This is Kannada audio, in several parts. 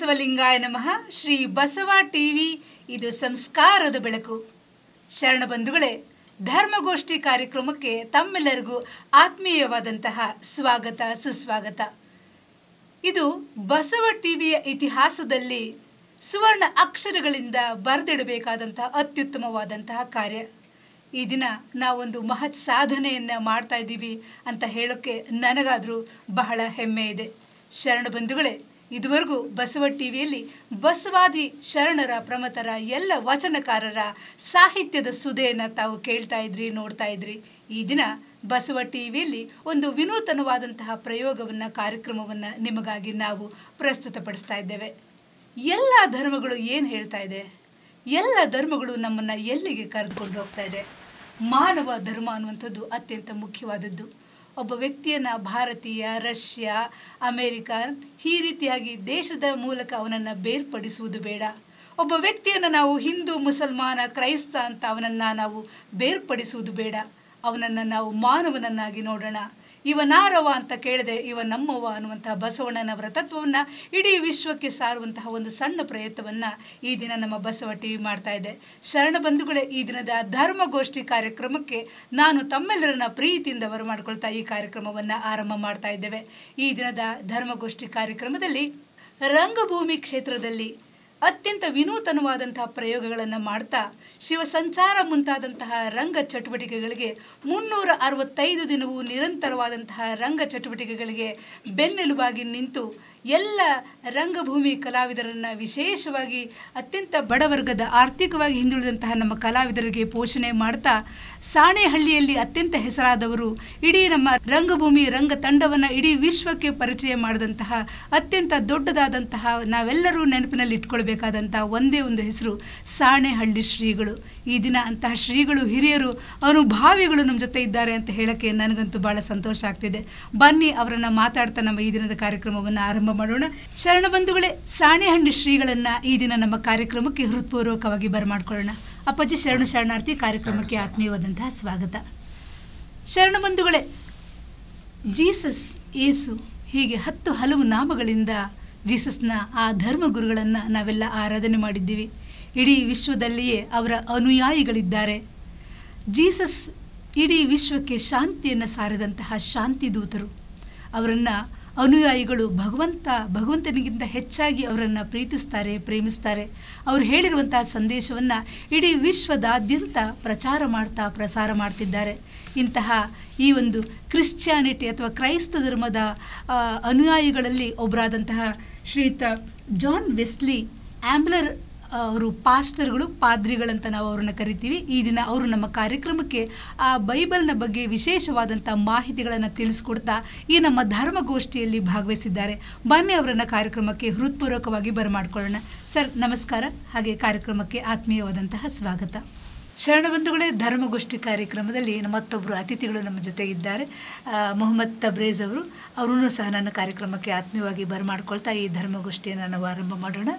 ಬಸವಲಿಂಗಾಯ ನಮಃ ಶ್ರೀ ಬಸವ ಟಿವಿ ಇದು ಸಂಸ್ಕಾರದ ಬೆಳಕು ಶರಣ ಬಂಧುಗಳೇ ಧರ್ಮಗೋಷ್ಠಿ ಕಾರ್ಯಕ್ರಮಕ್ಕೆ ತಮ್ಮೆಲ್ಲರಿಗೂ ಆತ್ಮೀಯವಾದಂತಹ ಸ್ವಾಗತ ಸುಸ್ವಾಗತ ಇದು ಬಸವ ಟಿವಿಯ ಇತಿಹಾಸದಲ್ಲಿ ಸುವರ್ಣ ಅಕ್ಷರಗಳಿಂದ ಬರೆದಿಡಬೇಕಾದಂತಹ ಅತ್ಯುತ್ತಮವಾದಂತಹ ಕಾರ್ಯ ಈ ದಿನ ನಾವೊಂದು ಮಹತ್ ಸಾಧನೆಯನ್ನು ಮಾಡ್ತಾ ಇದ್ದೀವಿ ಅಂತ ಹೇಳೋಕ್ಕೆ ನನಗಾದರೂ ಬಹಳ ಹೆಮ್ಮೆ ಇದೆ ಶರಣ ಬಂಧುಗಳೇ ಇದುವರೆಗೂ ಬಸವ ಟಿವಿಯಲ್ಲಿ ಬಸವಾದಿ ಶರಣರ ಪ್ರಮತರ ಎಲ್ಲ ವಚನಕಾರರ ಸಾಹಿತ್ಯದ ಸುದೆಯನ್ನು ತಾವು ಕೇಳ್ತಾ ಇದ್ರಿ ನೋಡ್ತಾ ಇದ್ರಿ ಈ ದಿನ ಬಸವ ಟಿವಿಯಲ್ಲಿ ಒಂದು ವಿನೂತನವಾದಂತಹ ಪ್ರಯೋಗವನ್ನು ಕಾರ್ಯಕ್ರಮವನ್ನು ನಿಮಗಾಗಿ ನಾವು ಪ್ರಸ್ತುತಪಡಿಸ್ತಾ ಇದ್ದೇವೆ ಎಲ್ಲ ಧರ್ಮಗಳು ಏನು ಹೇಳ್ತಾ ಇದೆ ಎಲ್ಲ ಧರ್ಮಗಳು ನಮ್ಮನ್ನು ಎಲ್ಲಿಗೆ ಕರೆದುಕೊಂಡು ಹೋಗ್ತಾ ಇದೆ ಮಾನವ ಧರ್ಮ ಅನ್ನುವಂಥದ್ದು ಅತ್ಯಂತ ಮುಖ್ಯವಾದದ್ದು ಒಬ್ಬ ವ್ಯಕ್ತಿಯನ್ನು ಭಾರತೀಯ ರಷ್ಯಾ ಅಮೇರಿಕನ್ ಈ ರೀತಿಯಾಗಿ ದೇಶದ ಮೂಲಕ ಅವನನ್ನು ಬೇರ್ಪಡಿಸುವುದು ಬೇಡ ಒಬ್ಬ ವ್ಯಕ್ತಿಯನ್ನು ನಾವು ಹಿಂದೂ ಮುಸಲ್ಮಾನ ಕ್ರೈಸ್ತ ಅಂತ ಅವನನ್ನು ನಾವು ಬೇರ್ಪಡಿಸುವುದು ಬೇಡ ಅವನನ್ನು ನಾವು ಮಾನವನನ್ನಾಗಿ ನೋಡೋಣ ಇವನಾರವ ಅಂತ ಕೇಳದೆ ಇವ ನಮ್ಮವ ಅನ್ನುವಂತಹ ಬಸವಣ್ಣನವರ ತತ್ವವನ್ನು ಇಡೀ ವಿಶ್ವಕ್ಕೆ ಸಾರುವಂತಹ ಒಂದು ಸಣ್ಣ ಪ್ರಯತ್ನವನ್ನು ಈ ದಿನ ನಮ್ಮ ಬಸವ ಟಿ ವಿ ಮಾಡ್ತಾ ಇದೆ ಶರಣ ಬಂಧುಗಳೇ ಈ ದಿನದ ಧರ್ಮಗೋಷ್ಠಿ ಕಾರ್ಯಕ್ರಮಕ್ಕೆ ನಾನು ತಮ್ಮೆಲ್ಲರನ್ನ ಪ್ರೀತಿಯಿಂದ ಬರಮಾಡ್ಕೊಳ್ತಾ ಈ ಕಾರ್ಯಕ್ರಮವನ್ನು ಆರಂಭ ಮಾಡ್ತಾ ಇದ್ದೇವೆ ಈ ದಿನದ ಧರ್ಮಗೋಷ್ಠಿ ಕಾರ್ಯಕ್ರಮದಲ್ಲಿ ರಂಗಭೂಮಿ ಕ್ಷೇತ್ರದಲ್ಲಿ ಅತ್ಯಂತ ವಿನೂತನವಾದಂತಹ ಪ್ರಯೋಗಗಳನ್ನು ಮಾಡ್ತಾ ಶಿವ ಸಂಚಾರ ಮುಂತಾದಂತಹ ರಂಗ ಚಟುವಟಿಕೆಗಳಿಗೆ ಮುನ್ನೂರ ಅರವತ್ತೈದು ದಿನವೂ ನಿರಂತರವಾದಂತಹ ರಂಗ ಚಟುವಟಿಕೆಗಳಿಗೆ ಬೆನ್ನೆಲುಬಾಗಿ ನಿಂತು ಎಲ್ಲ ರಂಗಭೂಮಿ ಕಲಾವಿದರನ್ನು ವಿಶೇಷವಾಗಿ ಅತ್ಯಂತ ಬಡವರ್ಗದ ಆರ್ಥಿಕವಾಗಿ ಹಿಂದುಳಿದಂತಹ ನಮ್ಮ ಕಲಾವಿದರಿಗೆ ಪೋಷಣೆ ಮಾಡ್ತಾ ಸಾಣೆಹಳ್ಳಿಯಲ್ಲಿ ಅತ್ಯಂತ ಹೆಸರಾದವರು ಇಡೀ ನಮ್ಮ ರಂಗಭೂಮಿ ರಂಗ ತಂಡವನ್ನು ಇಡೀ ವಿಶ್ವಕ್ಕೆ ಪರಿಚಯ ಮಾಡಿದಂತಹ ಅತ್ಯಂತ ದೊಡ್ಡದಾದಂತಹ ನಾವೆಲ್ಲರೂ ನೆನಪಿನಲ್ಲಿ ಇಟ್ಕೊಳ್ಬೇಕಾದಂತಹ ಒಂದೇ ಒಂದು ಹೆಸರು ಸಾಣೆಹಳ್ಳಿ ಶ್ರೀಗಳು ಈ ದಿನ ಅಂತಹ ಶ್ರೀಗಳು ಹಿರಿಯರು ಅನುಭಾವಿಗಳು ನಮ್ಮ ಜೊತೆ ಇದ್ದಾರೆ ಅಂತ ಹೇಳಕ್ಕೆ ನನಗಂತೂ ಬಹಳ ಸಂತೋಷ ಆಗ್ತಿದೆ ಬನ್ನಿ ಅವರನ್ನು ಮಾತಾಡ್ತಾ ನಮ್ಮ ಈ ದಿನದ ಕಾರ್ಯಕ್ರಮವನ್ನು ಆರಂಭ ಮಾಡೋಣ ಶರಣ ಬಂಧುಗಳೇ ಸಾಣೆಹಳ್ಳಿ ಶ್ರೀಗಳನ್ನು ಈ ದಿನ ನಮ್ಮ ಕಾರ್ಯಕ್ರಮಕ್ಕೆ ಹೃತ್ಪೂರ್ವಕವಾಗಿ ಬರಮಾಡ್ಕೊಳ್ಳೋಣ ಅಪ್ಪಾಜಿ ಶರಣು ಶರಣಾರ್ಥಿ ಕಾರ್ಯಕ್ರಮಕ್ಕೆ ಆತ್ಮೀಯವಾದಂತಹ ಸ್ವಾಗತ ಶರಣ ಬಂಧುಗಳೇ ಜೀಸಸ್ ಏಸು ಹೀಗೆ ಹತ್ತು ಹಲವು ನಾಮಗಳಿಂದ ಜೀಸಸ್ನ ಆ ಧರ್ಮಗುರುಗಳನ್ನು ನಾವೆಲ್ಲ ಆರಾಧನೆ ಮಾಡಿದ್ದೀವಿ ಇಡೀ ವಿಶ್ವದಲ್ಲಿಯೇ ಅವರ ಅನುಯಾಯಿಗಳಿದ್ದಾರೆ ಜೀಸಸ್ ಇಡೀ ವಿಶ್ವಕ್ಕೆ ಶಾಂತಿಯನ್ನು ಸಾರಿದಂತಹ ಶಾಂತಿ ದೂತರು ಅವರನ್ನು ಅನುಯಾಯಿಗಳು ಭಗವಂತ ಭಗವಂತನಿಗಿಂತ ಹೆಚ್ಚಾಗಿ ಅವರನ್ನು ಪ್ರೀತಿಸ್ತಾರೆ ಪ್ರೇಮಿಸ್ತಾರೆ ಅವರು ಹೇಳಿರುವಂತಹ ಸಂದೇಶವನ್ನು ಇಡೀ ವಿಶ್ವದಾದ್ಯಂತ ಪ್ರಚಾರ ಮಾಡ್ತಾ ಪ್ರಸಾರ ಮಾಡ್ತಿದ್ದಾರೆ ಇಂತಹ ಈ ಒಂದು ಕ್ರಿಶ್ಚಿಯಾನಿಟಿ ಅಥವಾ ಕ್ರೈಸ್ತ ಧರ್ಮದ ಆ, ಅನುಯಾಯಿಗಳಲ್ಲಿ ಒಬ್ಬರಾದಂತಹ ಶ್ರೀಯುತ ಜಾನ್ ವೆಸ್ಲಿ ಆಂಬ್ಲರ್ ಅವರು ಪಾಸ್ಟರ್ಗಳು ಪಾದ್ರಿಗಳಂತ ನಾವು ಅವ್ರನ್ನ ಕರಿತೀವಿ ಈ ದಿನ ಅವರು ನಮ್ಮ ಕಾರ್ಯಕ್ರಮಕ್ಕೆ ಆ ಬೈಬಲ್ನ ಬಗ್ಗೆ ವಿಶೇಷವಾದಂಥ ಮಾಹಿತಿಗಳನ್ನು ತಿಳಿಸ್ಕೊಡ್ತಾ ಈ ನಮ್ಮ ಧರ್ಮಗೋಷ್ಠಿಯಲ್ಲಿ ಭಾಗವಹಿಸಿದ್ದಾರೆ ಬನ್ನಿ ಅವರನ್ನ ಕಾರ್ಯಕ್ರಮಕ್ಕೆ ಹೃತ್ಪೂರ್ವಕವಾಗಿ ಬರಮಾಡ್ಕೊಳ್ಳೋಣ ಸರ್ ನಮಸ್ಕಾರ ಹಾಗೆ ಕಾರ್ಯಕ್ರಮಕ್ಕೆ ಆತ್ಮೀಯವಾದಂತಹ ಸ್ವಾಗತ ಶರಣಬಂಧುಗಳೇ ಧರ್ಮಗೋಷ್ಠಿ ಕಾರ್ಯಕ್ರಮದಲ್ಲಿ ಮತ್ತೊಬ್ಬರು ಅತಿಥಿಗಳು ನಮ್ಮ ಜೊತೆ ಇದ್ದಾರೆ ಆ, ಮೊಹಮ್ಮದ್ ತಬ್ರೇಜ್ ಅವರು ಅವರೂ ಸಹ ನನ್ನ ಕಾರ್ಯಕ್ರಮಕ್ಕೆ ಆತ್ಮೀಯವಾಗಿ ಬರಮಾಡ್ಕೊಳ್ತಾ ಈ ಧರ್ಮಗೋಷ್ಠಿಯನ್ನು ನಾವು ಆರಂಭ ಮಾಡೋಣ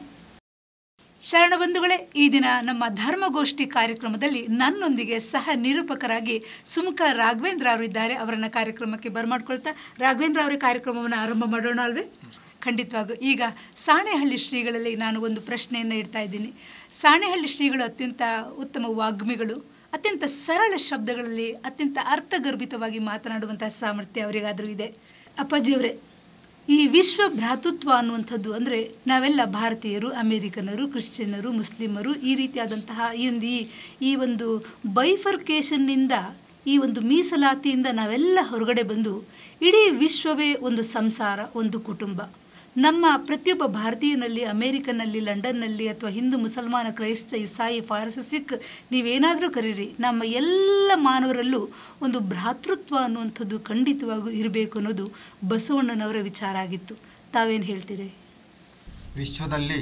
ಶರಣ ಬಂಧುಗಳೇ ಈ ದಿನ ನಮ್ಮ ಧರ್ಮಗೋಷ್ಠಿ ಕಾರ್ಯಕ್ರಮದಲ್ಲಿ ನನ್ನೊಂದಿಗೆ ಸಹ ನಿರೂಪಕರಾಗಿ ಸುಮುಖ ರಾಘವೇಂದ್ರ ಅವರು ಇದ್ದಾರೆ ಅವರನ್ನ ಕಾರ್ಯಕ್ರಮಕ್ಕೆ ಬರಮಾಡ್ಕೊಳ್ತಾ ರಾಘವೇಂದ್ರ ಅವರ ಕಾರ್ಯಕ್ರಮವನ್ನು ಆರಂಭ ಮಾಡೋಣ ಅಲ್ವೇ ಖಂಡಿತವಾಗೂ ಈಗ ಸಾಣೆಹಳ್ಳಿ ಶ್ರೀಗಳಲ್ಲಿ ನಾನು ಒಂದು ಪ್ರಶ್ನೆಯನ್ನು ಇಡ್ತಾ ಇದ್ದೀನಿ ಸಾಣೆಹಳ್ಳಿ ಶ್ರೀಗಳು ಅತ್ಯಂತ ಉತ್ತಮ ವಾಗ್ಮಿಗಳು ಅತ್ಯಂತ ಸರಳ ಶಬ್ದಗಳಲ್ಲಿ ಅತ್ಯಂತ ಅರ್ಥಗರ್ಭಿತವಾಗಿ ಮಾತನಾಡುವಂತಹ ಸಾಮರ್ಥ್ಯ ಅವರಿಗಾದರೂ ಇದೆ ಅಪ್ಪಾಜಿಯವರೇ ಈ ವಿಶ್ವ ಭ್ರಾತೃತ್ವ ಅನ್ನುವಂಥದ್ದು ಅಂದರೆ ನಾವೆಲ್ಲ ಭಾರತೀಯರು ಅಮೇರಿಕನರು ಕ್ರಿಶ್ಚಿಯನ್ನರು ಮುಸ್ಲಿಮರು ಈ ರೀತಿಯಾದಂತಹ ಈ ಒಂದು ಈ ಈ ಒಂದು ಬೈಫರ್ಕೇಷನ್ನಿಂದ ಈ ಒಂದು ಮೀಸಲಾತಿಯಿಂದ ನಾವೆಲ್ಲ ಹೊರಗಡೆ ಬಂದು ಇಡೀ ವಿಶ್ವವೇ ಒಂದು ಸಂಸಾರ ಒಂದು ಕುಟುಂಬ ನಮ್ಮ ಪ್ರತಿಯೊಬ್ಬ ಭಾರತೀಯನಲ್ಲಿ ಅಮೇರಿಕನಲ್ಲಿ ಲಂಡನ್ನಲ್ಲಿ ಅಥವಾ ಹಿಂದೂ ಮುಸಲ್ಮಾನ ಕ್ರೈಸ್ತ ಇಸಾಯಿ ಫಾರಸಿ ಸಿಖ್ ನೀವೇನಾದರೂ ಕರೀರಿ ನಮ್ಮ ಎಲ್ಲ ಮಾನವರಲ್ಲೂ ಒಂದು ಭ್ರಾತೃತ್ವ ಅನ್ನುವಂಥದ್ದು ಖಂಡಿತವಾಗೂ ಇರಬೇಕು ಅನ್ನೋದು ಬಸವಣ್ಣನವರ ವಿಚಾರ ಆಗಿತ್ತು ತಾವೇನು ಹೇಳ್ತೀರಿ ವಿಶ್ವದಲ್ಲಿ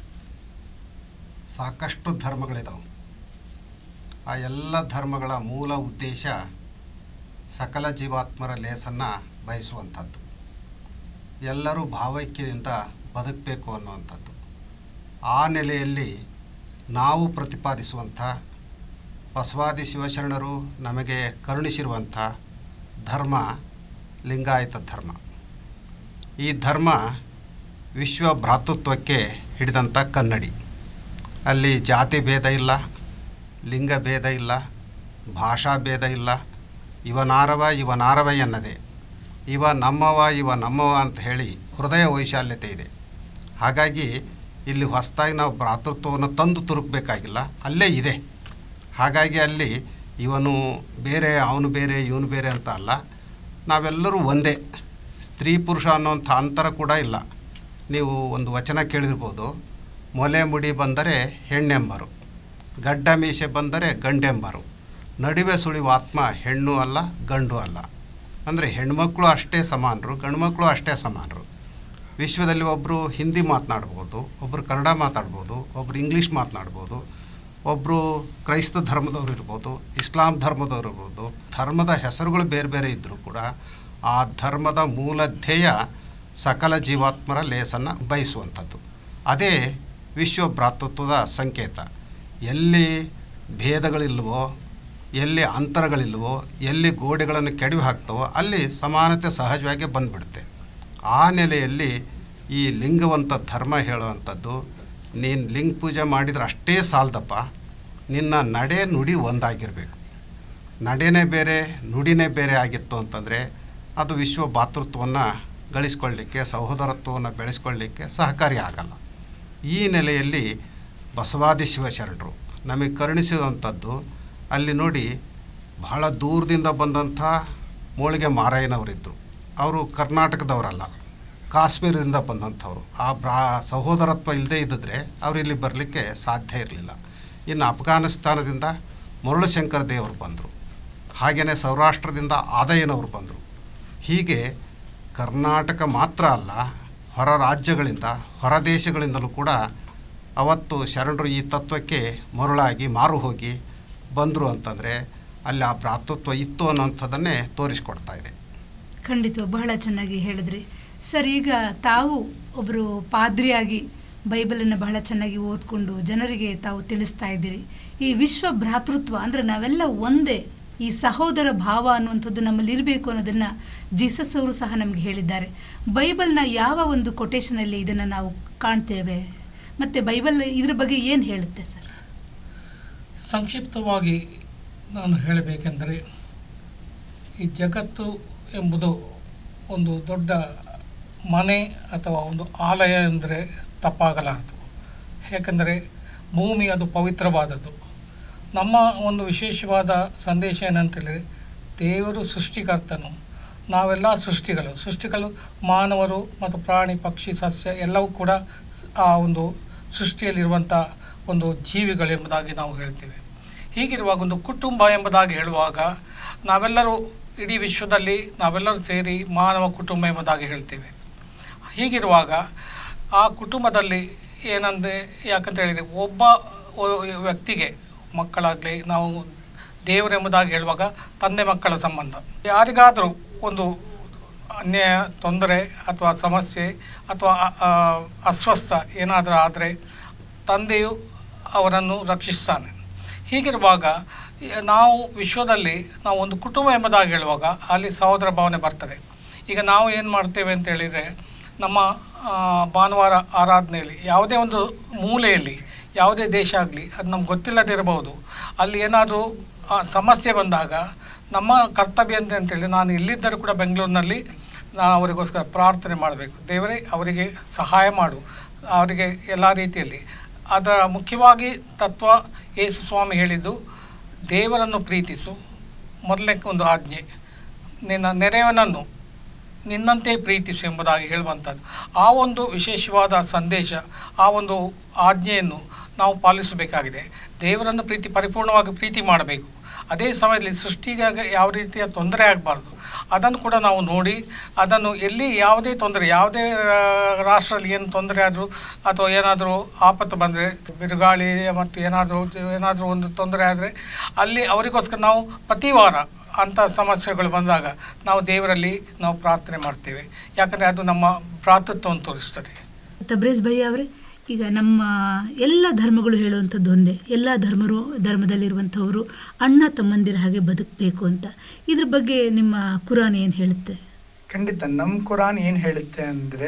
ಸಾಕಷ್ಟು ಧರ್ಮಗಳಿದಾವೆ ಆ ಎಲ್ಲ ಧರ್ಮಗಳ ಮೂಲ ಉದ್ದೇಶ ಸಕಲ ಜೀವಾತ್ಮರ ಲೇಸನ್ನು ಬಯಸುವಂಥದ್ದು ಎಲ್ಲರೂ ಭಾವೈಕ್ಯದಿಂದ ಬದುಕಬೇಕು ಅನ್ನುವಂಥದ್ದು ಆ ನೆಲೆಯಲ್ಲಿ ನಾವು ಪ್ರತಿಪಾದಿಸುವಂಥ ಬಸವಾದಿ ಶಿವಶರಣರು ನಮಗೆ ಕರುಣಿಸಿರುವಂಥ ಧರ್ಮ ಲಿಂಗಾಯತ ಧರ್ಮ ಈ ಧರ್ಮ ವಿಶ್ವ ಭ್ರಾತೃತ್ವಕ್ಕೆ ಹಿಡಿದಂಥ ಕನ್ನಡಿ ಅಲ್ಲಿ ಜಾತಿ ಭೇದ ಇಲ್ಲ ಲಿಂಗ ಭೇದ ಇಲ್ಲ ಭಾಷಾ ಭೇದ ಇಲ್ಲ ಇವನಾರವ ಇವನಾರವ ಎನ್ನದೆ ಇವ ನಮ್ಮವ ಇವ ನಮ್ಮವ ಅಂತ ಹೇಳಿ ಹೃದಯ ವೈಶಾಲ್ಯತೆ ಇದೆ ಹಾಗಾಗಿ ಇಲ್ಲಿ ಹೊಸದಾಗಿ ನಾವು ಭ್ರಾತೃತ್ವವನ್ನು ತಂದು ತುರುಕಬೇಕಾಗಿಲ್ಲ ಅಲ್ಲೇ ಇದೆ ಹಾಗಾಗಿ ಅಲ್ಲಿ ಇವನು ಬೇರೆ ಅವನು ಬೇರೆ ಇವನು ಬೇರೆ ಅಂತ ಅಲ್ಲ ನಾವೆಲ್ಲರೂ ಒಂದೇ ಸ್ತ್ರೀ ಪುರುಷ ಅನ್ನೋಂಥ ಅಂತರ ಕೂಡ ಇಲ್ಲ ನೀವು ಒಂದು ವಚನ ಕೇಳಿರ್ಬೋದು ಮೊಲೆ ಮುಡಿ ಬಂದರೆ ಹೆಣ್ಣೆಂಬರು ಗಡ್ಡ ಮೀಸೆ ಬಂದರೆ ಗಂಡೆಂಬರು ನಡುವೆ ಸುಳಿಯುವ ಆತ್ಮ ಹೆಣ್ಣು ಅಲ್ಲ ಗಂಡು ಅಲ್ಲ ಅಂದರೆ ಹೆಣ್ಮಕ್ಳು ಅಷ್ಟೇ ಸಮಾನರು ಗಂಡ್ಮಕ್ಳು ಅಷ್ಟೇ ಸಮಾನರು ವಿಶ್ವದಲ್ಲಿ ಒಬ್ಬರು ಹಿಂದಿ ಮಾತನಾಡ್ಬೋದು ಒಬ್ಬರು ಕನ್ನಡ ಮಾತಾಡ್ಬೋದು ಒಬ್ಬರು ಇಂಗ್ಲೀಷ್ ಮಾತನಾಡ್ಬೋದು ಒಬ್ಬರು ಕ್ರೈಸ್ತ ಧರ್ಮದವ್ರು ಇರ್ಬೋದು ಇಸ್ಲಾಂ ಧರ್ಮದವ್ರು ಇರ್ಬೋದು ಧರ್ಮದ ಹೆಸರುಗಳು ಬೇರೆ ಬೇರೆ ಇದ್ದರೂ ಕೂಡ ಆ ಧರ್ಮದ ಮೂಲ ಧ್ಯೇಯ ಸಕಲ ಜೀವಾತ್ಮರ ಲೇಸನ್ನು ಬಯಸುವಂಥದ್ದು ಅದೇ ವಿಶ್ವ ಭ್ರಾತೃತ್ವದ ಸಂಕೇತ ಎಲ್ಲಿ ಭೇದಗಳಿಲ್ವೋ ಎಲ್ಲಿ ಅಂತರಗಳಿಲ್ವೋ ಎಲ್ಲಿ ಗೋಡೆಗಳನ್ನು ಕೆಡವಿ ಹಾಕ್ತವೋ ಅಲ್ಲಿ ಸಮಾನತೆ ಸಹಜವಾಗಿ ಬಂದ್ಬಿಡುತ್ತೆ ಆ ನೆಲೆಯಲ್ಲಿ ಈ ಲಿಂಗವಂತ ಧರ್ಮ ಹೇಳುವಂಥದ್ದು ನೀನು ಲಿಂಗ ಪೂಜೆ ಮಾಡಿದ್ರೆ ಅಷ್ಟೇ ಸಾಲದಪ್ಪ ನಿನ್ನ ನಡೆ ನುಡಿ ಒಂದಾಗಿರಬೇಕು ನಡೆನೇ ಬೇರೆ ನುಡಿನೇ ಬೇರೆ ಆಗಿತ್ತು ಅಂತಂದರೆ ಅದು ವಿಶ್ವ ಭಾತೃತ್ವವನ್ನು ಗಳಿಸ್ಕೊಳ್ಳಿಕ್ಕೆ ಸಹೋದರತ್ವವನ್ನು ಬೆಳೆಸ್ಕೊಳ್ಳಿಕ್ಕೆ ಸಹಕಾರಿ ಆಗಲ್ಲ ಈ ನೆಲೆಯಲ್ಲಿ ಬಸವಾದಿ ಶಿವಶರಣರು ನಮಗೆ ಕರುಣಿಸಿದಂಥದ್ದು ಅಲ್ಲಿ ನೋಡಿ ಬಹಳ ದೂರದಿಂದ ಬಂದಂಥ ಮೋಳಿಗೆ ಮಾರಾಯನವರಿದ್ದರು ಅವರು ಕರ್ನಾಟಕದವರಲ್ಲ ಕಾಶ್ಮೀರದಿಂದ ಬಂದಂಥವ್ರು ಆ ಬ್ರಾ ಸಹೋದರತ್ವ ಇಲ್ಲದೇ ಇದ್ದಿದ್ರೆ ಅವರು ಇಲ್ಲಿ ಬರಲಿಕ್ಕೆ ಸಾಧ್ಯ ಇರಲಿಲ್ಲ ಇನ್ನು ಅಫ್ಘಾನಿಸ್ತಾನದಿಂದ ಮರುಳಶಂಕರ ದೇವರು ಬಂದರು ಹಾಗೆಯೇ ಸೌರಾಷ್ಟ್ರದಿಂದ ಆದಯ್ಯನವರು ಬಂದರು ಹೀಗೆ ಕರ್ನಾಟಕ ಮಾತ್ರ ಅಲ್ಲ ಹೊರ ರಾಜ್ಯಗಳಿಂದ ಹೊರ ದೇಶಗಳಿಂದಲೂ ಕೂಡ ಅವತ್ತು ಶರಣರು ಈ ತತ್ವಕ್ಕೆ ಮರುಳಾಗಿ ಮಾರು ಹೋಗಿ ಬಂದರು ಅಂತಂದರೆ ಅಲ್ಲಿ ಆ ಭ್ರಾತೃತ್ವ ಇತ್ತು ಅನ್ನೋಂಥದ್ದನ್ನೇ ತೋರಿಸ್ಕೊಡ್ತಾ ಇದೆ ಖಂಡಿತ ಬಹಳ ಚೆನ್ನಾಗಿ ಹೇಳಿದ್ರಿ ಸರ್ ಈಗ ತಾವು ಒಬ್ಬರು ಪಾದ್ರಿಯಾಗಿ ಬೈಬಲನ್ನು ಬಹಳ ಚೆನ್ನಾಗಿ ಓದ್ಕೊಂಡು ಜನರಿಗೆ ತಾವು ತಿಳಿಸ್ತಾ ಇದ್ದೀರಿ ಈ ವಿಶ್ವ ಭ್ರಾತೃತ್ವ ಅಂದರೆ ನಾವೆಲ್ಲ ಒಂದೇ ಈ ಸಹೋದರ ಭಾವ ಅನ್ನುವಂಥದ್ದು ನಮ್ಮಲ್ಲಿ ಇರಬೇಕು ಅನ್ನೋದನ್ನು ಜೀಸಸ್ ಅವರು ಸಹ ನಮಗೆ ಹೇಳಿದ್ದಾರೆ ಬೈಬಲ್ನ ಯಾವ ಒಂದು ಕೊಟೇಶನಲ್ಲಿ ಇದನ್ನು ನಾವು ಕಾಣ್ತೇವೆ ಮತ್ತು ಬೈಬಲ್ ಇದ್ರ ಬಗ್ಗೆ ಏನು ಹೇಳುತ್ತೆ ಸರ್ ಸಂಕ್ಷಿಪ್ತವಾಗಿ ನಾನು ಹೇಳಬೇಕೆಂದರೆ ಈ ಜಗತ್ತು ಎಂಬುದು ಒಂದು ದೊಡ್ಡ ಮನೆ ಅಥವಾ ಒಂದು ಆಲಯ ಎಂದರೆ ತಪ್ಪಾಗಲಾರದು ಏಕೆಂದರೆ ಭೂಮಿ ಅದು ಪವಿತ್ರವಾದದ್ದು ನಮ್ಮ ಒಂದು ವಿಶೇಷವಾದ ಸಂದೇಶ ಏನಂತೇಳಿದರೆ ದೇವರು ಸೃಷ್ಟಿಕರ್ತನು ನಾವೆಲ್ಲ ಸೃಷ್ಟಿಗಳು ಸೃಷ್ಟಿಗಳು ಮಾನವರು ಮತ್ತು ಪ್ರಾಣಿ ಪಕ್ಷಿ ಸಸ್ಯ ಎಲ್ಲವೂ ಕೂಡ ಸ್- ಆ ಒಂದು ಸೃಷ್ಟಿಯಲ್ಲಿರುವಂಥ ಒಂದು ಜೀವಿಗಳು ಎಂಬುದಾಗಿ ನಾವು ಹೇಳ್ತೇವೆ ಹೀಗಿರುವಾಗ ಒಂದು ಕುಟುಂಬ ಎಂಬುದಾಗಿ ಹೇಳುವಾಗ ನಾವೆಲ್ಲರೂ ಇಡೀ ವಿಶ್ವದಲ್ಲಿ ನಾವೆಲ್ಲರೂ ಸೇರಿ ಮಾನವ ಕುಟುಂಬ ಎಂಬುದಾಗಿ ಹೇಳ್ತೇವೆ ಹೀಗಿರುವಾಗ ಆ ಕುಟುಂಬದಲ್ಲಿ ಏನಂದರೆ ಯಾಕಂತ ಹೇಳಿದರೆ ಒಬ್ಬ ಒ- ವ್ಯಕ್ತಿಗೆ ಮಕ್ಕಳಾಗಲಿ ನಾವು ದೇವರೆಂಬುದಾಗಿ ಹೇಳುವಾಗ ತಂದೆ ಮಕ್ಕಳ ಸಂಬಂಧ ಯಾರಿಗಾದರೂ ಒಂದು ಅನ್ಯಾಯ ತೊಂದರೆ ಅಥವಾ ಸಮಸ್ಯೆ ಅಥವಾ ಅ- ಆ, ಅಸ್ವಸ್ಥ ಏನಾದರೂ ಆದರೆ ತಂದೆಯು ಅವರನ್ನು ರಕ್ಷಿಸ್ತಾನೆ ಹೀಗಿರುವಾಗ ಈ- ನಾವು ವಿಶ್ವದಲ್ಲಿ ನಾವು ಒಂದು ಕುಟುಂಬ ಎಂಬುದಾಗಿ ಹೇಳುವಾಗ ಅಲ್ಲಿ ಸಹೋದರ ಭಾವನೆ ಬರ್ತದೆ ಈಗ ನಾವು ಏನು ಮಾಡ್ತೇವೆ ಅಂತ ಹೇಳಿದರೆ ನಮ್ಮ ಆ, ಭಾನುವಾರ ಆರಾಧನೆಯಲ್ಲಿ ಯಾವುದೇ ಒಂದು ಮೂಲೆಯಲ್ಲಿ ಯಾವುದೇ ದೇಶ ಆಗಲಿ ಅದು ನಮ್ಗೆ ಗೊತ್ತಿಲ್ಲದಿರಬಹುದು ಅಲ್ಲಿ ಏನಾದರೂ ಸಮಸ್ಯೆ ಬಂದಾಗ ನಮ್ಮ ಕರ್ತವ್ಯ ಅಂತ ಅಂತೇಳಿ ನಾನು ಇಲ್ಲಿದ್ದರೂ ಕೂಡ ಬೆಂಗಳೂರಿನಲ್ಲಿ ನಾನು ಅವರಿಗೋಸ್ಕರ ಪ್ರಾರ್ಥನೆ ಮಾಡಬೇಕು ದೇವರೇ ಅವರಿಗೆ ಸಹಾಯ ಮಾಡು ಅವರಿಗೆ ಎಲ್ಲ ರೀತಿಯಲ್ಲಿ ಅದರ ಮುಖ್ಯವಾಗಿ ತತ್ವ ಯೇಸು ಸ್ವಾಮಿ ಹೇಳಿದ್ದು ದೇವರನ್ನು ಪ್ರೀತಿಸು ಮೊದಲನೇ ಒಂದು ಆಜ್ಞೆ ನಿನ್ನ ನೆರೆಯವನನ್ನು ನಿನ್ನಂತೆ ಪ್ರೀತಿಸು ಎಂಬುದಾಗಿ ಹೇಳುವಂಥದ್ದು ಆ ಒಂದು ವಿಶೇಷವಾದ ಸಂದೇಶ ಆ ಒಂದು ಆಜ್ಞೆಯನ್ನು ನಾವು ಪಾಲಿಸಬೇಕಾಗಿದೆ ದೇವರನ್ನು ಪ್ರೀತಿ ಪರಿಪೂರ್ಣವಾಗಿ ಪ್ರೀತಿ ಮಾಡಬೇಕು ಅದೇ ಸಮಯದಲ್ಲಿ ಸೃಷ್ಟಿಗೆ ಯಾವ ರೀತಿಯ ತೊಂದರೆ ಆಗಬಾರ್ದು ಅದನ್ನು ಕೂಡ ನಾವು ನೋಡಿ ಅದನ್ನು ಎಲ್ಲಿ ಯಾವುದೇ ತೊಂದರೆ ಯಾವುದೇ ಆ, ರಾಷ್ಟ್ರದಲ್ಲಿ ಏನು ತೊಂದರೆ ಆದರೂ ಅಥವಾ ಏನಾದರೂ ಆಪತ್ತು ಬಂದರೆ ಬಿರುಗಾಳಿ ಮತ್ತು ಏನಾದರೂ ಏನಾದರೂ ಒಂದು ತೊಂದರೆ ಆದರೆ ಅಲ್ಲಿ ಅವರಿಗೋಸ್ಕರ ನಾವು ಪ್ರತಿ ವಾರ ಅಂಥ ಸಮಸ್ಯೆಗಳು ಬಂದಾಗ ನಾವು ದೇವರಲ್ಲಿ ನಾವು ಪ್ರಾರ್ಥನೆ ಮಾಡ್ತೇವೆ ಯಾಕಂದರೆ ಅದು ನಮ್ಮ ಭ್ರಾತೃತ್ವವನ್ನು ತೋರಿಸ್ತದೆ ತಬ್ರೇಜ್ ಭಯ್ಯ ಅವರೇ ಈಗ ನಮ್ಮ ಎಲ್ಲ ಧರ್ಮಗಳು ಹೇಳುವಂಥದ್ದು ಒಂದೇ ಎಲ್ಲ ಧರ್ಮರು ಧರ್ಮದಲ್ಲಿರುವಂಥವರು ಅಣ್ಣ ತಮ್ಮಂದಿರ ಹಾಗೆ ಬದುಕಬೇಕು ಅಂತ ಇದ್ರ ಬಗ್ಗೆ ನಿಮ್ಮ ಕುರಾನ್ ಏನು ಹೇಳುತ್ತೆ ಖಂಡಿತ ನಮ್ಮ ಕುರಾನ್ ಏನು ಹೇಳುತ್ತೆ ಅಂದರೆ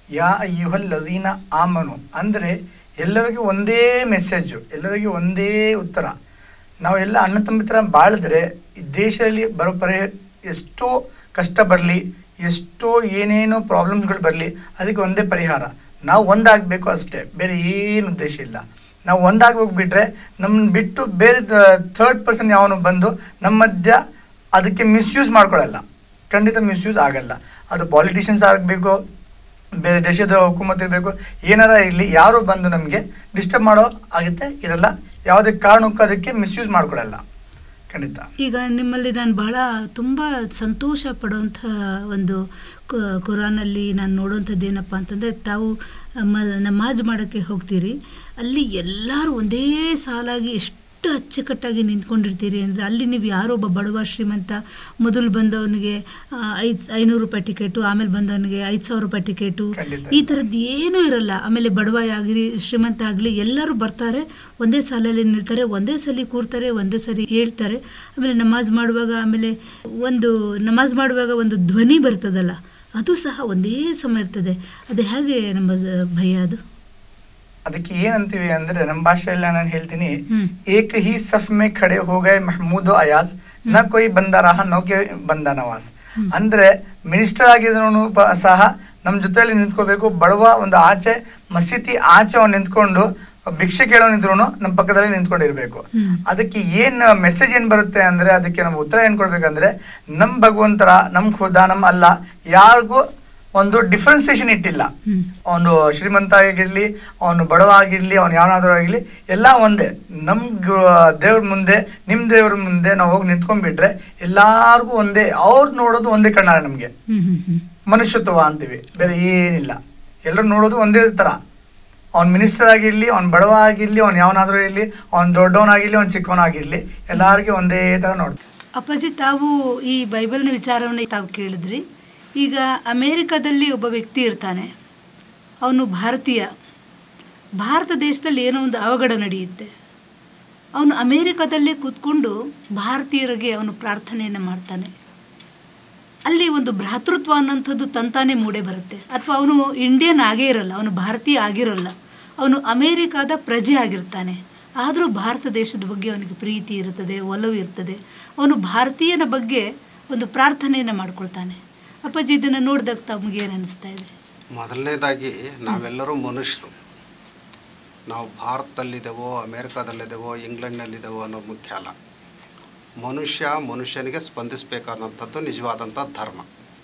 ಯಾ ಅಯ್ಯುಹಲ್ ಲದೀನ ಆಮನು ಅಂದರೆ ಎಲ್ಲರಿಗೂ ಒಂದೇ ಮೆಸೇಜು ಎಲ್ಲರಿಗೂ ಒಂದೇ ಉತ್ತರ ನಾವೆಲ್ಲ ಅಣ್ಣ ತಮ್ಮ ಥರ ಬಾಳಿದ್ರೆ ಈ ದೇಶದಲ್ಲಿ ಬರೋ ಪರಿ ಎಷ್ಟೋ ಕಷ್ಟ ಬರಲಿ ಎಷ್ಟೋ ಏನೇನೋ ಪ್ರಾಬ್ಲಮ್ಸ್ಗಳು ಬರಲಿ ಅದಕ್ಕೆ ಒಂದೇ ಪರಿಹಾರ ನಾವು ಒಂದಾಗಬೇಕು ಅಷ್ಟೇ ಬೇರೆ ಏನು ಉದ್ದೇಶ ಇಲ್ಲ ನಾವು ಒಂದಾಗ್ಬೇಕು ಬಿಟ್ರೆ ನಮ್ಮನ್ನ ಬಿಟ್ಟು ಬೇರೆ ಥರ್ಡ್ ಪರ್ಸನ್ ಯಾವನು ಬಂದು ನಮ್ಮ ಮಧ್ಯ ಅದಕ್ಕೆ ಮಿಸ್ಯೂಸ್ ಮಾಡ್ಕೊಳ್ಳಲ್ಲ ಖಂಡಿತ ಮಿಸ್ಯೂಸ್ ಆಗಲ್ಲ ಅದು ಪಾಲಿಟಿಷಿಯನ್ಸ್ ಆಗಬೇಕು ಬೇರೆ ದೇಶದ ಹುಕುಮತ್ ಇರಬೇಕು ಏನಾರ ಇರಲಿ ಯಾರು ಬಂದು ನಮಗೆ ಡಿಸ್ಟರ್ಬ್ ಮಾಡೋ ಆಗುತ್ತೆ ಇರಲ್ಲ ಯಾವುದೇ ಕಾರಣಕ್ಕೂ ಅದಕ್ಕೆ ಮಿಸ್ಯೂಸ್ ಮಾಡ್ಕೊಳ್ಳಲ್ಲ ಖಂಡಿತ ಈಗ ನಿಮ್ಮಲ್ಲಿ ನಾನು ಬಹಳ ತುಂಬ ಸಂತೋಷ ಪಡುವಂಥ ಒಂದು ಕು- ಕುರಾನಲ್ಲಿ ನಾನು ನೋಡುವಂಥದ್ದು ಏನಪ್ಪ ಅಂತಂದರೆ ತಾವು ಮ ನಮಾಜ್ ಮಾಡೋಕ್ಕೆ ಹೋಗ್ತೀರಿ ಅಲ್ಲಿ ಎಲ್ಲರೂ ಒಂದೇ ಸಾಲಾಗಿ ಎಷ್ಟು ಅಚ್ಚುಕಟ್ಟಾಗಿ ನಿಂತ್ಕೊಂಡಿರ್ತೀರಿ ಅಂದರೆ ಅಲ್ಲಿ ನೀವು ಯಾರೋ ಒಬ್ಬ ಬಡವ ಶ್ರೀಮಂತ ಮೊದಲು ಬಂದವನಿಗೆ ಐದು ಐನೂರು ರೂಪಾಯಿ ಟಿಕೆಟು ಆಮೇಲೆ ಬಂದವನಿಗೆ ಐದು ಸಾವಿರ ರೂಪಾಯಿ ಟಿಕೆಟು ಖಂಡಿತ. ಈ ಥರದ್ದು ಏನೂ ಇರಲ್ಲ ಆಮೇಲೆ ಬಡವ ಆಗಲಿ ಶ್ರೀಮಂತ ಆಗಲಿ ಎಲ್ಲರೂ ಬರ್ತಾರೆ ಒಂದೇ ಸಾಲಲ್ಲಿ ನಿಲ್ತಾರೆ ಒಂದೇ ಸಲ ಕೂರ್ತಾರೆ ಒಂದೇ ಸರಿ ಹೇಳ್ತಾರೆ ಆಮೇಲೆ ನಮಾಜ್ ಮಾಡುವಾಗ ಆಮೇಲೆ ಒಂದು ನಮಾಜ್ ಮಾಡುವಾಗ ಒಂದು ಧ್ವನಿ ಬರ್ತದಲ್ಲ ಅದು ಸಹ ಒಂದೇ ಸಮ ಇರ್ತದೆ ಅದು ಹೇಗೆ ನಮ್ಮ ಸ- ಭಯ ಅದು ಅದಕ್ಕೆ ಏನಂತೀವಿ ಅಂದ್ರೆ ನಮ್ಮ ಭಾಷೆಯಲ್ಲಿ ನಾನು ಹೇಳ್ತೀನಿ ಹ್ಮ್. ಏಕ ಹಿ ಸಫ್ ಮೇ ಖಡೆ ಹೋಗೈ ಮಹಮೂದ್ ಅಯಾಸ್ ನ ಕೊಯ್ ಬಂದ ರಾಹ ನೌಕೆ ಬಂದ ನವಾಸ್ ಅಂದ್ರೆ ಮಿನಿಸ್ಟರ್ ಆಗಿದ್ರು ಸಹ ನಮ್ಮ ಜೊತೆಯಲ್ಲಿ ನಿಂತ್ಕೋಬೇಕು ಬಡವ ಒಂದು ಆಚೆ ಮಸೀದಿ ಆಚೆ ಅವ್ನು ನಿಂತ್ಕೊಂಡು ಭಿಕ್ಷೆ ಕೇಳೋನಿದ್ರು ನಮ್ಮ ಪಕ್ಕದಲ್ಲಿ ನಿಂತ್ಕೊಂಡಿರ್ಬೇಕು ಹ್ಮ್. ಅದಕ್ಕೆ ಏನ್ ಮೆಸೇಜ್ ಏನ್ ಬರುತ್ತೆ ಅಂದ್ರೆ ಅದಕ್ಕೆ ನಮ್ಮ ಉತ್ತರ ಏನ್ ಕೊಡ್ಬೇಕಂದ್ರೆ ನಮ್ ಭಗವಂತರ ನಮ್ ಖುದಾ ನಮ್ ಅಲ್ಲ ಯಾರಿಗೂ ಒಂದು ಡಿಫ್ರೆನ್ಸಿಯೇಷನ್ ಇಟ್ಟಿಲ್ಲ ಹ್ಮ್. ಅವನು ಶ್ರೀಮಂತ ಆಗಿರ್ಲಿ ಅವನು ಬಡವ ಆಗಿರ್ಲಿ ಅವನು ಯಾವನಾದ್ರೂ ಆಗಿರ್ಲಿ ಎಲ್ಲ ಒಂದೇ ನಮ್ ದೇವ್ರ ಮುಂದೆ ನಿಮ್ ದೇವ್ರ ಮುಂದೆ ನಾವು ಹೋಗಿ ನಿಂತ್ಕೊಂಡ್ಬಿಟ್ರೆ ಎಲ್ಲಾರ್ಗೂ ಒಂದೇ ಅವ್ರು ನೋಡೋದು ಒಂದೇ ಕಣ್ಣಾರೆ ನಮ್ಗೆ ಹ್ಮ್ ಹ್ಮ್ ಹ್ಮ್ ಮನುಷ್ಯತ್ವ ಅಂತೀವಿ ಬೇರೆ ಏನಿಲ್ಲ ಎಲ್ಲರೂ ನೋಡೋದು ಒಂದೇ ತರ ಅವ್ನ್ ಮಿನಿಸ್ಟರ್ ಆಗಿರ್ಲಿ ಅವ್ನ್ ಬಡವ ಆಗಿರ್ಲಿ ಅವ್ನು ಯಾವನಾದ್ರೂ ಇರ್ಲಿ ಅವ್ನ್ ದೊಡ್ಡವನಾಗಿರ್ಲಿ ಅವ್ನ್ ಚಿಕ್ಕವನಾಗಿರ್ಲಿ ಎಲ್ಲಾರ್ಗೂ ಒಂದೇ ತರ ನೋಡ್ತೀವಿ ಅಪ್ಪಾಜಿ ತಾವು ಈ ಬೈಬಲ್ನ ವಿಚಾರವನ್ನು ತಾವು ಕೇಳಿದ್ರಿ ಈಗ ಅಮೇರಿಕಾದಲ್ಲಿ ಒಬ್ಬ ವ್ಯಕ್ತಿ ಇರ್ತಾನೆ ಅವನು ಭಾರತೀಯ ಭಾರತ ದೇಶದಲ್ಲಿ ಏನೋ ಒಂದು ಅವಘಡ ನಡೆಯುತ್ತೆ ಅವನು ಅಮೇರಿಕಾದಲ್ಲೇ ಕೂತ್ಕೊಂಡು ಭಾರತೀಯರಿಗೆ ಅವನು ಪ್ರಾರ್ಥನೆಯನ್ನು ಮಾಡ್ತಾನೆ ಅಲ್ಲಿ ಒಂದು ಭ್ರಾತೃತ್ವ ಅನ್ನೋಂಥದ್ದು ತಂತಾನೇ ಮೂಡೆ ಬರುತ್ತೆ ಅಥವಾ ಅವನು ಇಂಡಿಯನ್ ಆಗೇ ಇರಲ್ಲ ಅವನು ಭಾರತೀಯ ಆಗಿರಲ್ಲ ಅವನು ಅಮೇರಿಕಾದ ಪ್ರಜೆ ಆಗಿರ್ತಾನೆ ಆದರೂ ಭಾರತ ದೇಶದ ಬಗ್ಗೆ ಅವನಿಗೆ ಪ್ರೀತಿ ಇರುತ್ತದೆ ಒಲವು ಇರ್ತದೆ ಅವನು ಭಾರತೀಯನ ಬಗ್ಗೆ ಒಂದು ಪ್ರಾರ್ಥನೆಯನ್ನು ಮಾಡ್ಕೊಳ್ತಾನೆ ಅಪ್ಪಾಜಿ ಇದನ್ನು ನೋಡಿದಾಗ ತಮಗೆ ಏನು ಅನಿಸ್ತಾ ಇದೆ ಮೊದಲನೇದಾಗಿ ನಾವೆಲ್ಲರೂ ಮನುಷ್ಯರು ನಾವು ಭಾರತದಲ್ಲಿದ್ದೇವೋ ಅಮೇರಿಕಾದಲ್ಲಿದ್ದೇವೋ ಇಂಗ್ಲೆಂಡ್ನಲ್ಲಿದ್ದೇವೋ ಅನ್ನೋದು ಮುಖ್ಯ ಅಲ್ಲ ಮನುಷ್ಯ ಮನುಷ್ಯನಿಗೆ ಸ್ಪಂದಿಸಬೇಕಾದಂಥದ್ದು ನಿಜವಾದಂಥ ಧರ್ಮ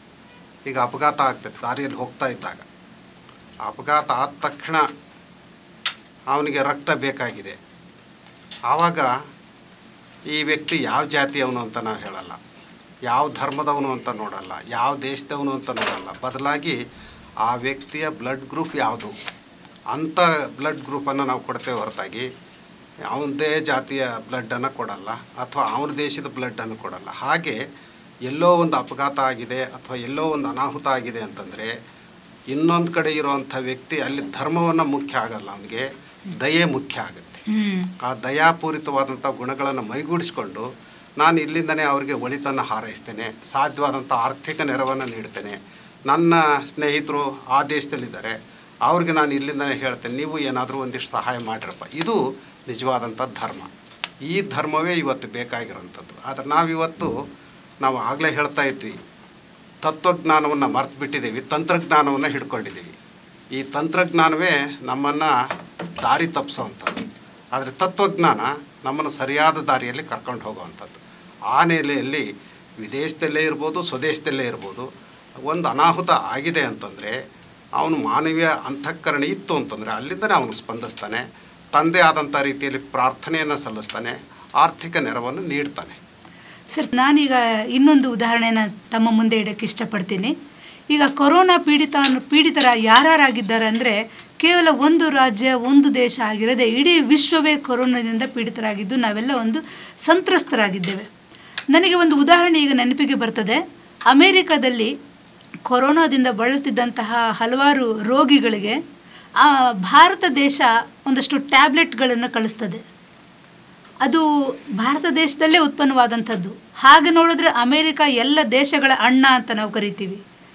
ಈಗ ಅಪಘಾತ ಆಗ್ತೈತೆ ದಾರಿಯಲ್ಲಿ ಹೋಗ್ತಾ ಇದ್ದಾಗ ಅಪಘಾತ ಆದ ತಕ್ಷಣ ಅವನಿಗೆ ರಕ್ತ ಬೇಕಾಗಿದೆ ಆವಾಗ ಈ ವ್ಯಕ್ತಿ ಯಾವ ಜಾತಿಯವನು ಅಂತ ನಾವು ಹೇಳಲ್ಲ ಯಾವ ಧರ್ಮದವನು ಅಂತ ನೋಡಲ್ಲ ಯಾವ ದೇಶದವನು ಅಂತ ನೋಡಲ್ಲ ಬದಲಾಗಿ ಆ ವ್ಯಕ್ತಿಯ ಬ್ಲಡ್ ಗ್ರೂಪ್ ಯಾವುದು ಅಂಥ ಬ್ಲಡ್ ಗ್ರೂಪನ್ನು ನಾವು ಕೊಡ್ತೇವೆ ಹೊರತಾಗಿ ಅವನದೇ ಜಾತಿಯ ಬ್ಲಡ್ಡನ್ನು ಕೊಡಲ್ಲ ಅಥವಾ ಅವನ ದೇಶದ ಬ್ಲಡ್ಡನ್ನು ಕೊಡಲ್ಲ ಹಾಗೆ ಎಲ್ಲೋ ಒಂದು ಅಪಘಾತ ಆಗಿದೆ ಅಥವಾ ಎಲ್ಲೋ ಒಂದು ಅನಾಹುತ ಆಗಿದೆ ಅಂತಂದರೆ ಇನ್ನೊಂದು ಕಡೆ ಇರುವಂಥ ವ್ಯಕ್ತಿ ಅಲ್ಲಿ ಧರ್ಮವನ್ನು ಮುಖ್ಯ ಆಗಲ್ಲ ಅವನಿಗೆ ದಯೆ ಮುಖ್ಯ ಆಗುತ್ತೆ ಹ್ಮ್ ಆ ದಯಾಪೂರಿತವಾದಂಥ ಗುಣಗಳನ್ನು ಮೈಗೂಡಿಸ್ಕೊಂಡು ನಾನು ಇಲ್ಲಿಂದನೇ ಅವರಿಗೆ ಒಳಿತನ್ನು ಹಾರೈಸ್ತೇನೆ ಸಾಧ್ಯವಾದಂಥ ಆರ್ಥಿಕ ನೆರವನ್ನು ನೀಡ್ತೇನೆ ನನ್ನ ಸ್ನೇಹಿತರು ಆ ದೇಶದಲ್ಲಿದ್ದಾರೆ ಅವ್ರಿಗೆ ನಾನು ಇಲ್ಲಿಂದನೇ ಹೇಳ್ತೇನೆ ನೀವು ಏನಾದರೂ ಒಂದಿಷ್ಟು ಸಹಾಯ ಮಾಡಿರಪ್ಪ ಇದು ನಿಜವಾದಂಥ ಧರ್ಮ ಈ ಧರ್ಮವೇ ಇವತ್ತು ಬೇಕಾಗಿರೋಂಥದ್ದು ಆದರೆ ನಾವಿವತ್ತು ನಾವು ಆಗಲೇ ಹೇಳ್ತಾ ಇದ್ವಿ ತತ್ವಜ್ಞಾನವನ್ನು ಮರೆತು ಬಿಟ್ಟಿದ್ದೀವಿ ತಂತ್ರಜ್ಞಾನವನ್ನು ಹಿಡ್ಕೊಂಡಿದ್ದೀವಿ ಈ ತಂತ್ರಜ್ಞಾನವೇ ನಮ್ಮನ್ನು ದಾರಿ ತಪ್ಪಿಸೋವಂಥದ್ದು ಆದರೆ ತತ್ವಜ್ಞಾನ ನಮ್ಮನ್ನು ಸರಿಯಾದ ದಾರಿಯಲ್ಲಿ ಕರ್ಕೊಂಡು ಹೋಗುವಂಥದ್ದು ಆ ನೆಲೆಯಲ್ಲಿ ವಿದೇಶದಲ್ಲೇ ಇರ್ಬೋದು ಸ್ವದೇಶದಲ್ಲೇ ಇರ್ಬೋದು ಒಂದು ಅನಾಹುತ ಆಗಿದೆ ಅಂತಂದರೆ ಅವನು ಮಾನವೀಯ ಅಂತಃಕರಣ ಇತ್ತು ಅಂತಂದರೆ ಅಲ್ಲಿಂದನೇ ಅವನು ಸ್ಪಂದಿಸ್ತಾನೆ ತಂದೆ ಆದಂಥ ರೀತಿಯಲ್ಲಿ ಪ್ರಾರ್ಥನೆಯನ್ನು ಸಲ್ಲಿಸ್ತಾನೆ ಆರ್ಥಿಕ ನೆರವನ್ನು ನೀಡ್ತಾನೆ ಸರ್ ನಾನೀಗ ಇನ್ನೊಂದು ಉದಾಹರಣೆನ ತಮ್ಮ ಮುಂದೆ ಇಡೋಕ್ಕೆ ಇಷ್ಟಪಡ್ತೀನಿ ಈಗ ಕೊರೋನಾ ಪೀಡಿತ ಪೀಡಿತರ ಯಾರ್ಯಾರಾಗಿದ್ದಾರೆ ಅಂದರೆ ಕೇವಲ ಒಂದು ರಾಜ್ಯ ಒಂದು ದೇಶ ಆಗಿರದೆ ಇಡೀ ವಿಶ್ವವೇ ಕೊರೋನಾದಿಂದ ಪೀಡಿತರಾಗಿದ್ದು ನಾವೆಲ್ಲ ಒಂದು ಸಂತ್ರಸ್ತರಾಗಿದ್ದೇವೆ ನನಗೆ ಒಂದು ಉದಾಹರಣೆ ಈಗ ನೆನಪಿಗೆ ಬರ್ತದೆ ಅಮೇರಿಕಾದಲ್ಲಿ ಕೊರೋನಾದಿಂದ ಬಳಲ್ತಿದ್ದಂತಹ ಹಲವಾರು ರೋಗಿಗಳಿಗೆ ಆ ಭಾರತ ದೇಶ ಒಂದಷ್ಟು ಟ್ಯಾಬ್ಲೆಟ್ಗಳನ್ನು ಕಳಿಸ್ತದೆ ಅದು ಭಾರತ ದೇಶದಲ್ಲೇ ಉತ್ಪನ್ನವಾದಂಥದ್ದು ಹಾಗೆ ನೋಡಿದ್ರೆ ಅಮೇರಿಕ ಎಲ್ಲ ದೇಶಗಳ ಅಣ್ಣ ಅಂತ ನಾವು ಕರಿತೀವಿ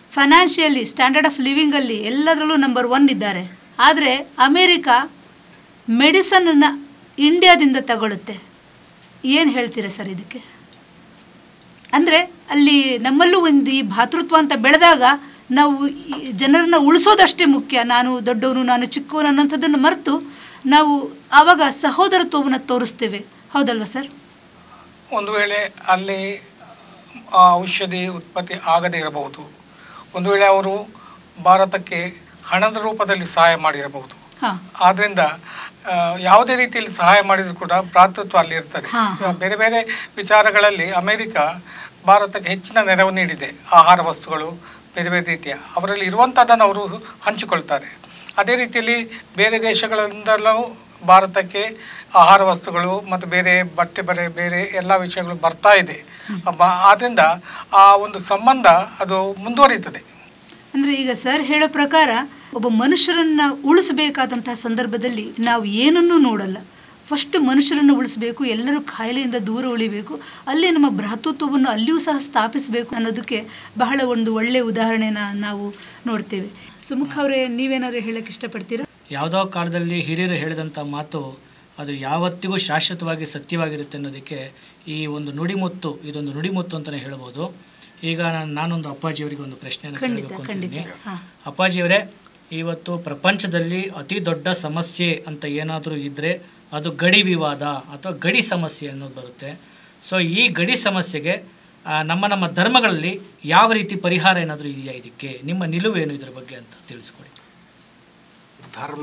ಫೈನಾನ್ಷಿಯಲಿ ಸ್ಟ್ಯಾಂಡರ್ಡ್ ಆಫ್ ಲಿವಿಂಗಲ್ಲಿ ಎಲ್ಲದರಲ್ಲೂ ನಂಬರ್ ಒನ್ ಇದ್ದಾರೆ ಆದರೆ ಅಮೇರಿಕಾ ಮೆಡಿಸನನ್ನು ಇಂಡಿಯಾದಿಂದ ತಗೊಳುತ್ತೆ ಏನು ಹೇಳ್ತೀರಾ ಸರ್ ಇದಕ್ಕೆ ಅಂದರೆ ಅಲ್ಲಿ ನಮ್ಮಲ್ಲೂ ಒಂದು ಈ ಭಾತೃತ್ವ ಅಂತ ಬೆಳೆದಾಗ ನಾವು ಈ ಜನರನ್ನ ಉಳಿಸೋದಷ್ಟೇ ಮುಖ್ಯ ನಾನು ದೊಡ್ಡವನು ನಾನು ಚಿಕ್ಕವನು ಅನ್ನೋಂಥದ್ದನ್ನು ಮರೆತು ನಾವು ಆವಾಗ ಸಹೋದರತ್ವವನ್ನು ತೋರಿಸ್ತೇವೆ ಹೌದಲ್ವಾ ಸರ್ ಒಂದು ವೇಳೆ ಅಲ್ಲಿ ಆ ಔಷಧಿ ಉತ್ಪತ್ತಿ ಆಗದೇ ಇರಬಹುದು ಒಂದು ವೇಳೆ ಅವರು ಭಾರತಕ್ಕೆ ಹಣದ ರೂಪದಲ್ಲಿ ಸಹಾಯ ಮಾಡಿರಬಹುದು ಹಾಂ ಆದ್ರಿಂದ ಆ, ಯಾವುದೇ ರೀತಿಯಲ್ಲಿ ಸಹಾಯ ಮಾಡಿದ್ರು ಕೂಡ ಭ್ರಾತೃತ್ವ ಅಲ್ಲಿ ಇರ್ತದೆ ಹಾ, ಇವಾಗ ಬೇರೆ ಬೇರೆ ವಿಚಾರಗಳಲ್ಲಿ ಅಮೆರಿಕ ಭಾರತಕ್ಕೆ ಹೆಚ್ಚಿನ ನೆರವು ನೀಡಿದೆ ಆಹಾರ ವಸ್ತುಗಳು ಬೇರೆ ಬೇರೆ ರೀತಿಯ ಅವರಲ್ಲಿ ಇರುವಂಥದ್ದನ್ನು ಅವರು ಹಂಚಿಕೊಳ್ತಾರೆ ಅದೇ ರೀತಿಯಲ್ಲಿ ಬೇರೆ ದೇಶಗಳಿಂದಲೂ ಭಾರತಕ್ಕೆ ಆಹಾರ ವಸ್ತುಗಳು ಮತ್ತು ಬೇರೆ ಬಟ್ಟೆ ಬರೆ ಬೇರೆ ಎಲ್ಲ ವಿಷಯಗಳು ಬರ್ತಾ ಇದೆ ಬ- ಆದ್ರಿಂದ ಆ ಒಂದು ಸಂಬಂಧ ಅದು ಮುಂದುವರಿಯುತ್ತದೆ ಅಂದರೆ ಈಗ ಸರ್ ಹೇಳೋ ಪ್ರಕಾರ ಒಬ್ಬ ಮನುಷ್ಯರನ್ನ ಉಳಿಸಬೇಕಾದಂತಹ ಸಂದರ್ಭದಲ್ಲಿ ನಾವು ಏನನ್ನೂ ನೋಡಲ್ಲ ಫಸ್ಟ್ ಮನುಷ್ಯರನ್ನು ಉಳಿಸಬೇಕು ಎಲ್ಲರೂ ಕಾಯಿಲೆಯಿಂದ ದೂರ ಉಳಿಬೇಕು ಅಲ್ಲೇ ನಮ್ಮ ಭ್ರಾತೃತ್ವವನ್ನು ಅಲ್ಲಿಯೂ ಸಹ ಸ್ಥಾಪಿಸಬೇಕು ಅನ್ನೋದಕ್ಕೆ ಬಹಳ ಒಂದು ಒಳ್ಳೆಯ ಉದಾಹರಣೆನ ನಾವು ನೋಡ್ತೇವೆ ಸುಮುಖ ಅವರೇ ನೀವೇನಾದ್ರು ಹೇಳಕ್ಕೆ ಇಷ್ಟಪಡ್ತೀರಾ ಯಾವುದೋ ಕಾಲದಲ್ಲಿ ಹಿರಿಯರು ಹೇಳಿದಂಥ ಮಾತು ಅದು ಯಾವತ್ತಿಗೂ ಶಾಶ್ವತವಾಗಿ ಸತ್ಯವಾಗಿರುತ್ತೆ ಅನ್ನೋದಕ್ಕೆ ಈ ಒಂದು ನುಡಿಮುತ್ತು ಇದೊಂದು ನುಡಿಮುತ್ತು ಅಂತಲೇ ಹೇಳ್ಬೋದು ಈಗ ನಾನು ನಾನೊಂದು ಅಪ್ಪಾಜಿಯವರಿಗೆ ಒಂದು ಪ್ರಶ್ನೆಯನ್ನು ಖಂಡಿತ ಕೇಳಬೇಕು ಖಂಡಿತ ಅಂತಿದ್ದೀನಿ ಹಾಂ ಅಪ್ಪಾಜಿಯವರೇ ಇವತ್ತು ಪ್ರಪಂಚದಲ್ಲಿ ಅತಿ ದೊಡ್ಡ ಸಮಸ್ಯೆ ಅಂತ ಏನಾದರೂ ಇದ್ದರೆ ಅದು ಗಡಿ ವಿವಾದ ಅಥವಾ ಗಡಿ ಸಮಸ್ಯೆ ಅನ್ನೋದು ಬರುತ್ತೆ ಸೊ ಈ ಗಡಿ ಸಮಸ್ಯೆಗೆ ಆ, ನಮ್ಮ ನಮ್ಮ ಧರ್ಮಗಳಲ್ಲಿ ಯಾವ ರೀತಿ ಪರಿಹಾರ ಏನಾದರೂ ಇದೆಯಾ ಇದಕ್ಕೆ ನಿಮ್ಮ ನಿಲುವೇನು ಇದರ ಬಗ್ಗೆ ಅಂತ ತಿಳಿಸ್ಕೊಡಿ ಧರ್ಮ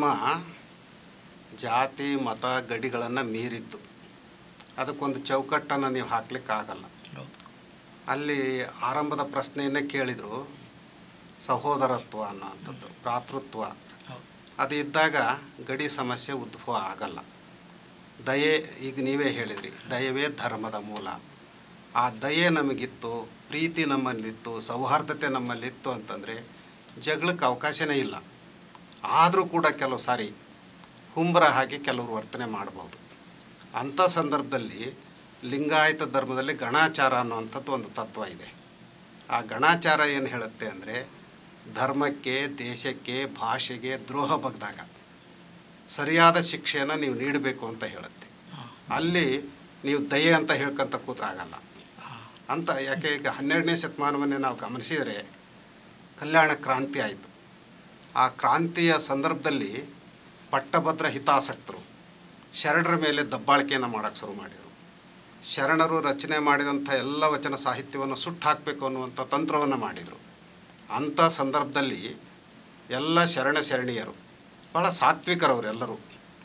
ಜಾತಿ ಮತ ಗಡಿಗಳನ್ನು ಮೀರಿದ್ದು ಅದಕ್ಕೊಂದು ಚೌಕಟ್ಟನ್ನು ನೀವು ಹಾಕ್ಲಿಕ್ಕಾಗಲ್ಲ ಹೌದು ಅಲ್ಲಿ ಆರಂಭದ ಪ್ರಶ್ನೆಯನ್ನೇ ಕೇಳಿದರು ಸಹೋದರತ್ವ ಅನ್ನೋಂಥದ್ದು ಭ್ರಾತೃತ್ವ ಹೌದು ಅದು ಇದ್ದಾಗ ಗಡಿ ಸಮಸ್ಯೆ ಉದ್ಭವ ಆಗಲ್ಲ ದಯೆ ಈಗ ನೀವೇ ಹೇಳಿದ್ರಿ ದಯವೇ ಧರ್ಮದ ಮೂಲ ಆ ದಯೆ ನಮಗಿತ್ತು ಪ್ರೀತಿ ನಮ್ಮಲ್ಲಿತ್ತು ಸೌಹಾರ್ದತೆ ನಮ್ಮಲ್ಲಿತ್ತು ಅಂತಂದರೆ ಜಗಳಕ್ಕೆ ಅವಕಾಶನೇ ಇಲ್ಲ ಆದರೂ ಕೂಡ ಕೆಲವು ಸಾರಿ ಹುಂಬರ ಹಾಕಿ ಕೆಲವರು ವರ್ತನೆ ಮಾಡ್ಬೋದು ಅಂಥ ಸಂದರ್ಭದಲ್ಲಿ ಲಿಂಗಾಯತ ಧರ್ಮದಲ್ಲಿ ಗಣಾಚಾರ ಅನ್ನುವಂಥದ್ದು ಒಂದು ತತ್ವ ಇದೆ ಆ ಗಣಾಚಾರ ಏನು ಹೇಳುತ್ತೆ ಅಂದರೆ ಧರ್ಮಕ್ಕೆ ದೇಶಕ್ಕೆ ಭಾಷೆಗೆ ದ್ರೋಹ ಬಗ್ದಾಗ ಸರಿಯಾದ ಶಿಕ್ಷೆಯನ್ನು ನೀವು ನೀಡಬೇಕು ಅಂತ ಹೇಳುತ್ತೆ ಅಲ್ಲಿ ನೀವು ದಯೆ ಅಂತ ಹೇಳ್ಕೊಂತ ಕೂತ್ರಾಗಲ್ಲ ಅಂತ ಯಾಕೆ ಈಗ ಹನ್ನೆರಡನೇ ಶತಮಾನವನ್ನೇ ನಾವು ಗಮನಿಸಿದರೆ ಕಲ್ಯಾಣ ಕ್ರಾಂತಿ ಆಯಿತು ಆ ಕ್ರಾಂತಿಯ ಸಂದರ್ಭದಲ್ಲಿ ಪಟ್ಟಭದ್ರ ಹಿತಾಸಕ್ತರು ಶರಣರ ಮೇಲೆ ದಬ್ಬಾಳಿಕೆಯನ್ನು ಮಾಡೋಕ್ಕೆ ಶುರು ಮಾಡಿದರು ಶರಣರು ರಚನೆ ಮಾಡಿದಂಥ ಎಲ್ಲ ವಚನ ಸಾಹಿತ್ಯವನ್ನು ಸುಟ್ಟು ಹಾಕಬೇಕು ಅನ್ನುವಂಥ ತಂತ್ರವನ್ನು ಮಾಡಿದರು ಅಂಥ ಸಂದರ್ಭದಲ್ಲಿ ಎಲ್ಲ ಶರಣ ಶರಣೀಯರು ಭಾಳ ಸಾತ್ವಿಕರವರೆಲ್ಲರೂ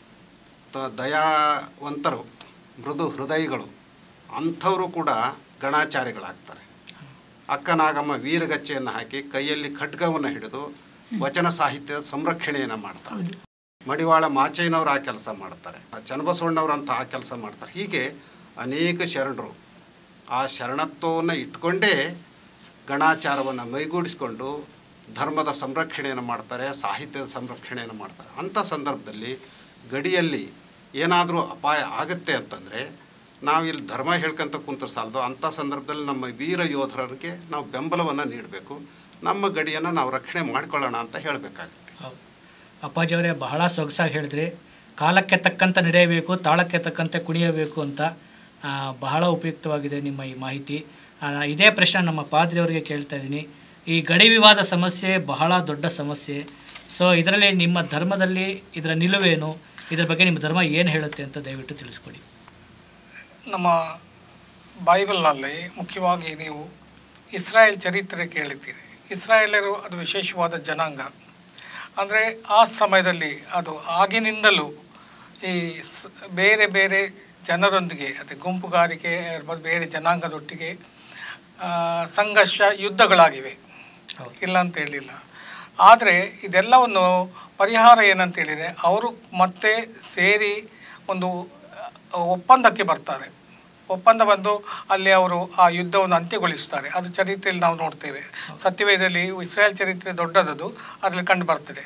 ತ ದಯಾವಂತರು ಮೃದು ಹೃದಯಿಗಳು ಅಂಥವರು ಕೂಡ ಗಣಾಚಾರಿಗಳಾಗ್ತಾರೆ ಅಕ್ಕನಾಗಮ್ಮ ವೀರಗಚ್ಚೆಯನ್ನು ಹಾಕಿ ಕೈಯಲ್ಲಿ ಖಡ್ಗವನ್ನು ಹಿಡಿದು ವಚನ ಸಾಹಿತ್ಯದ ಸಂರಕ್ಷಣೆಯನ್ನು ಮಾಡ್ತಾರೆ ಮಡಿವಾಳ ಮಾಚಯ್ಯನವರು ಆ ಕೆಲಸ ಮಾಡ್ತಾರೆ ಚನ್ನಬಸವಣ್ಣವ್ರಂತ ಆ ಕೆಲಸ ಮಾಡ್ತಾರೆ ಹೀಗೆ ಅನೇಕ ಶರಣರು ಆ ಶರಣತ್ವವನ್ನು ಇಟ್ಕೊಂಡೇ ಗಣಾಚಾರವನ್ನು ಮೈಗೂಡಿಸ್ಕೊಂಡು ಧರ್ಮದ ಸಂರಕ್ಷಣೆಯನ್ನು ಮಾಡ್ತಾರೆ ಸಾಹಿತ್ಯದ ಸಂರಕ್ಷಣೆಯನ್ನು ಮಾಡ್ತಾರೆ ಅಂಥ ಸಂದರ್ಭದಲ್ಲಿ ಗಡಿಯಲ್ಲಿ ಏನಾದರೂ ಅಪಾಯ ಆಗುತ್ತೆ ಅಂತಂದರೆ ನಾವು ಇಲ್ಲಿ ಧರ್ಮ ಹೇಳ್ಕೊಂತ ಕುಂತ ಸಾಲದು ಅಂಥ ಸಂದರ್ಭದಲ್ಲಿ ನಮ್ಮ ವೀರ ಯೋಧರಿಗೆ ನಾವು ಬೆಂಬಲವನ್ನು ನೀಡಬೇಕು ನಮ್ಮ ಗಡಿಯನ್ನು ನಾವು ರಕ್ಷಣೆ ಮಾಡ್ಕೊಳ್ಳೋಣ ಅಂತ ಹೇಳಬೇಕಾಗುತ್ತೆ ಹೌದು ಅಪ್ಪಾಜಿಯವರೇ ಬಹಳ ಸೊಗಸಾಗಿ ಹೇಳಿದ್ರಿ ಕಾಲಕ್ಕೆ ತಕ್ಕಂತೆ ನಡೆಯಬೇಕು ತಾಳಕ್ಕೆ ತಕ್ಕಂತೆ ಕುಣಿಯಬೇಕು ಅಂತ ಆ, ಬಹಳ ಉಪಯುಕ್ತವಾಗಿದೆ ನಿಮ್ಮ ಈ ಮಾಹಿತಿ ಆ, ಇದೇ ಪ್ರಶ್ನೆ ನಮ್ಮ ಪಾದ್ರಿಯವರಿಗೆ ಕೇಳ್ತಾ ಇದ್ದೀನಿ ಈ ಗಡಿ ವಿವಾದ ಸಮಸ್ಯೆ ಬಹಳ ದೊಡ್ಡ ಸಮಸ್ಯೆ ಸೊ ಇದರಲ್ಲಿ ನಿಮ್ಮ ಧರ್ಮದಲ್ಲಿ ಇದರ ನಿಲುವೇನು ಇದರ ಬಗ್ಗೆ ನಿಮ್ಮ ಧರ್ಮ ಏನು ಹೇಳುತ್ತೆ ಅಂತ ದಯವಿಟ್ಟು ತಿಳಿಸ್ಕೊಡಿ ನಮ್ಮ ಬೈಬಲ್ನಲ್ಲಿ ಮುಖ್ಯವಾಗಿ ನೀವು ಇಸ್ರಾಯೇಲ್ ಚರಿತ್ರೆ ಕೇಳಿದ್ದೀರಿ ಇಸ್ರಾಯೇಲರು ಅದು ವಿಶೇಷವಾದ ಜನಾಂಗ ಅಂದರೆ ಆ ಸಮಯದಲ್ಲಿ ಅದು ಆಗಿನಿಂದಲೂ ಈ ಸ್- ಬೇರೆ ಬೇರೆ ಜನರೊಂದಿಗೆ ಅದೇ ಗುಂಪುಗಾರಿಕೆ ಇರ್ಬೋದು ಬೇರೆ ಜನಾಂಗದೊಟ್ಟಿಗೆ ಆ, ಸಂಘರ್ಷ ಯುದ್ಧಗಳಾಗಿವೆ ಹೌದು. ಇಲ್ಲ ಅಂತ ಹೇಳಿಲ್ಲ ಆದರೆ ಇದೆಲ್ಲವನ್ನು ಪರಿಹಾರ ಏನಂತ ಹೇಳಿದರೆ ಅವರು ಮತ್ತೆ ಸೇರಿ ಒಂದು ಆ, ಒಪ್ಪಂದಕ್ಕೆ ಬರ್ತಾರೆ ಒಪ್ಪಂದ ಬಂದು ಅಲ್ಲಿ ಅವರು ಆ ಯುದ್ಧವನ್ನು ಅಂತ್ಯಗೊಳಿಸ್ತಾರೆ ಅದು ಚರಿತ್ರೆಯಲ್ಲಿ ನಾವು ನೋಡ್ತೇವೆ ಸತ್ಯವೇದದಲ್ಲಿ ಇಸ್ರಾಯೇಲ್ ಚರಿತ್ರೆ ದೊಡ್ಡದದು ಅದರಲ್ಲಿ ಕಂಡು ಬರ್ತದೆ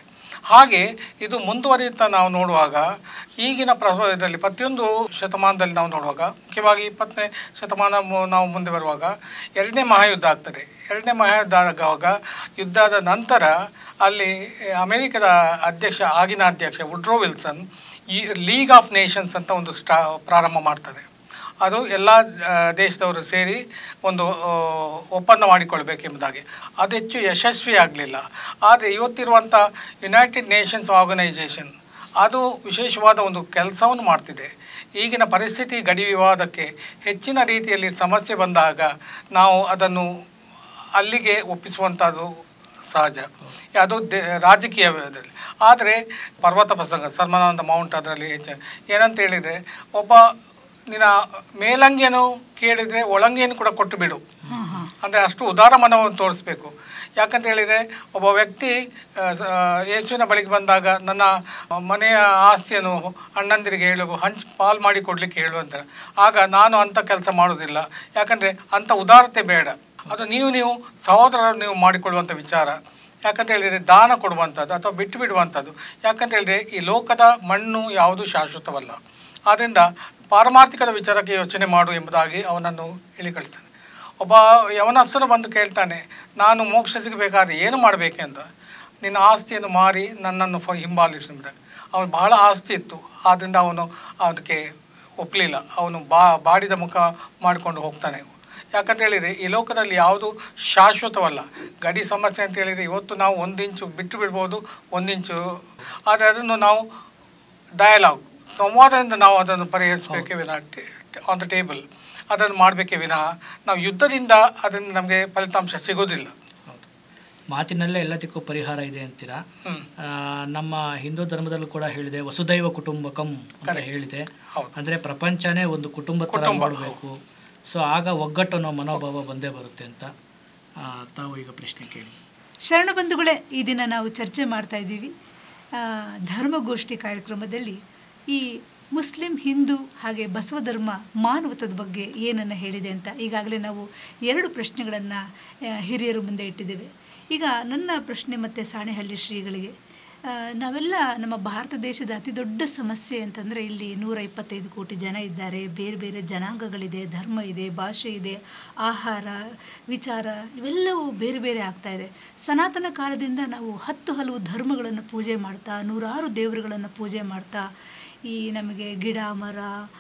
ಹಾಗೆ ಇದು ಮುಂದುವರಿಯುತ್ತಾ ನಾವು ನೋಡುವಾಗ ಈಗಿನ ಪ್ರ ಇದರಲ್ಲಿ ಪ್ರತಿಯೊಂದು ಶತಮಾನದಲ್ಲಿ ನಾವು ನೋಡುವಾಗ ಮುಖ್ಯವಾಗಿ ಇಪ್ಪತ್ತನೇ ಶತಮಾನ ಮು- ನಾವು ಮುಂದೆ ಬರುವಾಗ ಎರಡನೇ ಮಹಾಯುದ್ಧ ಆಗ್ತದೆ ಎರಡನೇ ಮಹಾಯುದ್ಧ ಆಗುವಾಗ ಯುದ್ಧದ ನಂತರ ಅಲ್ಲಿ ಅಮೆರಿಕದ ಅಧ್ಯಕ್ಷ ಆಗಿನ ಅಧ್ಯಕ್ಷ ವುಡ್ರೋ ವಿಲ್ಸನ್ ಈ ಲೀಗ್ ಆಫ್ ನೇಷನ್ಸ್ ಅಂತ ಒಂದು ಸ್ಟಾ ಪ್ರಾರಂಭ ಮಾಡ್ತಾರೆ ಅದು ಎಲ್ಲ ಆ, ದೇಶದವರು ಸೇರಿ ಒಂದು ಆ, ಒಪ್ಪಂದ ಮಾಡಿಕೊಳ್ಬೇಕೆಂಬುದಾಗಿ ಅದು ಹೆಚ್ಚು ಯಶಸ್ವಿ ಆಗಲಿಲ್ಲ ಆದರೆ ಇವತ್ತಿರುವಂಥ ಯುನೈಟೆಡ್ ನೇಷನ್ಸ್ ಆರ್ಗನೈಜೇಷನ್ ಅದು ವಿಶೇಷವಾದ ಒಂದು ಕೆಲಸವನ್ನು ಮಾಡ್ತಿದೆ ಈಗಿನ ಪರಿಸ್ಥಿತಿ ಗಡಿ ವಿವಾದಕ್ಕೆ ಹೆಚ್ಚಿನ ರೀತಿಯಲ್ಲಿ ಸಮಸ್ಯೆ ಬಂದಾಗ ನಾವು ಅದನ್ನು ಅಲ್ಲಿಗೆ ಒಪ್ಪಿಸುವಂಥದ್ದು ಸಹಜ ಅದು ದೇ ರಾಜಕೀಯ ಇದರಲ್ಲಿ ಆದರೆ ಪರ್ವತ ಪ್ರಸಂಗ ಸರ್ಮನಾಂದ ಮೌಂಟ್ ಅದರಲ್ಲಿ ಹೆಚ್ಚು ಏನಂತ ಹೇಳಿದರೆ ಒಬ್ಬ ನಿನ್ನ ಮೇಲಂಗಿಯನ್ನು ಕೇಳಿದರೆ ಒಳಂಗಿಯನ್ನು ಕೂಡ ಕೊಟ್ಟು ಬಿಡು ಅಂದರೆ ಅಷ್ಟು ಉದಾರ ಮನವನ್ನು ತೋರಿಸ್ಬೇಕು ಯಾಕಂತ ಹೇಳಿದರೆ ಒಬ್ಬ ವ್ಯಕ್ತಿ ಆ, ಸ- ಆ, ಯೇಸುವಿನ ಬಳಿಗೆ ಬಂದಾಗ ನನ್ನ ಮನೆಯ ಆಸ್ತಿಯನ್ನು ಅಣ್ಣಂದಿರಿಗೆ ಹೇಳು ಹಂಚ್ ಪಾಲ್ ಮಾಡಿ ಕೊಡಲಿಕ್ಕೆ ಹೇಳು ಅಂತ ಆಗ ನಾನು ಅಂಥ ಕೆಲಸ ಮಾಡೋದಿಲ್ಲ ಯಾಕಂದರೆ ಅಂಥ ಉದಾರತೆ ಬೇಡ ಅದು ನೀವು ನೀವು ಸಹೋದರರು ನೀವು ಮಾಡಿಕೊಳ್ಳುವಂಥ ವಿಚಾರ ಯಾಕಂತ ಹೇಳಿದರೆ ದಾನ ಕೊಡುವಂಥದ್ದು ಅಥವಾ ಬಿಟ್ಟು ಬಿಡುವಂಥದ್ದು ಯಾಕಂತ ಹೇಳಿದರೆ ಈ ಲೋಕದ ಮಣ್ಣು ಯಾವುದು ಶಾಶ್ವತವಲ್ಲ ಆದ್ದರಿಂದ ಪಾರಮಾರ್ಥಿಕದ ವಿಚಾರಕ್ಕೆ ಯೋಚನೆ ಮಾಡು ಎಂಬುದಾಗಿ ಅವನನ್ನು ಹೇಳಿ ಕಳಿಸ್ತಾನೆ ಒಬ್ಬ ಯವನಸ್ಥನು ಬಂದು ಕೇಳ್ತಾನೆ ನಾನು ಮೋಕ್ಷ ಸಿಗಬೇಕಾದ್ರೆ ಏನು ಮಾಡಬೇಕೆ ಅಂತ ನಿನ್ನ ಆಸ್ತಿಯನ್ನು ಮಾರಿ ನನ್ನನ್ನು ಫ ಹಿಂಬಾಲಿಸು ಎಂಬುದಾಗಿ ಅವನು ಬಹಳ ಆಸ್ತಿ ಇತ್ತು ಆದ್ದರಿಂದ ಅವನು ಅದಕ್ಕೆ ಒಪ್ಪಲಿಲ್ಲ ಅವನು ಬಾ ಬಾಡಿದ ಮುಖ ಮಾಡಿಕೊಂಡು ಹೋಗ್ತಾನೆ ಯಾಕಂತ ಹೇಳಿದರೆ ಈ ಲೋಕದಲ್ಲಿ ಯಾವುದು ಶಾಶ್ವತವಲ್ಲ ಗಡಿ ಸಮಸ್ಯೆ ಅಂತ ಹೇಳಿದರೆ ಇವತ್ತು ನಾವು ಒಂದು ಇಂಚು ಬಿಟ್ಟು ಬಿಡ್ಬೋದು ಒಂದು ಇಂಚು ಆದರೆ ಅದನ್ನು ನಾವು ಡಯಲಾಗ್ ಸಂವಾದದಿಂದ ನಾವು ಅದನ್ನು ಪರಿಹರಿಸಬೇಕೇ ವಿನ ಆನ್ ದ ಟೇಬಲ್ ಅದನ್ನು ಮಾಡಬೇಕೇ ವಿನಃ ನಾವು ಯುದ್ಧದಿಂದ ಅದರಿಂದ ನಮಗೆ ಫಲಿತಾಂಶ ಸಿಗೋದಿಲ್ಲ ಹೌದು ಮಾತಿನಲ್ಲೇ ಎಲ್ಲದಕ್ಕೂ ಪರಿಹಾರ ಇದೆ ಅಂತೀರಾ ಹ್ಮ್. ಆ, ನಮ್ಮ ಹಿಂದೂ ಧರ್ಮದಲ್ಲೂ ಕೂಡ ಹೇಳಿದೆ ವಸುದೈವ ಕುಟುಂಬಕಂ ಅಂತ Correct. ಹೇಳಿದೆ ಹೌದು. ಅಂದರೆ ಪ್ರಪಂಚನೇ ಒಂದು ಕುಟುಂಬ ಥರ ಕುಟುಂಬ. ಮಾಡಬೇಕು ಸೊ ಆಗ ಒಗ್ಗಟ್ಟು ಅನ್ನೋ ಮನೋಭಾವ ಬಂದೇ ಬರುತ್ತೆ ಅಂತ ಆ, ತಾವು ಈಗ ಪ್ರಶ್ನೆ ಕೇಳಿ ಶರಣ ಬಂಧುಗಳೇ ಈ ದಿನ ನಾವು ಚರ್ಚೆ ಮಾಡ್ತಾ ಇದ್ದೀವಿ ಆ, ಧರ್ಮಗೋಷ್ಠಿ ಕಾರ್ಯಕ್ರಮದಲ್ಲಿ ಈ ಮುಸ್ಲಿಂ ಹಿಂದೂ ಹಾಗೆ ಬಸವ ಧರ್ಮ ಮಾನವತದ ಬಗ್ಗೆ ಏನನ್ನು ಹೇಳಿದೆ ಅಂತ ಈಗಾಗಲೇ ನಾವು ಎರಡು ಪ್ರಶ್ನೆಗಳನ್ನು ಹಿರಿಯರ ಮುಂದೆ ಇಟ್ಟಿದ್ದೇವೆ ಈಗ ನನ್ನ ಪ್ರಶ್ನೆ ಮತ್ತು ಸಾಣೆಹಳ್ಳಿ ಶ್ರೀಗಳಿಗೆ ಆ, ನಾವೆಲ್ಲ ನಮ್ಮ ಭಾರತ ದೇಶದ ಅತಿ ದೊಡ್ಡ ಸಮಸ್ಯೆ ಅಂತಂದರೆ ಇಲ್ಲಿ ನೂರ ಇಪ್ಪತ್ತೈದು ಕೋಟಿ ಜನ ಇದ್ದಾರೆ ಬೇರೆ ಬೇರೆ ಜನಾಂಗಗಳಿದೆ ಧರ್ಮ ಇದೆ ಭಾಷೆ ಇದೆ ಆಹಾರ ವಿಚಾರ ಇವೆಲ್ಲವೂ ಬೇರೆ ಬೇರೆ ಆಗ್ತಾ ಇದೆ ಸನಾತನ ಕಾಲದಿಂದ ನಾವು ಹತ್ತು ಹಲವು ಧರ್ಮಗಳನ್ನು ಪೂಜೆ ಮಾಡ್ತಾ ನೂರಾರು ದೇವರುಗಳನ್ನು ಪೂಜೆ ಮಾಡ್ತಾ ಈ ನಮಗೆ ಗಿಡ ಮರ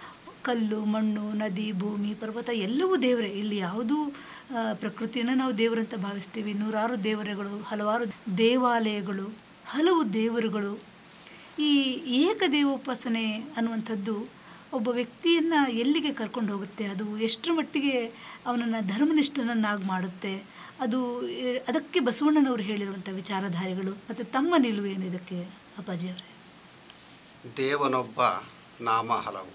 ಕಲ್ಲು ಮಣ್ಣು ನದಿ ಭೂಮಿ ಪರ್ವತ ಎಲ್ಲವೂ ದೇವರೇ ಇಲ್ಲಿ ಯಾವುದೂ ಆ, ಪ್ರಕೃತಿಯನ್ನು ನಾವು ದೇವರಂತ ಭಾವಿಸ್ತೀವಿ ನೂರಾರು ದೇವರುಗಳು ಹಲವಾರು ದೇವಾಲಯಗಳು ಹಲವು ದೇವರುಗಳು ಈ ಏಕದೇವೋಪಾಸನೆ ಅನ್ನುವಂಥದ್ದು ಒಬ್ಬ ವ್ಯಕ್ತಿಯನ್ನು ಎಲ್ಲಿಗೆ ಕರ್ಕೊಂಡು ಹೋಗುತ್ತೆ ಅದು ಎಷ್ಟರ ಮಟ್ಟಿಗೆ ಅವನನ್ನು ಧರ್ಮನಿಷ್ಠನನ್ನಾಗಿ ಮಾಡುತ್ತೆ ಅದು ಎ, ಅದಕ್ಕೆ ಬಸವಣ್ಣನವರು ಹೇಳಿರುವಂಥ ವಿಚಾರಧಾರೆಗಳು ಮತ್ತು ತಮ್ಮ ನಿಲುವು ಏನು ಇದಕ್ಕೆ ಅಪ್ಪಾಜಿ ಅವರೇ ದೇವನೊಬ್ಬ ನಾಮ ಹಲವು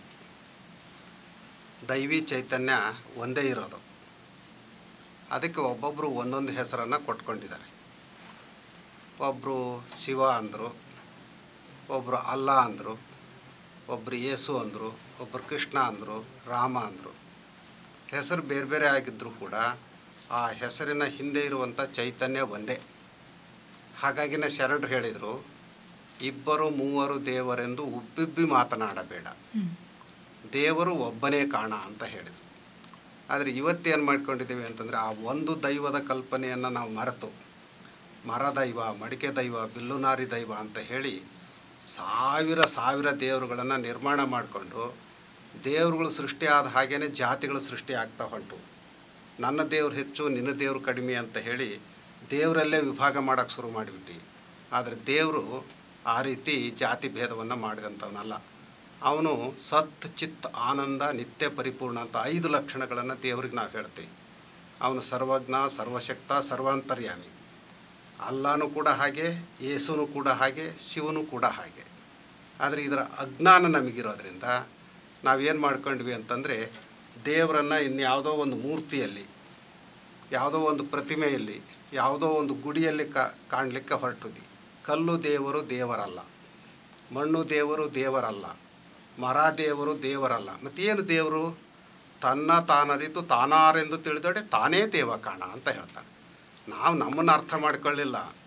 ದೈವಿ ಚೈತನ್ಯ ಒಂದೇ ಇರೋದು ಅದಕ್ಕೆ ಒಬ್ಬೊಬ್ಬರು ಒಂದೊಂದು ಹೆಸರನ್ನು ಕೊಟ್ಕೊಂಡಿದ್ದಾರೆ ಒಬ್ಬರು ಶಿವ ಅಂದರು ಒಬ್ಬರು ಅಲ್ಲ ಅಂದರು ಒಬ್ಬರು ಯೇಸು ಅಂದರು ಒಬ್ಬರು ಕೃಷ್ಣ ಅಂದರು ರಾಮ ಅಂದರು ಹೆಸರು ಬೇರೆ ಬೇರೆ ಆಗಿದ್ದರೂ ಕೂಡ ಆ ಹೆಸರಿನ ಹಿಂದೆ ಇರುವಂಥ ಚೈತನ್ಯ ಒಂದೇ ಹಾಗಾಗಿನೇ ಶರಣರು ಹೇಳಿದರು ಇಬ್ಬರು ಮೂವರು ದೇವರೆಂದು ಉಬ್ಬಿಬ್ಬಿ ಮಾತನಾಡಬೇಡ ಹ್ಮ್. ದೇವರು ಒಬ್ಬನೇ ಕಾಣ ಅಂತ ಹೇಳಿದರು ಆದರೆ ಇವತ್ತೇನು ಮಾಡ್ಕೊಂಡಿದ್ದೀವಿ ಅಂತಂದರೆ ಆ ಒಂದು ದೈವದ ಕಲ್ಪನೆಯನ್ನು ನಾವು ಮರೆತು ಮರ ದೈವ ಮಡಿಕೆ ದೈವ ಬಿಲ್ಲುನಾರಿ ದೈವ ಅಂತ ಹೇಳಿ ಸಾವಿರ ಸಾವಿರ ದೇವರುಗಳನ್ನು ನಿರ್ಮಾಣ ಮಾಡಿಕೊಂಡು ದೇವರುಗಳು ಸೃಷ್ಟಿ ಆದ ಹಾಗೇ ಜಾತಿಗಳು ಸೃಷ್ಟಿ ಆಗ್ತಾ ಹೊಂಟು ನನ್ನ ದೇವ್ರು ಹೆಚ್ಚು ನಿನ್ನ ದೇವ್ರು ಕಡಿಮೆ ಅಂತ ಹೇಳಿ ದೇವರಲ್ಲೇ ವಿಭಾಗ ಮಾಡೋಕ್ಕೆ ಶುರು ಮಾಡಿಬಿಟ್ಟು ಆದರೆ ದೇವರು ಆ ರೀತಿ ಜಾತಿ ಭೇದವನ್ನು ಮಾಡಿದಂಥವನಲ್ಲ ಅವನು ಸತ್ ಚಿತ್ ಆನಂದ ನಿತ್ಯ ಪರಿಪೂರ್ಣ ಅಂತ ಐದು ಲಕ್ಷಣಗಳನ್ನು ದೇವ್ರಿಗೆ ನಾವು ಹೇಳ್ತೀವಿ ಅವನು ಸರ್ವಜ್ಞ ಸರ್ವಶಕ್ತ ಸರ್ವಾಂತರ್ಯಾಮಿ ಅಲ್ಲಾನು ಕೂಡ ಹಾಗೆ ಯೇಸುನು ಕೂಡ ಹಾಗೆ ಶಿವನು ಕೂಡ ಹಾಗೆ ಆದರೆ ಇದರ ಅಜ್ಞಾನ ನಮಗಿರೋದ್ರಿಂದ ನಾವೇನು ಮಾಡ್ಕೊಂಡ್ವಿ ಅಂತಂದರೆ ದೇವರನ್ನು ಇನ್ಯಾವುದೋ ಒಂದು ಮೂರ್ತಿಯಲ್ಲಿ ಯಾವುದೋ ಒಂದು ಪ್ರತಿಮೆಯಲ್ಲಿ ಯಾವುದೋ ಒಂದು ಗುಡಿಯಲ್ಲಿ ಕಾ ಕಾಣಲಿಕ್ಕೆ ಹೊರಟಿದ್ವಿ ಕಲ್ಲು ದೇವರು ದೇವರಲ್ಲ ಮಣ್ಣು ದೇವರು ದೇವರಲ್ಲ ಮರ ದೇವರು ದೇವರಲ್ಲ ಮತ್ತೇನು ದೇವರು ತನ್ನ ತಾನರಿತು ತಾನಾರೆಂದು ತಿಳಿದೊಡೆ ತಾನೇ ದೇವ ಕಾಣ ಅಂತ ಹೇಳ್ತಾನೆ ನಾವು ನಮ್ಮನ್ನು ಅರ್ಥ ಮಾಡ್ಕೊಳ್ಳಿಲ್ಲ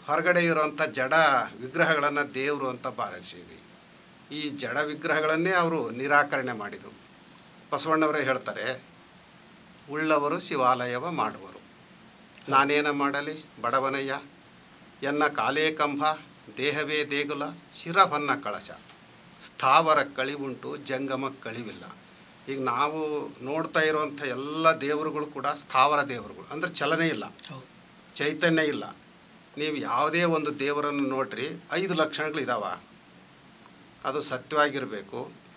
ಹೊರಗಡೆ ಇರುವಂಥ ಜಡ ವಿಗ್ರಹಗಳನ್ನು ದೇವರು ಅಂತ ಭಾವಿಸಿದ್ವಿ ಈ ಜಡ ವಿಗ್ರಹಗಳನ್ನೇ ಅವರು ನಿರಾಕರಣೆ ಮಾಡಿದರು ಬಸವಣ್ಣವರೇ ಹೇಳ್ತಾರೆ ಉಳ್ಳವರು ಶಿವಾಲಯವ ಮಾಡುವರು ನಾನೇನ ಮಾಡಲಿ ಬಡವನಯ್ಯ ಎನ್ನ ಕಾಲೇ ಕಂಬ ದೇಹವೇ ದೇಗುಲ ಶಿರಹೊನ್ನ ಕಳಶ ಸ್ಥಾವರ ಕಳಿವುಂಟು ಜಂಗಮ ಕಳಿವಿಲ್ಲ ಈಗ ನಾವು ನೋಡ್ತಾ ಇರುವಂಥ ಎಲ್ಲ ದೇವರುಗಳು ಕೂಡ ಸ್ಥಾವರ ದೇವರುಗಳು ಅಂದರೆ ಚಲನೆ ಇಲ್ಲ ಹೌದು ಚೈತನ್ಯ ಇಲ್ಲ ನೀವು ಯಾವುದೇ ಒಂದು ದೇವರನ್ನು ನೋಡ್ರಿ ಐದು ಲಕ್ಷಣಗಳಿದಾವ ಅದು ಸತ್ಯವಾಗಿರಬೇಕು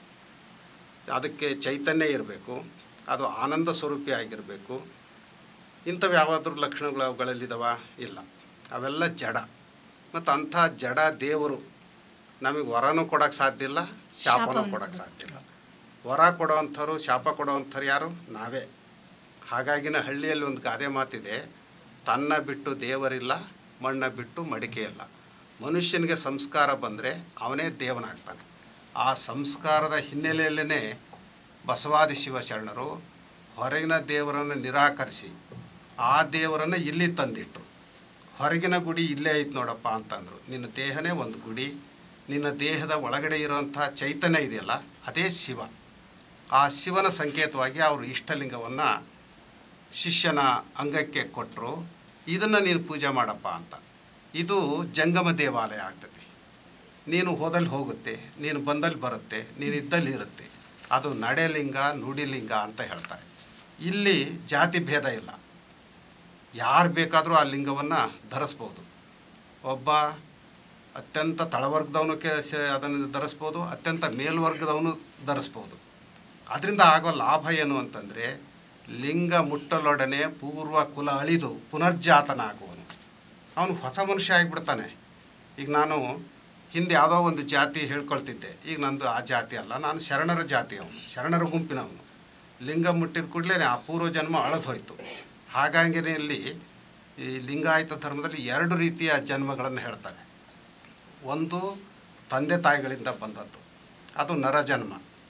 ಅದಕ್ಕೆ ಚೈತನ್ಯ ಇರಬೇಕು ಅದು ಆನಂದ ಸ್ವರೂಪಿ ಆಗಿರಬೇಕು ಇಂಥವು ಯಾವಾದರೂ ಲಕ್ಷಣಗಳು ಅವುಗಳಲ್ಲಿದ್ದಾವ ಇಲ್ಲ ಅವೆಲ್ಲ ಜಡ ಮತ್ತು ಅಂಥ ಜಡ ದೇವರು ನಮಗೆ ವರನೂ ಕೊಡೋಕ್ಕೆ ಸಾಧ್ಯ ಇಲ್ಲ ಶಾಪನೂ ಶಾಪವನ್ನು ಕೊಡೋಕ್ಕೆ ಸಾಧ್ಯ ಇಲ್ಲ ವರ ಕೊಡೋವಂಥವ್ರು ಶಾಪ ಕೊಡೋವಂಥವ್ರು ಯಾರು ನಾವೇ ಹಾಗಾಗಿನ ಹಳ್ಳಿಯಲ್ಲಿ ಒಂದು ಗಾದೆ ಮಾತಿದೆ ತನ್ನ ಬಿಟ್ಟು ದೇವರಿಲ್ಲ ಮಣ್ಣ ಬಿಟ್ಟು ಮಡಿಕೆ ಇಲ್ಲ ಮನುಷ್ಯನಿಗೆ ಸಂಸ್ಕಾರ ಬಂದರೆ ಅವನೇ ದೇವನಾಗ್ತಾನೆ ಆ ಸಂಸ್ಕಾರದ ಹಿನ್ನೆಲೆಯಲ್ಲೇ ಬಸವಾದಿ ಶಿವಶರಣರು ಹೊರಗಿನ ದೇವರನ್ನು ನಿರಾಕರಿಸಿ ಆ ದೇವರನ್ನು ಇಲ್ಲಿ ತಂದಿಟ್ರು ಹೊರಗಿನ ಗುಡಿ ಇಲ್ಲೇ ಐತೆ ನೋಡಪ್ಪ ಅಂತಂದರು ನಿನ್ನ ದೇಹನೇ ಒಂದು ಗುಡಿ ನಿನ್ನ ದೇಹದ ಒಳಗಡೆ ಇರುವಂಥ ಚೈತನ್ಯ ಇದೆಯಲ್ಲ ಅದೇ ಶಿವ ಆ ಶಿವನ ಸಂಕೇತವಾಗಿ ಅವರು ಇಷ್ಟಲಿಂಗವನ್ನು ಶಿಷ್ಯನ ಅಂಗಕ್ಕೆ ಕೊಟ್ಟರು ಇದನ್ನು ನೀನು ಪೂಜೆ ಮಾಡಪ್ಪ ಅಂತ ಇದು ಜಂಗಮ ದೇವಾಲಯ ಆಗ್ತದೆ ನೀನು ಹೋದಲ್ಲಿ ಹೋಗುತ್ತೆ ನೀನು ಬಂದಲ್ಲಿ ಬರುತ್ತೆ ನೀನು ಇದ್ದಲ್ಲಿ ಇರುತ್ತೆ ಅದು ನಡೆಲಿಂಗ ನುಡಿಲಿಂಗ ಅಂತ ಹೇಳ್ತಾರೆ ಇಲ್ಲಿ ಜಾತಿ ಭೇದ ಇಲ್ಲ ಯಾರು ಬೇಕಾದರೂ ಆ ಲಿಂಗವನ್ನು ಧರಿಸ್ಬೋದು ಒಬ್ಬ ಅತ್ಯಂತ ತಳವರ್ಗದವನು ಕೆ ಶ- ಅದನ್ನು ಧರಿಸ್ಬೋದು ಅತ್ಯಂತ ಮೇಲ್ವರ್ಗದವನು ಧರಿಸ್ಬೋದು ಅದರಿಂದ ಆಗೋ ಲಾಭ ಏನು ಅಂತಂದರೆ ಲಿಂಗ ಮುಟ್ಟಲೊಡನೆ ಪೂರ್ವ ಕುಲ ಅಳಿದು ಪುನರ್ಜಾತನಾಗುವನು ಅವನು ಹೊಸ ಮನುಷ್ಯ ಆಗಿಬಿಡ್ತಾನೆ ಈಗ ನಾನು ಹಿಂದೆ ಯಾವುದೋ ಒಂದು ಜಾತಿ ಹೇಳ್ಕೊಳ್ತಿದ್ದೆ ಈಗ ನಂದು ಆ ಜಾತಿ ಅಲ್ಲ ನಾನು ಶರಣರ ಜಾತಿ ಅವನು ಶರಣರ ಗುಂಪಿನವನು ಲಿಂಗ ಮುಟ್ಟಿದ ಕೂಡಲೇ ಆ ಪೂರ್ವ ಜನ್ಮ ಅಳದು ಹೋಯಿತು ಹಾಗಾಗಿ ಇಲ್ಲಿ ಈ ಲಿಂಗಾಯತ ಧರ್ಮದಲ್ಲಿ ಎರಡು ರೀತಿಯ ಜನ್ಮಗಳನ್ನು ಹೇಳ್ತಾರೆ ಒಂದು ತಂದೆ ತಾಯಿಗಳಿಂದ ಬಂದದ್ದು ಅದು ನರಜನ್ಮ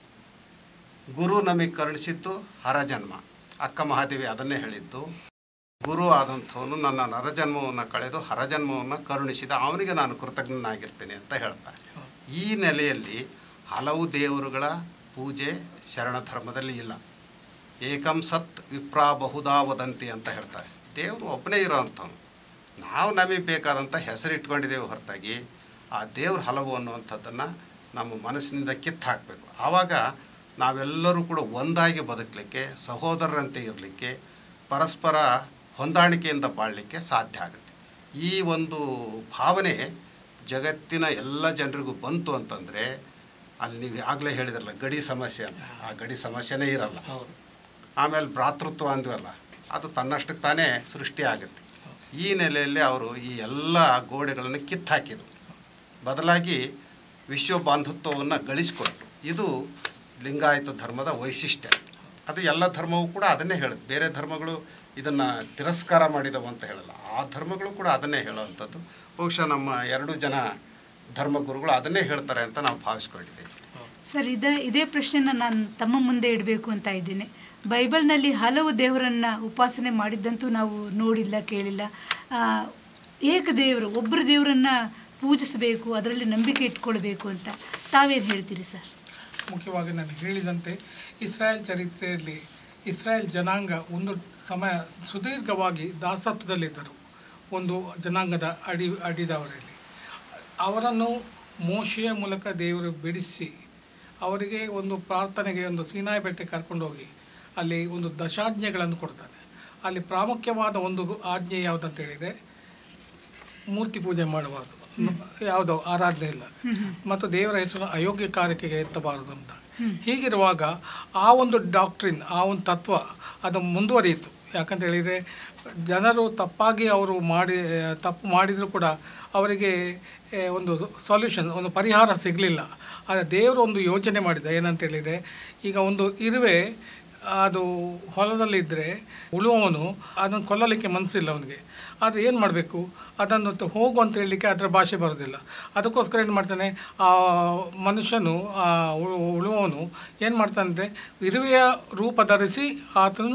ಗುರು ನಮಗೆ ಕರುಣಿಸಿದ್ದು ಹರಜನ್ಮ ಅಕ್ಕ ಮಹಾದೇವಿ ಅದನ್ನೇ ಹೇಳಿದ್ದು ಗುರು ಆದಂಥವನು ನನ್ನ ನರಜನ್ಮವನ್ನು ಕಳೆದು ಹರಜನ್ಮವನ್ನು ಕರುಣಿಸಿದ ಅವನಿಗೆ ನಾನು ಕೃತಜ್ಞನಾಗಿರ್ತೇನೆ ಅಂತ ಹೇಳ್ತಾರೆ ಈ ನೆಲೆಯಲ್ಲಿ ಹಲವು ದೇವರುಗಳ ಪೂಜೆ ಶರಣ ಧರ್ಮದಲ್ಲಿ ಇಲ್ಲ ಏಕಂ ಸತ್ ವಿಪ್ರಾ ಬಹುದಾ ವದಂತಿ ಅಂತ ಹೇಳ್ತಾರೆ ದೇವರು ಒಬ್ಬನೇ ಇರೋವಂಥವ್ನು ನಾವು ನಮಗೆ ಬೇಕಾದಂಥ ಹೆಸರಿಟ್ಕೊಂಡಿದ್ದೇವೆ ಹೊರತಾಗಿ ಆ ದೇವ್ರ ಹಲವು ಅನ್ನುವಂಥದ್ದನ್ನು ನಮ್ಮ ಮನಸ್ಸಿನಿಂದ ಕಿತ್ತು ಹಾಕಬೇಕು ಆವಾಗ ನಾವೆಲ್ಲರೂ ಕೂಡ ಒಂದಾಗಿ ಬದುಕಲಿಕ್ಕೆ ಸಹೋದರರಂತೆ ಇರಲಿಕ್ಕೆ ಪರಸ್ಪರ ಹೊಂದಾಣಿಕೆಯಿಂದ ಬಾಳಲಿಕ್ಕೆ ಸಾಧ್ಯ ಆಗುತ್ತೆ ಈ ಒಂದು ಭಾವನೆ ಜಗತ್ತಿನ ಎಲ್ಲ ಜನರಿಗೂ ಬಂತು ಅಂತಂದರೆ ಅಲ್ಲಿ ನೀವು ಆಗಲೇ ಹೇಳಿದ್ರಲ್ಲ ಗಡಿ ಸಮಸ್ಯೆ ಅಂತ ಆ ಗಡಿ ಸಮಸ್ಯೆನೇ ಇರಲ್ಲ ಹೌದು ಆಮೇಲೆ ಭ್ರಾತೃತ್ವ ಅಂದ್ವಲ್ಲ ಅದು ತನ್ನಷ್ಟಕ್ಕೆ ತಾನೇ ಸೃಷ್ಟಿ ಆಗುತ್ತೆ ಈ ನೆಲೆಯಲ್ಲಿ ಅವರು ಈ ಎಲ್ಲ ಗೋಡೆಗಳನ್ನು ಕಿತ್ತಾಕಿದರು ಬದಲಾಗಿ ವಿಶ್ವ ಬಾಂಧುತ್ವವನ್ನು ಗಳಿಸಿಕೊಟ್ರು ಇದು ಲಿಂಗಾಯತ ಧರ್ಮದ ವೈಶಿಷ್ಟ್ಯ ಅದು ಎಲ್ಲ ಧರ್ಮವೂ ಕೂಡ ಅದನ್ನೇ ಹೇಳುತ್ತೆ ಬೇರೆ ಧರ್ಮಗಳು ಇದನ್ನು ತಿರಸ್ಕಾರ ಮಾಡಿದವು ಅಂತ ಹೇಳಲ್ಲ ಆ ಧರ್ಮಗಳು ಕೂಡ ಅದನ್ನೇ ಹೇಳುವಂಥದ್ದು ಬಹುಶಃ ನಮ್ಮ ಎರಡು ಜನ ಧರ್ಮಗುರುಗಳು ಅದನ್ನೇ ಹೇಳ್ತಾರೆ ಅಂತ ನಾವು ಭಾವಿಸ್ಕೊಂಡಿದ್ದೇವೆ ಸರ್ ಇದ ಇದೇ ಪ್ರಶ್ನೆನ ನಾನು ತಮ್ಮ ಮುಂದೆ ಇಡಬೇಕು ಅಂತ ಇದ್ದೀನಿ ಬೈಬಲ್ನಲ್ಲಿ ಹಲವು ದೇವರನ್ನ ಉಪಾಸನೆ ಮಾಡಿದ್ದಂತೂ ನಾವು ನೋಡಿಲ್ಲ ಕೇಳಿಲ್ಲ ಆ, ಏಕ ದೇವರು ಒಬ್ಬರು ದೇವರನ್ನ ಪೂಜಿಸಬೇಕು ಅದರಲ್ಲಿ ನಂಬಿಕೆ ಇಟ್ಕೊಳ್ಬೇಕು ಅಂತ ತಾವೇನು ಹೇಳ್ತೀರಿ ಸರ್ ಮುಖ್ಯವಾಗಿ ನಾನು ಹೇಳಿದಂತೆ ಇಸ್ರಾಯೇಲ್ ಚರಿತ್ರೆಯಲ್ಲಿ ಇಸ್ರಾಯೇಲ್ ಜನಾಂಗ ಒಂದು ಸಮಯ ಸುದೀರ್ಘವಾಗಿ ದಾಸತ್ವದಲ್ಲಿದ್ದರು ಒಂದು ಜನಾಂಗದ ಅಡಿ ಅಡಿದವರಲ್ಲಿ ಅವರನ್ನು ಮೋಶೆಯ ಮೂಲಕ ದೇವರು ಬಿಡಿಸಿ ಅವರಿಗೆ ಒಂದು ಪ್ರಾರ್ಥನೆಗೆ ಒಂದು ಸೀನಾಯಿ ಬೆಟ್ಟಕ್ಕೆ ಕರ್ಕೊಂಡೋಗಿ ಅಲ್ಲಿ ಒಂದು ದಶಾಜ್ಞೆಗಳನ್ನು ಕೊಡ್ತಾನೆ ಅಲ್ಲಿ ಪ್ರಾಮುಖ್ಯವಾದ ಒಂದು ಆಜ್ಞೆ ಯಾವುದಂತ ಹೇಳಿದರೆ ಮೂರ್ತಿ ಪೂಜೆ ಮಾಡಬಾರ್ದು ಯಾವುದೋ ಆರಾಧನೆ ಇಲ್ಲ ಮತ್ತು ದೇವರ ಹೆಸರು ಅಯೋಗ್ಯ ಕಾರ್ಯಕ್ಕೆ ಎತ್ತಬಾರದು ಅಂತ ಹೀಗಿರುವಾಗ ಆ ಒಂದು ಡಾಕ್ಟ್ರಿನ್ ಆ ಒಂದು ತತ್ವ ಅದು ಮುಂದುವರಿಯಿತು ಯಾಕಂತ ಹೇಳಿದರೆ ಜನರು ತಪ್ಪಾಗಿ ಅವರು ಮಾಡಿ ತಪ್ಪು ಮಾಡಿದರೂ ಕೂಡ ಅವರಿಗೆ ಏ, ಒಂದು ಸೊಲ್ಯೂಷನ್ ಒಂದು ಪರಿಹಾರ ಸಿಗಲಿಲ್ಲ ಆದರೆ ದೇವರು ಒಂದು ಯೋಚನೆ ಮಾಡಿದ ಏನಂತ ಹೇಳಿದರೆ ಈಗ ಒಂದು ಇರುವೆ ಅದು ಹೊಲದಲ್ಲಿದ್ದರೆ ಉಳುವವನು ಅದನ್ನು ಕೊಲ್ಲಲಿಕ್ಕೆ ಮನಸ್ಸಿಲ್ಲ ಅವನಿಗೆ ಆದರೆ ಏನು ಮಾಡಬೇಕು ಅದನ್ನು ತ- ಹೋಗು ಅಂತ ಹೇಳಲಿಕ್ಕೆ ಅದರ ಭಾಷೆ ಬರೋದಿಲ್ಲ ಅದಕ್ಕೋಸ್ಕರ ಏನು ಮಾಡ್ತಾನೆ ಆ ಮನುಷ್ಯನು ಆ ಉಳು- ಉಳುವವನು ಏನು ಮಾಡ್ತಾನಂತೆ ಇರುವೆಯ ರೂಪ ಧರಿಸಿ ಆತನು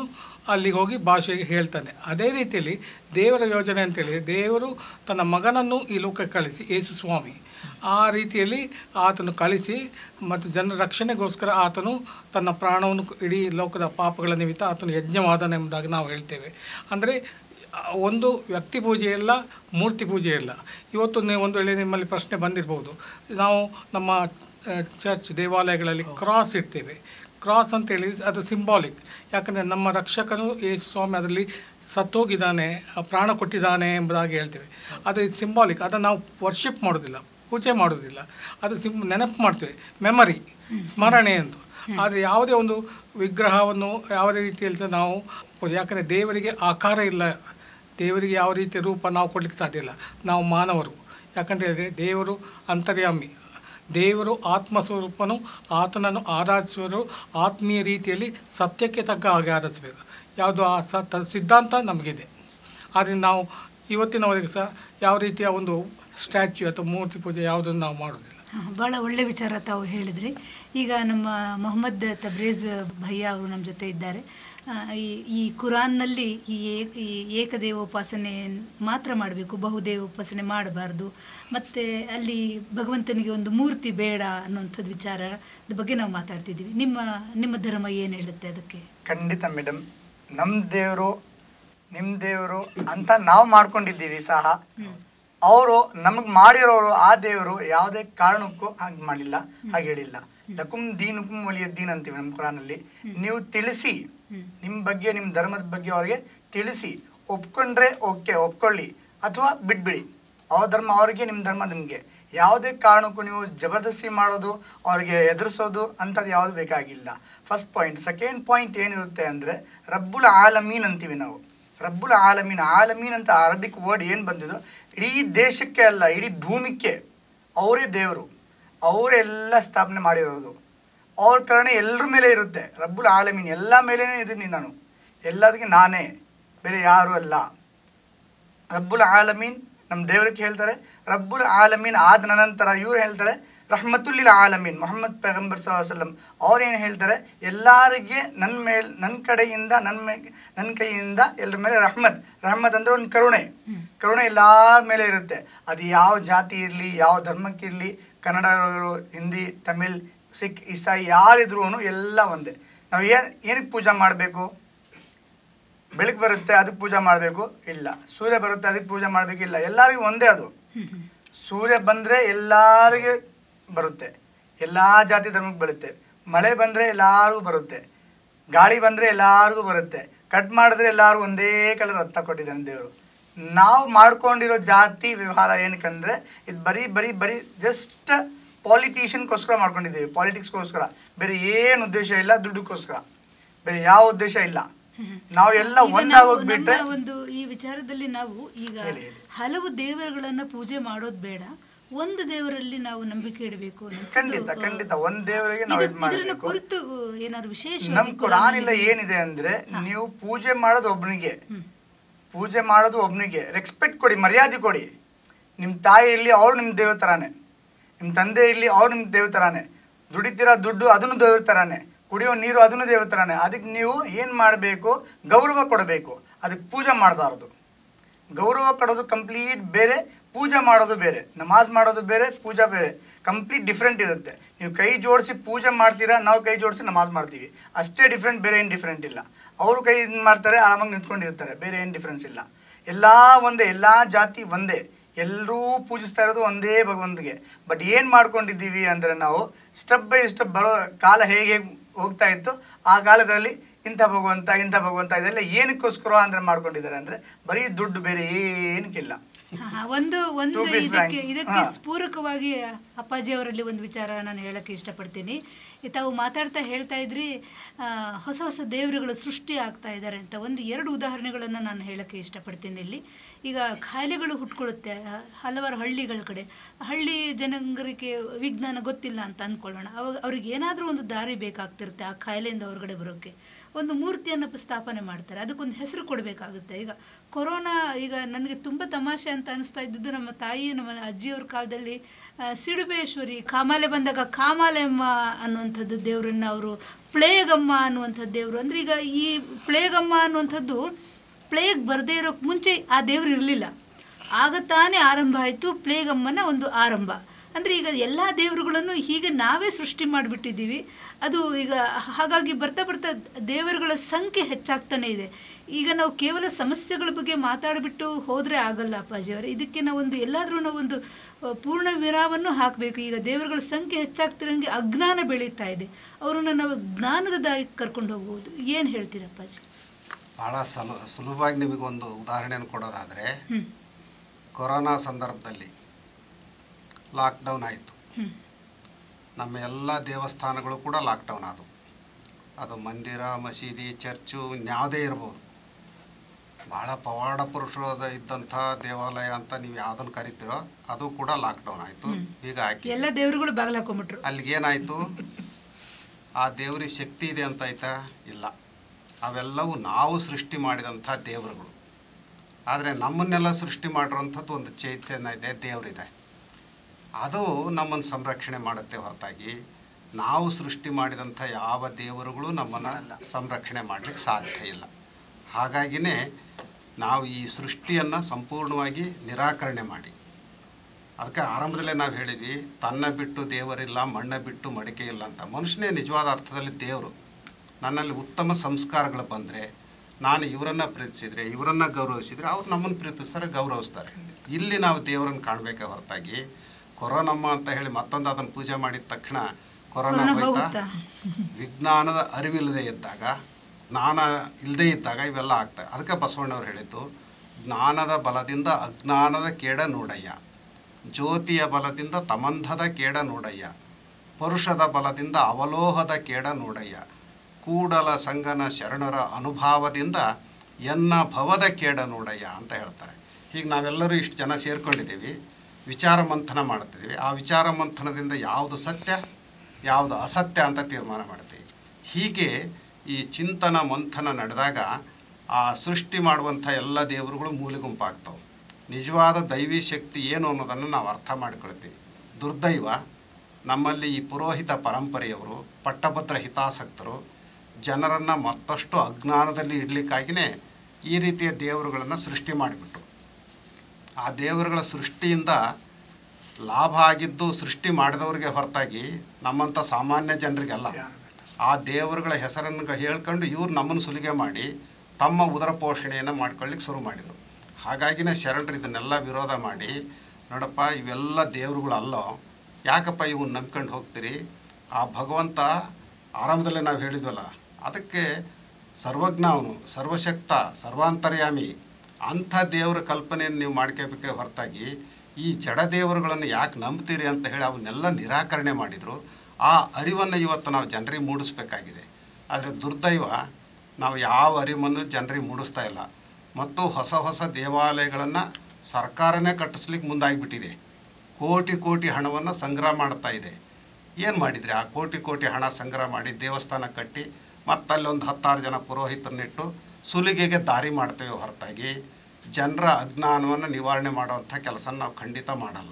ಅಲ್ಲಿಗೆ ಹೋಗಿ ಭಾಷೆಗೆ ಹೇಳ್ತಾನೆ ಅದೇ ರೀತಿಯಲ್ಲಿ ದೇವರ ಯೋಜನೆ ಅಂತೇಳಿ ದೇವರು ತನ್ನ ಮಗನನ್ನು ಈ ಲೋಕಕ್ಕೆ ಕಳಿಸಿ ಯೇಸು ಸ್ವಾಮಿ ಆ ರೀತಿಯಲ್ಲಿ ಆತನು ಕಳಿಸಿ ಮತ್ತು ಜನರ ರಕ್ಷಣೆಗೋಸ್ಕರ ಆತನು ತನ್ನ ಪ್ರಾಣವನ್ನು ಇಡೀ ಲೋಕದ ಪಾಪಗಳ ನಿಮಿತ್ತ ಆತನು ಯಜ್ಞವಾದನ ಎಂಬುದಾಗಿ ನಾವು ಹೇಳ್ತೇವೆ ಅಂದರೆ ಆ, ಒಂದು ವ್ಯಕ್ತಿ ಪೂಜೆ ಇಲ್ಲ ಮೂರ್ತಿ ಪೂಜೆ ಇಲ್ಲ ಇವತ್ತು ನೀವು ಒಂದು ವೇಳೆ ನಿಮ್ಮಲ್ಲಿ ಪ್ರಶ್ನೆ ಬಂದಿರ್ಬೋದು ನಾವು ನಮ್ಮ ಆ, ಚರ್ಚ್ ದೇವಾಲಯಗಳಲ್ಲಿ ಕ್ರಾಸ್ ಇಡ್ತೇವೆ ಕ್ರಾಸ್ ಅಂತೇಳಿ ಅದು ಸಿಂಬಾಲಿಕ್ ಯಾಕಂದರೆ ನಮ್ಮ ರಕ್ಷಕನು ಯೇಸು ಸ್ವಾಮಿ ಅದರಲ್ಲಿ ಸತ್ತೋಗಿದ್ದಾನೆ ಆ, ಪ್ರಾಣ ಕೊಟ್ಟಿದ್ದಾನೆ ಎಂಬುದಾಗಿ ಹೇಳ್ತೇವೆ ಅದು ಸಿಂಬಾಲಿಕ್ ಅದನ್ನು ನಾವು ವರ್ಷಿಪ್ ಮಾಡೋದಿಲ್ಲ ಪೂಜೆ ಮಾಡೋದಿಲ್ಲ ಅದು ಸಿಂ ನೆನಪು ಮಾಡ್ತೇವೆ ಮೆಮರಿ ಸ್ಮರಣೆ ಅಂತ ಆದರೆ ಯಾವುದೇ ಒಂದು ವಿಗ್ರಹವನ್ನು ಯಾವುದೇ ರೀತಿಯಲ್ಲಿ ನಾವು ಪೂಜೆ ಯಾಕಂದರೆ ದೇವರಿಗೆ ಆಕಾರ ಇಲ್ಲ ದೇವರಿಗೆ ಯಾವ ರೀತಿಯ ರೂಪ ನಾವು ಕೊಡಲಿಕ್ಕೆ ಸಾಧ್ಯ ಇಲ್ಲ ನಾವು ಮಾನವರು ಯಾಕಂತ ಹೇಳಿದ್ರೆ ದೇವರು ಅಂತರ್ಯಾಮಿ ದೇವರು ಆತ್ಮ ಸ್ವರೂಪನು ಆತನನ್ನು ಆರಾಧಿಸುವರು ಆತ್ಮೀಯ ರೀತಿಯಲ್ಲಿ ಸತ್ಯಕ್ಕೆ ತಗ್ಗ ಹಾಗೆ ಆರಾಧಿಸಬೇಕು ಯಾವುದು ಆ ಸತ್ ಸಿದ್ಧಾಂತ ನಮಗಿದೆ ಆದ್ದರಿಂದ ನಾವು ಇವತ್ತಿನವರೆಗೆ ಸಹ ಯಾವ ರೀತಿಯ ಒಂದು ಸ್ಟ್ಯಾಚ್ಯೂ ಅಥವಾ ಮೂರ್ತಿ ಪೂಜೆ ಯಾವುದನ್ನು ನಾವು ಮಾಡೋದಿಲ್ಲ ಹಾ, ಬಹಳ ಒಳ್ಳೆ ವಿಚಾರ ತಾವು ಹೇಳಿದ್ರಿ ಈಗ ನಮ್ಮ ಮೊಹಮ್ಮದ್ ತಬ್ರೇಜ್ ಭಯ್ಯ ಅವರು ನಮ್ಮ ಜೊತೆ ಇದ್ದಾರೆ ಆ, ಈ ಈ ಕುರಾನ್ನಲ್ಲಿ ಈ ಏ- ಈ ಏಕದೇವೋಪಾಸನೆ ಮಾತ್ರ ಮಾಡಬೇಕು ಬಹುದೇವ ಉಪಾಸನೆ ಮಾಡಬಾರ್ದು ಮತ್ತು ಅಲ್ಲಿ ಭಗವಂತನಿಗೆ ಒಂದು ಮೂರ್ತಿ ಬೇಡ ಅನ್ನುವಂಥದ್ದು ವಿಚಾರದ ಬಗ್ಗೆ ನಾವು ಮಾತಾಡ್ತಿದ್ದೀವಿ ನಿಮ್ಮ ನಿಮ್ಮ ಧರ್ಮ ಏನು ಹೇಳುತ್ತೆ ಅದಕ್ಕೆ ಖಂಡಿತ ಮೇಡಮ್ ನಮ್ಮ ದೇವರು ನಿಮ್ಮ ದೇವರು ಅಂತ ನಾವು ಮಾಡ್ಕೊಂಡಿದ್ದೀವಿ ಸಹ ಅವರು ನಮಗೆ ಮಾಡಿರೋರು ಆ ದೇವರು ಯಾವುದೇ ಕಾರಣಕ್ಕೂ ಹಾಗೆ ಮಾಡಿಲ್ಲ ಹಾಗೆ ಹೇಳಿಲ್ಲ ಲಕುಂ ದೀನುಕುಂ ಒಲಿಯ ದೀನ್ ಅಂತೀವಿ ನಮ್ಮ ಕುರಾನಲ್ಲಿ ನೀವು ತಿಳಿಸಿ ನಿಮ್ಮ ಬಗ್ಗೆ ನಿಮ್ಮ ಧರ್ಮದ ಬಗ್ಗೆ ಅವ್ರಿಗೆ ತಿಳಿಸಿ ಒಪ್ಕೊಂಡ್ರೆ ಓಕೆ ಒಪ್ಕೊಳ್ಳಿ ಅಥವಾ ಬಿಟ್ಬಿಡಿ ಅವ್ರ ಧರ್ಮ ಅವ್ರಿಗೆ ನಿಮ್ಮ ಧರ್ಮ ನಿಮಗೆ ಯಾವುದೇ ಕಾರಣಕ್ಕೂ ನೀವು ಜಬರ್ದಸ್ತಿ ಮಾಡೋದು ಅವ್ರಿಗೆ ಎದುರಿಸೋದು ಅಂಥದ್ದು ಯಾವುದು ಬೇಕಾಗಿಲ್ಲ ಫಸ್ಟ್ ಪಾಯಿಂಟ್ ಸೆಕೆಂಡ್ ಪಾಯಿಂಟ್ ಏನಿರುತ್ತೆ ಅಂದರೆ ರಬ್ಬುಲ್ ಆಲಮೀನ್ ಅಂತೀವಿ ನಾವು ರಬ್ಬುಲ್ ಆಲಮೀನ್ ಆಲಮೀನ್ ಅಂತ ಅರಬಿಕ್ ವರ್ಡ್ ಏನು ಬಂದಿದೋ ಇಡೀ ದೇಶಕ್ಕೆ ಅಲ್ಲ ಇಡೀ ಭೂಮಿಗೆ ಅವರೇ ದೇವರು ಅವರೆಲ್ಲ ಸ್ಥಾಪನೆ ಮಾಡಿರೋದು ಅವ್ರ ಕರುಣೆ ಎಲ್ಲರ ಮೇಲೆ ಇರುತ್ತೆ ರಬ್ಬುಲ್ ಆಲಮೀನ್ ಎಲ್ಲ ಮೇಲೇನೆ ಇದ್ದೀನಿ ನಾನು ಎಲ್ಲದಕ್ಕೆ ನಾನೇ ಬೇರೆ ಯಾರೂ ಅಲ್ಲ ರಬ್ಬುಲ್ ಆಲಮೀನ್ ನಮ್ಮ ದೇವ್ರಿಗೆ ಹೇಳ್ತಾರೆ ರಬ್ಬುಲ್ ಆಲಮೀನ್ ಆದ ನಂತರ ಇವ್ರು ಹೇಳ್ತಾರೆ ರಹಮತುಲ್ಲಿಲ್ ಆಲಮೀನ್ ಮೊಹಮ್ಮದ್ ಪೈಗಂಬರ್ ಸಲ್ಲಂ ಅವ್ರು ಏನು ಹೇಳ್ತಾರೆ ಎಲ್ಲರಿಗೆ ನನ್ನ ಮೇಲ್ ನನ್ನ ಕಡೆಯಿಂದ ನನ್ನ ಮೇ ನನ್ನ ಕೈಯಿಂದ ಎಲ್ಲರ ಮೇಲೆ ರಹಮತ್ ರಹಮತ್ ಅಂದ್ರೆ ಒಂದು ಕರುಣೆ ಕರುಣೆ ಎಲ್ಲರ ಮೇಲೆ ಇರುತ್ತೆ ಅದು ಯಾವ ಜಾತಿ ಇರಲಿ ಯಾವ ಧರ್ಮಕ್ಕಿರಲಿ ಕನ್ನಡವರು ಹಿಂದಿ ತಮಿಳ್ ಸಿಖ್ ಇಸಾಯಿ ಯಾರಿದ್ರು ಎಲ್ಲ ಒಂದೇ ನಾವು ಏನು ಏನಕ್ಕೆ ಪೂಜೆ ಮಾಡಬೇಕು ಬೆಳಕು ಬರುತ್ತೆ ಅದಕ್ಕೆ ಪೂಜೆ ಮಾಡಬೇಕು ಇಲ್ಲ ಸೂರ್ಯ ಬರುತ್ತೆ ಅದಕ್ಕೆ ಪೂಜೆ ಮಾಡಬೇಕು ಇಲ್ಲ ಎಲ್ಲರಿಗೂ ಒಂದೇ ಅದು ಸೂರ್ಯ ಬಂದರೆ ಎಲ್ಲರಿಗೆ ಬರುತ್ತೆ ಎಲ್ಲ ಜಾತಿ ಧರ್ಮಕ್ಕೆ ಬರುತ್ತೆ ಮಳೆ ಬಂದರೆ ಎಲ್ಲರಿಗೂ ಬರುತ್ತೆ ಗಾಳಿ ಬಂದರೆ ಎಲ್ಲರಿಗೂ ಬರುತ್ತೆ ಕಟ್ ಮಾಡಿದ್ರೆ ಎಲ್ಲರೂ ಒಂದೇ ಕಲರ್ ಅರ್ಥ ಕೊಟ್ಟಿದ್ದಾನೆ ದೇವರು ನಾವು ಮಾಡ್ಕೊಂಡಿರೋ ಜಾತಿ ವ್ಯವಹಾರ ಏನಕ್ಕಂದ್ರೆ ಇದು ಬರೀ ಬರೀ ಬರೀ ಜಸ್ಟ್ ಪಾಲಿಟಿಷಿಯನ್ಗೋಸ್ಕರ ಮಾಡ್ಕೊಂಡಿದ್ದೀವಿ ಪಾಲಿಟಿಕ್ಸ್ಗೋಸ್ಕರ ಬೇರೆ ಏನು ಉದ್ದೇಶ ಇಲ್ಲ ದುಡ್ಡುಗೋಸ್ಕರ ಬೇರೆ ಯಾವ ಉದ್ದೇಶ ಇಲ್ಲ ನಾವು ಎಲ್ಲ ಈಗ ನಾವು ಒಂದಾಗೋಗ್ಬಿಟ್ರೆ ನಮ್ಮ ಒಂದು ಈ ವಿಚಾರದಲ್ಲಿ ನಾವು ಈಗ ಹೇಳಿ, ಹೇಳಿ. ಹಲವು ದೇವರುಗಳನ್ನ ಪೂಜೆ ಮಾಡೋದು ಬೇಡ ಒಂದು ದೇವರಲ್ಲಿ ನಾವು ನಂಬಿಕೆ ಇಡಬೇಕು ಅನ್ನೋಂಥದ್ದು, ಖಂಡಿತ ಆ, ಖಂಡಿತ ಒಂದ್ ದೇವರಿಗೆ ನಾವು ಇದು- ಇದು ಇದನ್ನ ಮಾಡಬೇಕು ಕುರಿತು ಏನಾದ್ರು ವಿಶೇಷ ನಮ್ ಕುರಾನ್ ಇಲ್ಲ ಏನಿದೆ ಅಂದ್ರೆ ನೀವು ಪೂಜೆ ಮಾಡೋದು ಒಬ್ನಿಗೆ ಪೂಜೆ ಮಾಡೋದು ಒಬ್ನಿಗೆ ರೆಸ್ಪೆಕ್ಟ್ ಕೊಡಿ ಮರ್ಯಾದೆ ಕೊಡಿ ನಿಮ್ಮ ತಾಯಿ ಇರಲಿ ಅವ್ರು ನಿಮ್ಮ ದೇವ್ರ ಥರಾನೇ ನಿಮ್ಮ ತಂದೆ ಇರಲಿ ಅವ್ರು ನಿಮ್ಮ ದೇವ್ರ ಥರಾನೇ ದುಡಿತಿರೋ ದುಡ್ಡು ಅದನ್ನು ದೇವ್ರ ಥರಾನೇ ಕುಡಿಯೋ ನೀರು ಅದನ್ನು ದೇವ್ರ ಥರಾನೇ ಅದಕ್ಕೆ ನೀವು ಏನು ಮಾಡಬೇಕು ಗೌರವ ಕೊಡಬೇಕು ಅದಕ್ಕೆ ಪೂಜೆ ಮಾಡಬಾರ್ದು ಗೌರವ ಕೊಡೋದು ಕಂಪ್ಲೀಟ್ ಬೇರೆ ಪೂಜೆ ಮಾಡೋದು ಬೇರೆ ನಮಾಜ್ ಮಾಡೋದು ಬೇರೆ ಪೂಜಾ ಬೇರೆ ಕಂಪ್ಲೀಟ್ ಡಿಫ್ರೆಂಟ್ ಇರುತ್ತೆ ನೀವು ಕೈ ಜೋಡಿಸಿ ಪೂಜೆ ಮಾಡ್ತೀರಾ ನಾವು ಕೈ ಜೋಡಿಸಿ ನಮಾಜ್ ಮಾಡ್ತೀವಿ ಅಷ್ಟೇ ಡಿಫ್ರೆಂಟ್ ಬೇರೆ ಏನು ಡಿಫ್ರೆಂಟ್ ಇಲ್ಲ ಅವರು ಕೈ ಇದು ಮಾಡ್ತಾರೆ ಆರಾಮಾಗಿ ನಿಂತ್ಕೊಂಡಿರ್ತಾರೆ ಬೇರೆ ಏನು ಡಿಫ್ರೆನ್ಸ್ ಇಲ್ಲ ಎಲ್ಲ ಒಂದೇ ಎಲ್ಲ ಜಾತಿ ಒಂದೇ ಎಲ್ಲರೂ ಪೂಜಿಸ್ತಾ ಇರೋದು ಒಂದೇ ಭಗವಂತಗೆ ಬಟ್ ಏನು ಮಾಡ್ಕೊಂಡಿದ್ದೀವಿ ಅಂದರೆ ನಾವು ಸ್ಟೆಪ್ ಬೈ ಸ್ಟೆಪ್ ಬರೋ ಕಾಲ ಹೇಗೆ ಹೋಗ್ತಾ ಇತ್ತು ಆ ಕಾಲದಲ್ಲಿ ಇಂಥ ಭಗವಂತ ಇಂಥ ಭಗವಂತ ಇದೆಲ್ಲ ಏನಕ್ಕೋಸ್ಕರ ಅಂದ್ರೆ ಮಾಡ್ಕೊಂಡಿದ್ದಾರೆ ಅಂದ್ರೆ ಬರೀ ದುಡ್ಡು ಬೇರೆ ಏನಕ್ಕಿಲ್ಲ ಹಾ, ಹಾ, ಒಂದು ಒಂದು To be frank, ಇದಕ್ಕೆ ಇದಕ್ಕೆ ಹಾ. ಸ್ಫೂರಕವಾಗಿ ಅಪ್ಪಾಜಿ ಅವರಲ್ಲಿ ಒಂದು ವಿಚಾರ ನಾನು ಹೇಳಕ್ಕೆ ಇಷ್ಟಪಡ್ತೀನಿ ಈ ತಾವು ಮಾತಾಡ್ತಾ ಹೇಳ್ತಾ ಇದ್ರಿ ಆ, ಹೊಸ ಹೊಸ ದೇವರುಗಳು ಸೃಷ್ಟಿ ಆಗ್ತಾ ಇದ್ದಾರೆ ಅಂತ ಒಂದು ಎರಡು ಉದಾಹರಣೆಗಳನ್ನು ನಾನು ಹೇಳಕ್ಕೆ ಇಷ್ಟಪಡ್ತೀನಿ ಇಲ್ಲಿ ಈಗ ಖಾಯಿಲೆಗಳು ಹುಟ್ಕೊಳ್ಳುತ್ತೆ ಆ, ಹಲವಾರು ಹಳ್ಳಿಗಳ ಕಡೆ ಹಳ್ಳಿ ಜನರಿಗೆ ವಿಜ್ಞಾನ ಗೊತ್ತಿಲ್ಲ ಅಂತ ಅಂದ್ಕೊಳ್ಳೋಣ ಅವಾಗ ಅವ್ರಿಗೆ ಏನಾದರೂ ಒಂದು ದಾರಿ ಬೇಕಾಗ್ತಿರುತ್ತೆ ಆ ಕಾಯಿಲೆಯಿಂದ ಹೊರಗಡೆ ಬರೋಕ್ಕೆ ಒಂದು ಮೂರ್ತಿಯನ್ನು ಪ- ಸ್ಥಾಪನೆ ಮಾಡ್ತಾರೆ ಅದಕ್ಕೊಂದು ಹೆಸರು ಕೊಡಬೇಕಾಗುತ್ತೆ ಈಗ ಕೊರೋನಾ ಈಗ ನನಗೆ ತುಂಬ ತಮಾಷೆ ಅಂತ ಅನಿಸ್ತಾ ಇದ್ದದ್ದು ನಮ್ಮ ತಾಯಿ ನಮ್ಮ ಅಜ್ಜಿಯವ್ರ ಕಾಲದಲ್ಲಿ ಆ, ಸಿಡುಬೇಶ್ವರಿ ಕಾಮಾಲೆ ಬಂದಾಗ ಕಾಮಾಲೆಮ್ಮ ಅನ್ನುವಂಥದ್ದು ದೇವರನ್ನ ಅವರು ಪ್ಲೇಗಮ್ಮ ಅನ್ನುವಂಥ ದೇವರು ಅಂದರೆ ಈಗ ಈ ಪ್ಲೇಗಮ್ಮ ಅನ್ನುವಂಥದ್ದು ಪ್ಲೇಗ್ ಬರದೇ ಇರೋಕ್ಕೆ ಮುಂಚೆ ಆ ದೇವರು ಇರಲಿಲ್ಲ ಆಗ ತಾನೇ ಆರಂಭ ಆಯಿತು ಪ್ಲೇಗಮ್ಮನ ಒಂದು ಆರಂಭ ಅಂದರೆ ಈಗ ಎಲ್ಲ ದೇವರುಗಳನ್ನು ಹೀಗೆ ನಾವೇ ಸೃಷ್ಟಿ ಮಾಡಿಬಿಟ್ಟಿದ್ದೀವಿ ಅದು ಈಗ ಹಾಗಾಗಿ ಬರ್ತಾ ಬರ್ತಾ ದೇವರುಗಳ ಸಂಖ್ಯೆ ಹೆಚ್ಚಾಗ್ತಾನೆ ಇದೆ ಈಗ ನಾವು ಕೇವಲ ಸಮಸ್ಯೆಗಳ ಬಗ್ಗೆ ಮಾತಾಡಿಬಿಟ್ಟು ಹೋದರೆ ಆಗಲ್ಲ ಅಪ್ಪಾಜಿಯವರೇ ಇದಕ್ಕೆ ನಾವೊಂದು ಎಲ್ಲಾದರೂ ನಾವೊಂದು ಅಹ್, ಪೂರ್ಣ ವಿರಾಮವನ್ನು ಹಾಕಬೇಕು ಈಗ ದೇವರುಗಳ ಸಂಖ್ಯೆ ಹೆಚ್ಚಾಗ್ತಿರಂಗೆ ಅಜ್ಞಾನ ಬೆಳೀತಾ ಇದೆ ಅವರನ್ನು ನಾವು ಜ್ಞಾನದ ದಾರಿ ಕರ್ಕೊಂಡು ಹೋಗ್ಬೋದು ಏನು ಹೇಳ್ತೀರಪ್ಪಾಜಿ ಭಾಳ ಸಲು ಸುಲಭವಾಗಿ ನಿಮಗೊಂದು ಉದಾಹರಣೆಯನ್ನು ಕೊಡೋದಾದರೆ ಹ್ಞೂ ಕೊರೋನಾ ಸಂದರ್ಭದಲ್ಲಿ ಲಾಕ್ಡೌನ್ ಆಯಿತು ಹ್ಞೂ ನಮ್ಮ ಎಲ್ಲ ದೇವಸ್ಥಾನಗಳು ಕೂಡ ಲಾಕ್ಡೌನ್ ಆದವು ಅದು ಮಂದಿರ ಮಸೀದಿ ಚರ್ಚು ಇನ್ಯಾವುದೇ ಇರ್ಬೋದು ಭಾಳ ಪವಾಡ ಪುರುಷರದ ಇದ್ದಂಥ ದೇವಾಲಯ ಅಂತ ನೀವು ಯಾವುದನ್ನು ಕರಿತೀರೋ ಅದು ಕೂಡ ಲಾಕ್ಡೌನ್ ಆಯಿತು ಈಗ ಹಾಕಿ ಎಲ್ಲ ದೇವರುಗಳು ಬಾಗಿಲು ಹಾಕೊಂಬಿಟ್ರು ಅಲ್ಲಿಗೇನಾಯಿತು ಆ ದೇವರಿಗೆ ಶಕ್ತಿ ಇದೆ ಅಂತ ಆಯ್ತಾ ಇಲ್ಲ ಅವೆಲ್ಲವೂ ನಾವು ಸೃಷ್ಟಿ ಮಾಡಿದಂಥ ದೇವರುಗಳು ಆದರೆ ನಮ್ಮನ್ನೆಲ್ಲ ಸೃಷ್ಟಿ ಮಾಡಿರೋಂಥದ್ದು ಒಂದು ಚೈತನ್ಯ ಇದೆ ದೇವರಿದೆ ಅದು ನಮ್ಮನ್ನು ಸಂರಕ್ಷಣೆ ಮಾಡುತ್ತೆ ಹೊರತಾಗಿ ನಾವು ಸೃಷ್ಟಿ ಮಾಡಿದಂಥ ಯಾವ ದೇವರುಗಳು ನಮ್ಮನ್ನು ಸಂರಕ್ಷಣೆ ಮಾಡಲಿಕ್ಕೆ ಸಾಧ್ಯ ಇಲ್ಲ ಹಾಗಾಗಿನೇ ನಾವು ಈ ಸೃಷ್ಟಿಯನ್ನು ಸಂಪೂರ್ಣವಾಗಿ ನಿರಾಕರಣೆ ಮಾಡಿ ಅದಕ್ಕೆ ಆರಂಭದಲ್ಲೇ ನಾವು ಹೇಳಿದ್ವಿ ತನ್ನ ಬಿಟ್ಟು ದೇವರಿಲ್ಲ ಮಣ್ಣ ಬಿಟ್ಟು ಮಡಿಕೆ ಇಲ್ಲ ಅಂತ ಮನುಷ್ಯನೇ ನಿಜವಾದ ಅರ್ಥದಲ್ಲಿ ದೇವರು ನನ್ನಲ್ಲಿ ಉತ್ತಮ ಸಂಸ್ಕಾರಗಳು ಬಂದರೆ ನಾನು ಇವರನ್ನು ಪ್ರೀತಿಸಿದರೆ ಇವರನ್ನು ಗೌರವಿಸಿದರೆ ಅವ್ರು ನಮ್ಮನ್ನು ಪ್ರೀತಿಸ್ತಾರೆ ಗೌರವಿಸ್ತಾರೆ ಇಲ್ಲಿ ನಾವು ದೇವರನ್ನು ಕಾಣಬೇಕೆ ಹೊರತಾಗಿ ಕೊರೋನಮ್ಮ ಅಂತ ಹೇಳಿ ಮತ್ತೊಂದು ಅದನ್ನು ಪೂಜೆ ಮಾಡಿದ ತಕ್ಷಣ ಕೊರೋನಾ ಕೊರೋನಾ ಹೋಯ್ತಾ ಹೋಗುತ್ತಾ? ವಿಜ್ಞಾನದ ಅರಿವಿಲ್ಲದೆ ಇದ್ದಾಗ ಜ್ಞಾನ ಇಲ್ಲದೆ ಇದ್ದಾಗ ಇವೆಲ್ಲ ಆಗ್ತವೆ ಅದಕ್ಕೆ ಬಸವಣ್ಣವ್ರು ಹೇಳಿದ್ದು ಜ್ಞಾನದ ಬಲದಿಂದ ಅಜ್ಞಾನದ ಕೇಡ ನೋಡಯ್ಯ ಜ್ಯೋತಿಯ ಬಲದಿಂದ ತಮಂಧದ ಕೇಡ ನೋಡಯ್ಯ ಪರುಷದ ಬಲದಿಂದ ಅವಲೋಹದ ಕೇಡ ನೋಡಯ್ಯ ಕೂಡಲ ಸಂಗನ ಶರಣರ ಅನುಭಾವದಿಂದ ಎನ್ನ ಭವದ ಕೇಡ ನೋಡಯ್ಯ ಅಂತ ಹೇಳ್ತಾರೆ ಹೀಗೆ ನಾವೆಲ್ಲರೂ ಇಷ್ಟು ಜನ ಸೇರ್ಕೊಂಡಿದ್ದೀವಿ ವಿಚಾರ ಮಂಥನ ಮಾಡ್ತಿದ್ದೀವಿ ಆ ವಿಚಾರ ಮಂಥನದಿಂದ ಯಾವುದು ಸತ್ಯ ಯಾವುದು ಅಸತ್ಯ ಅಂತ ತೀರ್ಮಾನ ಮಾಡ್ತೀವಿ ಹೀಗೆ ಈ ಚಿಂತನ ಮಂಥನ ನಡೆದಾಗ ಆ ಸೃಷ್ಟಿ ಮಾಡುವಂಥ ಎಲ್ಲ ದೇವರುಗಳು ಮೂಲೆಗುಂಪಾಗ್ತವೆ ನಿಜವಾದ ದೈವಿ ಶಕ್ತಿ ಏನು ಅನ್ನೋದನ್ನು ನಾವು ಅರ್ಥ ಮಾಡ್ಕೊಳ್ತೀವಿ ದುರ್ದೈವ ನಮ್ಮಲ್ಲಿ ಈ ಪುರೋಹಿತ ಪರಂಪರೆಯವರು ಪಟ್ಟಭದ್ರ ಹಿತಾಸಕ್ತರು ಜನರನ್ನು ಮತ್ತಷ್ಟು ಅಜ್ಞಾನದಲ್ಲಿ ಇಡಲಿಕ್ಕಾಗಿಯೇ ಈ ರೀತಿಯ ದೇವರುಗಳನ್ನು ಸೃಷ್ಟಿ ಮಾಡಿಬಿಟ್ರು ಆ ದೇವರುಗಳ ಸೃಷ್ಟಿಯಿಂದ ಲಾಭ ಆಗಿದ್ದು ಸೃಷ್ಟಿ ಮಾಡಿದವರಿಗೆ ಹೊರತಾಗಿ ನಮ್ಮಂಥ ಸಾಮಾನ್ಯ ಜನರಿಗೆಲ್ಲ ಆ ದೇವರುಗಳ ಹೆಸರನ್ನು ಹೇಳ್ಕೊಂಡು ಇವ್ರು ನಮ್ಮನ್ನು ಸುಲಿಗೆ ಮಾಡಿ ತಮ್ಮ ಉದರ ಪೋಷಣೆಯನ್ನು ಮಾಡ್ಕೊಳ್ಳಿಕ್ಕೆ ಶುರು ಮಾಡಿದರು ಹಾಗಾಗಿನೇ ಶರಣರು ಇದನ್ನೆಲ್ಲ ವಿರೋಧ ಮಾಡಿ ನೋಡಪ್ಪ ಇವೆಲ್ಲ ದೇವರುಗಳಲ್ಲೋ ಯಾಕಪ್ಪ ಇವನ್ನ ನಂಬ್ಕೊಂಡು ಹೋಗ್ತೀರಿ ಆ ಭಗವಂತ ಆರಂಭದಲ್ಲೇ ನಾವು ಹೇಳಿದ್ವಲ್ಲ ಅದಕ್ಕೆ ಸರ್ವಜ್ಞ ಅವನು ಸರ್ವಶಕ್ತ ಸರ್ವಾಂತರ್ಯಾಮಿ ಅಂಥ ದೇವರ ಕಲ್ಪನೆಯನ್ನು ನೀವು ಮಾಡ್ಕೋಬೇಕೇ ಹೊರತಾಗಿ ಈ ಜಡ ದೇವರುಗಳನ್ನು ಯಾಕೆ ನಂಬ್ತೀರಿ ಅಂತ ಹೇಳಿ ಅವನ್ನೆಲ್ಲ ನಿರಾಕರಣೆ ಮಾಡಿದರು ಆ ಅರಿವನ್ನು ಇವತ್ತು ನಾವು ಜನರಿಗೆ ಮೂಡಿಸ್ಬೇಕಾಗಿದೆ ಆದರೆ ದುರ್ದೈವ ನಾವು ಯಾವ ಅರಿವನ್ನು ಜನರಿಗೆ ಮೂಡಿಸ್ತಾ ಇಲ್ಲ ಮತ್ತು ಹೊಸ ಹೊಸ ದೇವಾಲಯಗಳನ್ನು ಸರ್ಕಾರನೇ ಕಟ್ಟಿಸ್ಲಿಕ್ಕೆ ಮುಂದಾಗಿಬಿಟ್ಟಿದೆ ಕೋಟಿ ಕೋಟಿ ಹಣವನ್ನು ಸಂಗ್ರಹ ಮಾಡ್ತಾ ಇದೆ ಏನು ಮಾಡಿದ್ರಿ ಆ ಕೋಟಿ ಕೋಟಿ ಹಣ ಸಂಗ್ರಹ ಮಾಡಿ ದೇವಸ್ಥಾನ ಕಟ್ಟಿ ಮತ್ತು ಅಲ್ಲೊಂದು ಹತ್ತಾರು ಜನ ಪುರೋಹಿತರನ್ನಿಟ್ಟು ಸುಲಿಗೆಗೆ ದಾರಿ ಮಾಡ್ತೇವೆ ಹೊರತಾಗಿ ಜನರ ಅಜ್ಞಾನವನ್ನು ನಿವಾರಣೆ ಮಾಡುವಂಥ ಕೆಲಸ ನಾವು ಖಂಡಿತ ಮಾಡಲ್ಲ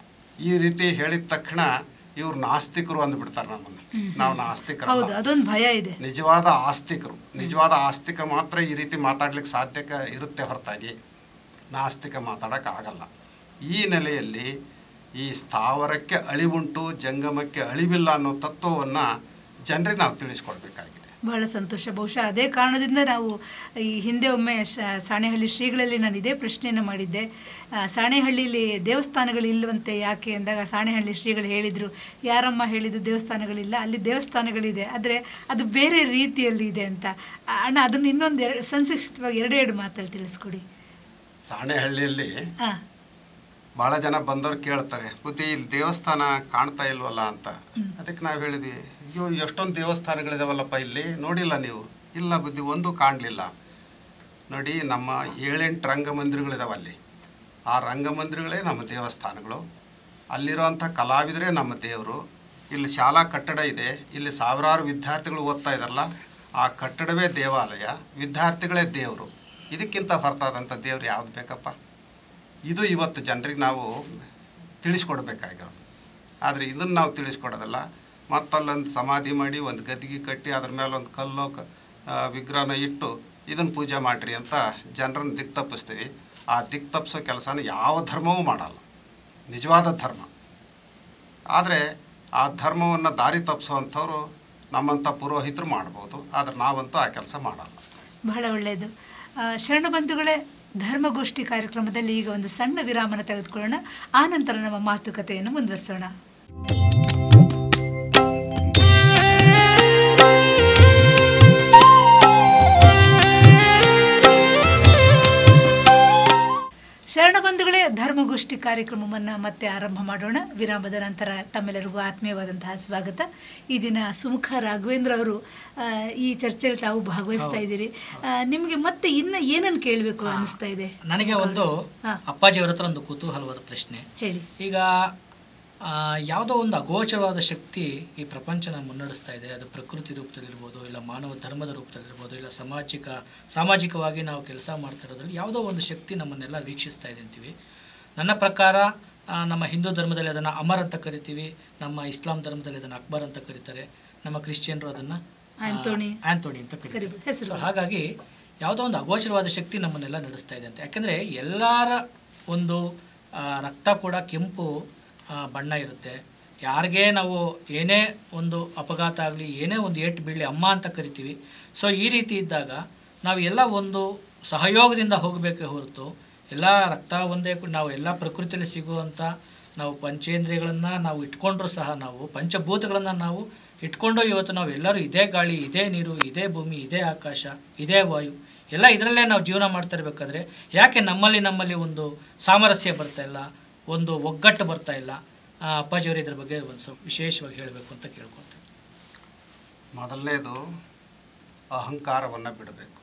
ಈ ರೀತಿ ಹೇಳಿದ ತಕ್ಷಣ ಇವ್ರು ನಾಸ್ತಿಕರು ಅಂದ್ಬಿಡ್ತಾರೆ ನಮ್ಮನ್ನು ನಾವು ಹೌದು ನಾಸ್ತಿಕರಲ್ಲ ಅದೊಂದು ಭಯ ಇದೆ ನಿಜವಾದ ಆಸ್ತಿಕರು ನಿಜವಾದ ಆಸ್ತಿಕ ಮಾತ್ರ ಈ ರೀತಿ ಮಾತಾಡ್ಲಿಕ್ಕೆ ಸಾಧ್ಯಕ ಇರುತ್ತೆ ಹೊರತಾಗಿ ನಾಸ್ತಿಕ ಮಾತಾಡೋಕೆ ಆಗಲ್ಲ ಈ ನೆಲೆಯಲ್ಲಿ ಈ ಸ್ಥಾವರಕ್ಕೆ ಅಳಿವುಂಟು ಜಂಗಮಕ್ಕೆ ಅಳಿವಿಲ್ಲ ಅನ್ನೋ ತತ್ವವನ್ನು ಜನರಿಗೆ ನಾವು ತಿಳಿಸ್ಕೊಡ್ಬೇಕಾಗಿದೆ ಬಹಳ ಸಂತೋಷ ಬಹುಶಃ ಅದೇ ಕಾರಣದಿಂದ ನಾವು ಈ ಹಿಂದೆ ಒಮ್ಮೆ ಶ- ಸಾಣೆಹಳ್ಳಿ ಶ್ರೀಗಳಲ್ಲಿ ನಾನು ಇದೇ ಪ್ರಶ್ನೆಯನ್ನು ಮಾಡಿದ್ದೆ ಆ, ಸಾಣೆಹಳ್ಳಿಲಿ ದೇವಸ್ಥಾನಗಳಿಲ್ಲವಂತೆ ಯಾಕೆ ಅಂದಾಗ ಸಾಣೆಹಳ್ಳಿ ಶ್ರೀಗಳು ಹೇಳಿದರು ಯಾರಮ್ಮ ಹೇಳಿದ್ದು ದೇವಸ್ಥಾನಗಳಿಲ್ಲ ಅಲ್ಲಿ ದೇವಸ್ಥಾನಗಳಿದೆ ಆದರೆ ಅದು ಬೇರೆ ರೀತಿಯಲ್ಲಿ ಇದೆ ಅಂತ ಆ, ಅಣ್ಣ ಅದನ್ನು ಇನ್ನೊಂದು ಎರಡು ಸಂಕ್ಷಿಪ್ತವಾಗಿ ಎರಡೆರಡು ಮಾತಲ್ಲಿ ತಿಳಿಸ್ಕೊಡಿ ಸಾಣೆಹಳ್ಳಿಯಲ್ಲಿ ಹಾಂ ಭಾಳ ಜನ ಬಂದವ್ರು ಕೇಳ್ತಾರೆ ಬುದ್ಧಿ ಇಲ್ಲಿ ದೇವಸ್ಥಾನ ಕಾಣ್ತಾ ಇಲ್ವಲ್ಲ ಅಂತ ಅದಕ್ಕೆ ನಾವು ಹೇಳಿದ್ವಿ ಅಯ್ಯೋ ಎಷ್ಟೊಂದು ದೇವಸ್ಥಾನಗಳಿದಾವಲ್ಲಪ್ಪ ಇಲ್ಲಿ ನೋಡಿಲ್ಲ ನೀವು ಇಲ್ಲ ಬುದ್ಧಿ ಒಂದು ಕಾಣಲಿಲ್ಲ ನೋಡಿ ನಮ್ಮ ಏಳೆಂಟು ರಂಗಮಂದಿರಗಳಿದಾವೆ ಅಲ್ಲಿ ಆ ರಂಗಮಂದಿರಗಳೇ ನಮ್ಮ ದೇವಸ್ಥಾನಗಳು ಅಲ್ಲಿರುವಂಥ ಕಲಾವಿದರೇ ನಮ್ಮ ದೇವರು ಇಲ್ಲಿ ಶಾಲಾ ಕಟ್ಟಡ ಇದೆ ಇಲ್ಲಿ ಸಾವಿರಾರು ವಿದ್ಯಾರ್ಥಿಗಳು ಓದ್ತಾ ಇದ್ದಾರಲ್ಲ ಆ ಕಟ್ಟಡವೇ ದೇವಾಲಯ ವಿದ್ಯಾರ್ಥಿಗಳೇ ದೇವರು ಇದಕ್ಕಿಂತ ಹೊರತಾದಂಥ ದೇವ್ರು ಯಾವ್ದು ಬೇಕಪ್ಪ ಇದು ಇವತ್ತು ಜನರಿಗೆ ನಾವು ತಿಳಿಸ್ಕೊಡ್ಬೇಕಾಗಿರೋದು ಆದರೆ ಇದನ್ನು ನಾವು ತಿಳಿಸ್ಕೊಡೋದಲ್ಲ ಮತ್ತಲ್ಲೊಂದು ಸಮಾಧಿ ಮಾಡಿ ಒಂದು ಗದಿಗೆ ಕಟ್ಟಿ ಅದ್ರ ಮೇಲೆ ಒಂದು ಕಲ್ಲು ಕ- ಆ, ವಿಗ್ರಹನ ಇಟ್ಟು ಇದನ್ನು ಪೂಜೆ ಮಾಡಿರಿ ಅಂತ ಜನರನ್ನು ದಿಕ್ ತಪ್ಪಿಸ್ತೀವಿ ಆ ದಿಕ್ ತಪ್ಪಿಸೋ ಕೆಲಸನ ಯಾವ ಧರ್ಮವೂ ಮಾಡಲ್ಲ ನಿಜವಾದ ಧರ್ಮ ಆದರೆ ಆ ಧರ್ಮವನ್ನು ದಾರಿ ತಪ್ಪಿಸೋವಂಥವ್ರು ನಮ್ಮಂಥ ಪುರೋಹಿತರು ಮಾಡ್ಬೋದು ಆದರೆ ನಾವಂತೂ ಆ ಕೆಲಸ ಮಾಡಲ್ಲ ಬಹಳ ಒಳ್ಳೆಯದು ಆ, ಶರಣ ಬಂಧುಗಳೇ ಧರ್ಮಗೋಷ್ಠಿ ಕಾರ್ಯಕ್ರಮದಲ್ಲಿ ಈಗ ಒಂದು ಸಣ್ಣ ವಿರಾಮನ ತೆಗೆದುಕೊಳ್ಳೋಣ ಆ ನಂತರ ನಮ್ಮ ಮಾತುಕತೆಯನ್ನು ಮುಂದುವರಿಸೋಣ ಶರಣ ಬಂಧುಗಳೇ ಧರ್ಮಗೋಷ್ಠಿ ಕಾರ್ಯಕ್ರಮವನ್ನು ಮತ್ತೆ ಆರಂಭ ಮಾಡೋಣ ವಿರಾಮದ ನಂತರ ತಮ್ಮೆಲ್ಲರಿಗೂ ಆತ್ಮೀಯವಾದಂತಹ ಸ್ವಾಗತ ಈ ದಿನ ಸುಮುಖ ರಾಘವೇಂದ್ರ ಅವರು ಆ, ಈ ಚರ್ಚೆಯಲ್ಲಿ ತಾವು ಭಾಗವಹಿಸ್ತಾ ಇದ್ದೀರಿ ಆ, ನಿಮಗೆ ಮತ್ತೆ ಇನ್ನ ಏನನ್ನು ಕೇಳಬೇಕು ಅನಿಸ್ತಾ ಇದೆ ನನಗೆ ಒಂದು ಹಾ. ಅಪ್ಪಾಜಿಯವರ ಹತ್ರ ಒಂದು ಕುತೂಹಲವಾದ ಪ್ರಶ್ನೆ ಹೇಳಿ ಈಗ ಆ, ಯಾವುದೋ ಒಂದು ಅಗೋಚರವಾದ ಶಕ್ತಿ ಈ ಪ್ರಪಂಚನ ಮುನ್ನಡೆಸ್ತಾ ಇದೆ ಅದು ಪ್ರಕೃತಿ ರೂಪದಲ್ಲಿರ್ಬೋದು ಇಲ್ಲ ಮಾನವ ಧರ್ಮದ ರೂಪದಲ್ಲಿರ್ಬೋದು ಇಲ್ಲ ಸಾಮಾಜಿಕ ಸಾಮಾಜಿಕವಾಗಿ ನಾವು ಕೆಲಸ ಮಾಡ್ತಾ ಇರೋದ್ರಲ್ಲಿ ಯಾವುದೋ ಒಂದು ಶಕ್ತಿ ನಮ್ಮನ್ನೆಲ್ಲ ವೀಕ್ಷಿಸ್ತಾ ಇದೆ ಅಂತೀವಿ ನನ್ನ ಪ್ರಕಾರ ಆ, ನಮ್ಮ ಹಿಂದೂ ಧರ್ಮದಲ್ಲಿ ಅದನ್ನು ಅಮರ್ ಅಂತ ಕರಿತೀವಿ ನಮ್ಮ ಇಸ್ಲಾಂ ಧರ್ಮದಲ್ಲಿ ಅದನ್ನು ಅಕ್ಬರ್ ಅಂತ ಕರೀತಾರೆ ನಮ್ಮ ಕ್ರಿಶ್ಚಿಯನ್ರು ಅದನ್ನು ಆಂಟೋನಿ. ಆಂಟೋನಿ ಅಂತ ಕರಿಬೋದು. ಕರೀತಾರೆ ಹೆಸರು. So, ಹಾಗಾಗಿ ಯಾವುದೋ ಒಂದು ಅಗೋಚರವಾದ ಶಕ್ತಿ ನಮ್ಮನ್ನೆಲ್ಲ ನಡೆಸ್ತಾ ಇದೆ ಅಂತ ಯಾಕೆಂದರೆ ಎಲ್ಲರ ಒಂದು ಆ, ರಕ್ತ ಕೂಡ ಕೆಂಪು ಆ, ಬಣ್ಣ ಇರುತ್ತೆ ಯಾರಿಗೇ ನಾವು ಏನೇ ಒಂದು ಅಪಘಾತ ಆಗಲಿ ಏನೇ ಒಂದು ಏಟು ಬೀಳಲಿ ಅಮ್ಮ ಅಂತ ಕರಿತೀವಿ ಸೊ ಈ ರೀತಿ ಇದ್ದಾಗ ನಾವು ಎಲ್ಲ ಒಂದು ಸಹಯೋಗದಿಂದ ಹೋಗಬೇಕೇ ಹೊರತು ಎಲ್ಲ ರಕ್ತ ಒಂದೇ ಕು- ನಾವು ಎಲ್ಲ ಪ್ರಕೃತಿಯಲ್ಲಿ ಸಿಗುವಂಥ ನಾವು ಪಂಚೇಂದ್ರಿಯಗಳನ್ನು ನಾವು ಇಟ್ಕೊಂಡ್ರೂ ಸಹ ನಾವು ಪಂಚಭೂತಗಳನ್ನು ನಾವು ಇಟ್ಕೊಂಡು ಇವತ್ತು ನಾವು ಎಲ್ಲರೂ ಇದೇ ಗಾಳಿ ಇದೇ ನೀರು ಇದೇ ಭೂಮಿ ಇದೇ ಆಕಾಶ ಇದೇ ವಾಯು ಎಲ್ಲ ಇದರಲ್ಲೇ ನಾವು ಜೀವನ ಮಾಡ್ತಾ ಇರಬೇಕಾದ್ರೆ ಯಾಕೆ ನಮ್ಮಲ್ಲಿ ನಮ್ಮಲ್ಲಿ ಒಂದು ಸಾಮರಸ್ಯ ಬರ್ತಾ ಇಲ್ಲ ಒಂದು ಒಗ್ಗಟ್ಟು ಬರ್ತಾ ಇಲ್ಲ ಆ, ಅಪ್ಪಾಜಿಯವರು ಇದ್ರ ಬಗ್ಗೆ ಒಂದು ಸ್ವಲ್ಪ ವಿಶೇಷವಾಗಿ ಹೇಳಬೇಕು ಅಂತ ಕೇಳ್ಕೊತೀನಿ ಮೊದಲನೇದು ಅಹಂಕಾರವನ್ನು ಬಿಡಬೇಕು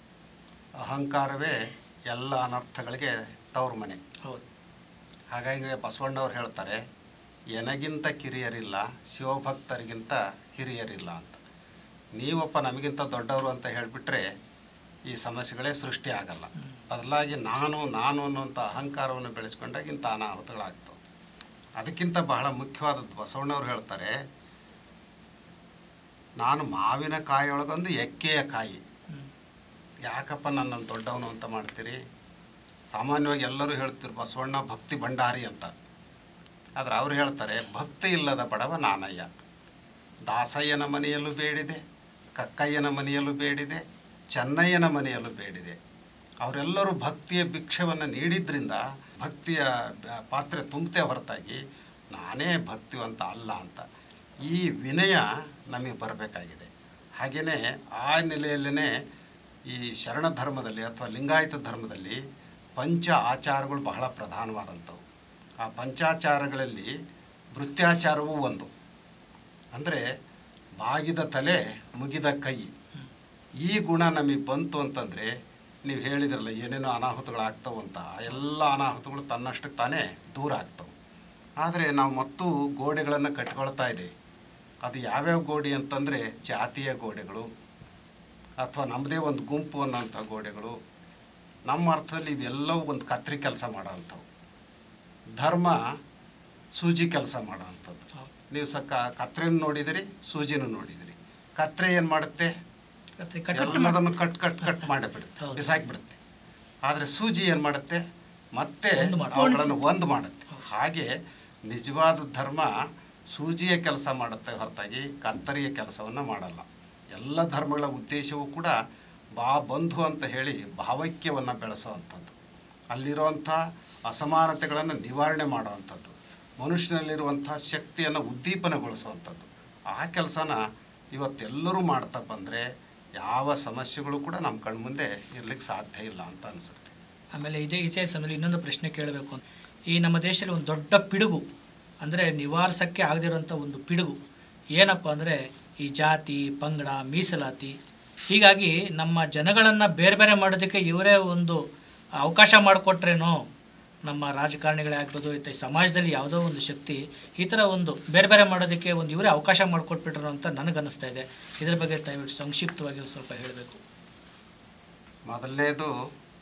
ಅಹಂಕಾರವೇ ಎಲ್ಲ ಅನರ್ಥಗಳಿಗೆ ತವ್ರ ಮನೆ ಹೌದು ಹಾಗಾಗಿ ಬಸವಣ್ಣವ್ರು ಹೇಳ್ತಾರೆ ಎನಗಿಂತ ಕಿರಿಯರಿಲ್ಲ ಶಿವಭಕ್ತರಿಗಿಂತ ಹಿರಿಯರಿಲ್ಲ ಅಂತ ನೀವಪ್ಪ ನಮಗಿಂತ ದೊಡ್ಡವರು ಅಂತ ಹೇಳಿಬಿಟ್ರೆ ಈ ಸಮಸ್ಯೆಗಳೇ ಸೃಷ್ಟಿ ಆಗಲ್ಲ ಬದಲಾಗಿ ನಾನು ನಾನು ಅನ್ನುವಂಥ ಅಹಂಕಾರವನ್ನು ಬೆಳೆಸ್ಕೊಂಡಾಗ ಇಂಥ ಅನಾಹುತಗಳಾಗ್ತವೆ ಅದಕ್ಕಿಂತ ಬಹಳ ಮುಖ್ಯವಾದದ್ದು ಬಸವಣ್ಣವ್ರು ಹೇಳ್ತಾರೆ ನಾನು ಮಾವಿನ ಕಾಯಿಯೊಳಗೊಂದು ಎಕ್ಕೆಯ ಕಾಯಿ ಯಾಕಪ್ಪ ನನ್ನನ್ನು ದೊಡ್ಡವನು ಅಂತ ಮಾಡ್ತೀರಿ ಸಾಮಾನ್ಯವಾಗಿ ಎಲ್ಲರೂ ಹೇಳ್ತಿರು ಬಸವಣ್ಣ ಭಕ್ತಿ ಭಂಡಾರಿ ಅಂತ ಆದರೆ ಅವ್ರು ಹೇಳ್ತಾರೆ ಭಕ್ತಿ ಇಲ್ಲದ ಬಡವ ನಾನಯ್ಯ ದಾಸಯ್ಯನ ಮನೆಯಲ್ಲೂ ಬೇಡಿದೆ ಕಕ್ಕಯ್ಯನ ಮನೆಯಲ್ಲೂ ಬೇಡಿದೆ ಚೆನ್ನಯ್ಯನ ಮನೆಯಲ್ಲೂ ಬೇಡಿದೆ ಅವರೆಲ್ಲರೂ ಭಕ್ತಿಯ ಭಿಕ್ಷವನ್ನು ನೀಡಿದ್ರಿಂದ ಭಕ್ತಿಯ ಬ- ಪಾತ್ರೆ ತುಂಬತೆ ಹೊರತಾಗಿ ನಾನೇ ಭಕ್ತಿವಂತ ಅಲ್ಲ ಅಂತ ಈ ವಿನಯ ನಮಗೆ ಬರಬೇಕಾಗಿದೆ ಹಾಗೆಯೇ ಆ ನೆಲೆಯಲ್ಲೇ ಈ ಶರಣ ಧರ್ಮದಲ್ಲಿ ಅಥವಾ ಲಿಂಗಾಯತ ಧರ್ಮದಲ್ಲಿ ಪಂಚ ಆಚಾರಗಳು ಬಹಳ ಪ್ರಧಾನವಾದಂಥವು ಆ ಪಂಚಾಚಾರಗಳಲ್ಲಿ ವೃತ್ಯಾಚಾರವೂ ಒಂದು ಅಂದರೆ ಬಾಗಿದ ತಲೆ ಮುಗಿದ ಕೈ ಈ ಗುಣ ನಮಗೆ ಬಂತು ಅಂತಂದರೆ ನೀವು ಹೇಳಿದ್ರಲ್ಲ ಏನೇನೋ ಅನಾಹುತಗಳಾಗ್ತವಂತ ಆ ಎಲ್ಲ ಅನಾಹುತಗಳು ತನ್ನಷ್ಟಕ್ಕೆ ತಾನೇ ದೂರ ಆಗ್ತವೆ ಆದರೆ ನಾವು ಮತ್ತು ಗೋಡೆಗಳನ್ನು ಕಟ್ಕೊಳ್ತಾ ಇದ್ದೀವಿ ಅದು ಯಾವ್ಯಾವ ಗೋಡೆ ಅಂತಂದರೆ ಜಾತಿಯ ಗೋಡೆಗಳು ಅಥವಾ ನಮ್ಮದೇ ಒಂದು ಗುಂಪು ಅನ್ನೋಂಥ ಗೋಡೆಗಳು ನಮ್ಮ ಅರ್ಥದಲ್ಲಿ ಇವೆಲ್ಲವೂ ಒಂದು ಕತ್ರಿ ಕೆಲಸ ಮಾಡೋವಂಥವು ಧರ್ಮ ಸೂಜಿ ಕೆಲಸ ಮಾಡೋವಂಥದ್ದು ನೀವು ಸ ಕ- ಕತ್ರೆನೂ ನೋಡಿದಿರಿ ಸೂಜಿನೂ ನೋಡಿದಿರಿ ಕತ್ರೆ ಏನು ಮಾಡುತ್ತೆ ಮತ್ತೆ ಕಟ್ ಕಟ್ ಎಲ್ಲದನ್ನು ಕಟ್ ಕಟ್ ಕಟ್ ಮಾಡಿಬಿಡುತ್ತೆ ಹೌದು. ಬಿಸಾಕಿಬಿಡುತ್ತೆ ಆದರೆ ಸೂಜಿ ಏನು ಮಾಡುತ್ತೆ ಮತ್ತೆ ಒಂದು ಮಾಡುತ್ತೆ. ಅವುಗಳನ್ನು ಒಂದು ಮಾಡುತ್ತೆ ಹಾಗೆ ನಿಜವಾದ ಧರ್ಮ ಸೂಜಿಯ ಕೆಲಸ ಮಾಡುತ್ತೆ ಹೊರತಾಗಿ ಕತ್ತರಿಯ ಕೆಲಸವನ್ನು ಮಾಡಲ್ಲ ಎಲ್ಲ ಧರ್ಮಗಳ ಉದ್ದೇಶವೂ ಕೂಡ ಬಾ ಬಂಧು ಅಂತ ಹೇಳಿ ಭಾವೈಕ್ಯವನ್ನು ಬೆಳೆಸುವಂಥದ್ದು ಅಲ್ಲಿರುವಂಥ ಅಸಮಾನತೆಗಳನ್ನು ನಿವಾರಣೆ ಮಾಡುವಂಥದ್ದು ಮನುಷ್ಯನಲ್ಲಿರುವಂಥ ಶಕ್ತಿಯನ್ನು ಉದ್ದೀಪನಗೊಳಿಸುವಂಥದ್ದು ಆ ಕೆಲಸನ ಇವತ್ತೆಲ್ಲರೂ ಮಾಡ್ತಾ ಬಂದರೆ ಯಾವ ಸಮಸ್ಯೆಗಳು ಕೂಡ ನಮ್ಮ ಕಣ್ಮುಂದೆ ಇರ್ಲಿಕ್ಕೆ ಸಾಧ್ಯ ಇಲ್ಲ ಅಂತ ಅನಿಸುತ್ತೆ ಆಮೇಲೆ ಇದೇ ಇದೇ ಸಮಯದಲ್ಲಿ ಇನ್ನೊಂದು ಪ್ರಶ್ನೆ ಕೇಳಬೇಕು ಅಂತ ಈ ನಮ್ಮ ದೇಶದಲ್ಲಿ ಒಂದು ದೊಡ್ಡ ಪಿಡುಗು ಅಂದರೆ ನಿವಾರಿಸೋಕ್ಕೆ ಆಗದಿರೋಂಥ ಒಂದು ಪಿಡುಗು ಏನಪ್ಪ ಅಂದರೆ ಈ ಜಾತಿ ಪಂಗಡ ಮೀಸಲಾತಿ ಹೀಗಾಗಿ ನಮ್ಮ ಜನಗಳನ್ನು ಬೇರೆ ಬೇರೆ ಮಾಡೋದಕ್ಕೆ ಇವರೇ ಒಂದು ಅವಕಾಶ ಮಾಡಿಕೊಟ್ರೇನೋ ನಮ್ಮ ರಾಜಕಾರಣಿಗಳೇ ಆಗ್ಬೋದು ಈ ಸಮಾಜದಲ್ಲಿ ಯಾವುದೋ ಒಂದು ಶಕ್ತಿ ಈ ಥರ ಒಂದು ಬೇರೆ ಬೇರೆ ಮಾಡೋದಕ್ಕೆ ಒಂದು ಇವರೇ ಅವಕಾಶ ಮಾಡಿಕೊಟ್ಬಿಟ್ರು ಅಂತ ನನಗನ್ನಿಸ್ತಾ ಇದೆ ಇದ್ರ ಬಗ್ಗೆ ದಯವಿಟ್ಟು ಸಂಕ್ಷಿಪ್ತವಾಗಿ ಒಂದು ಸ್ವಲ್ಪ ಹೇಳಬೇಕು ಮೊದಲನೇದು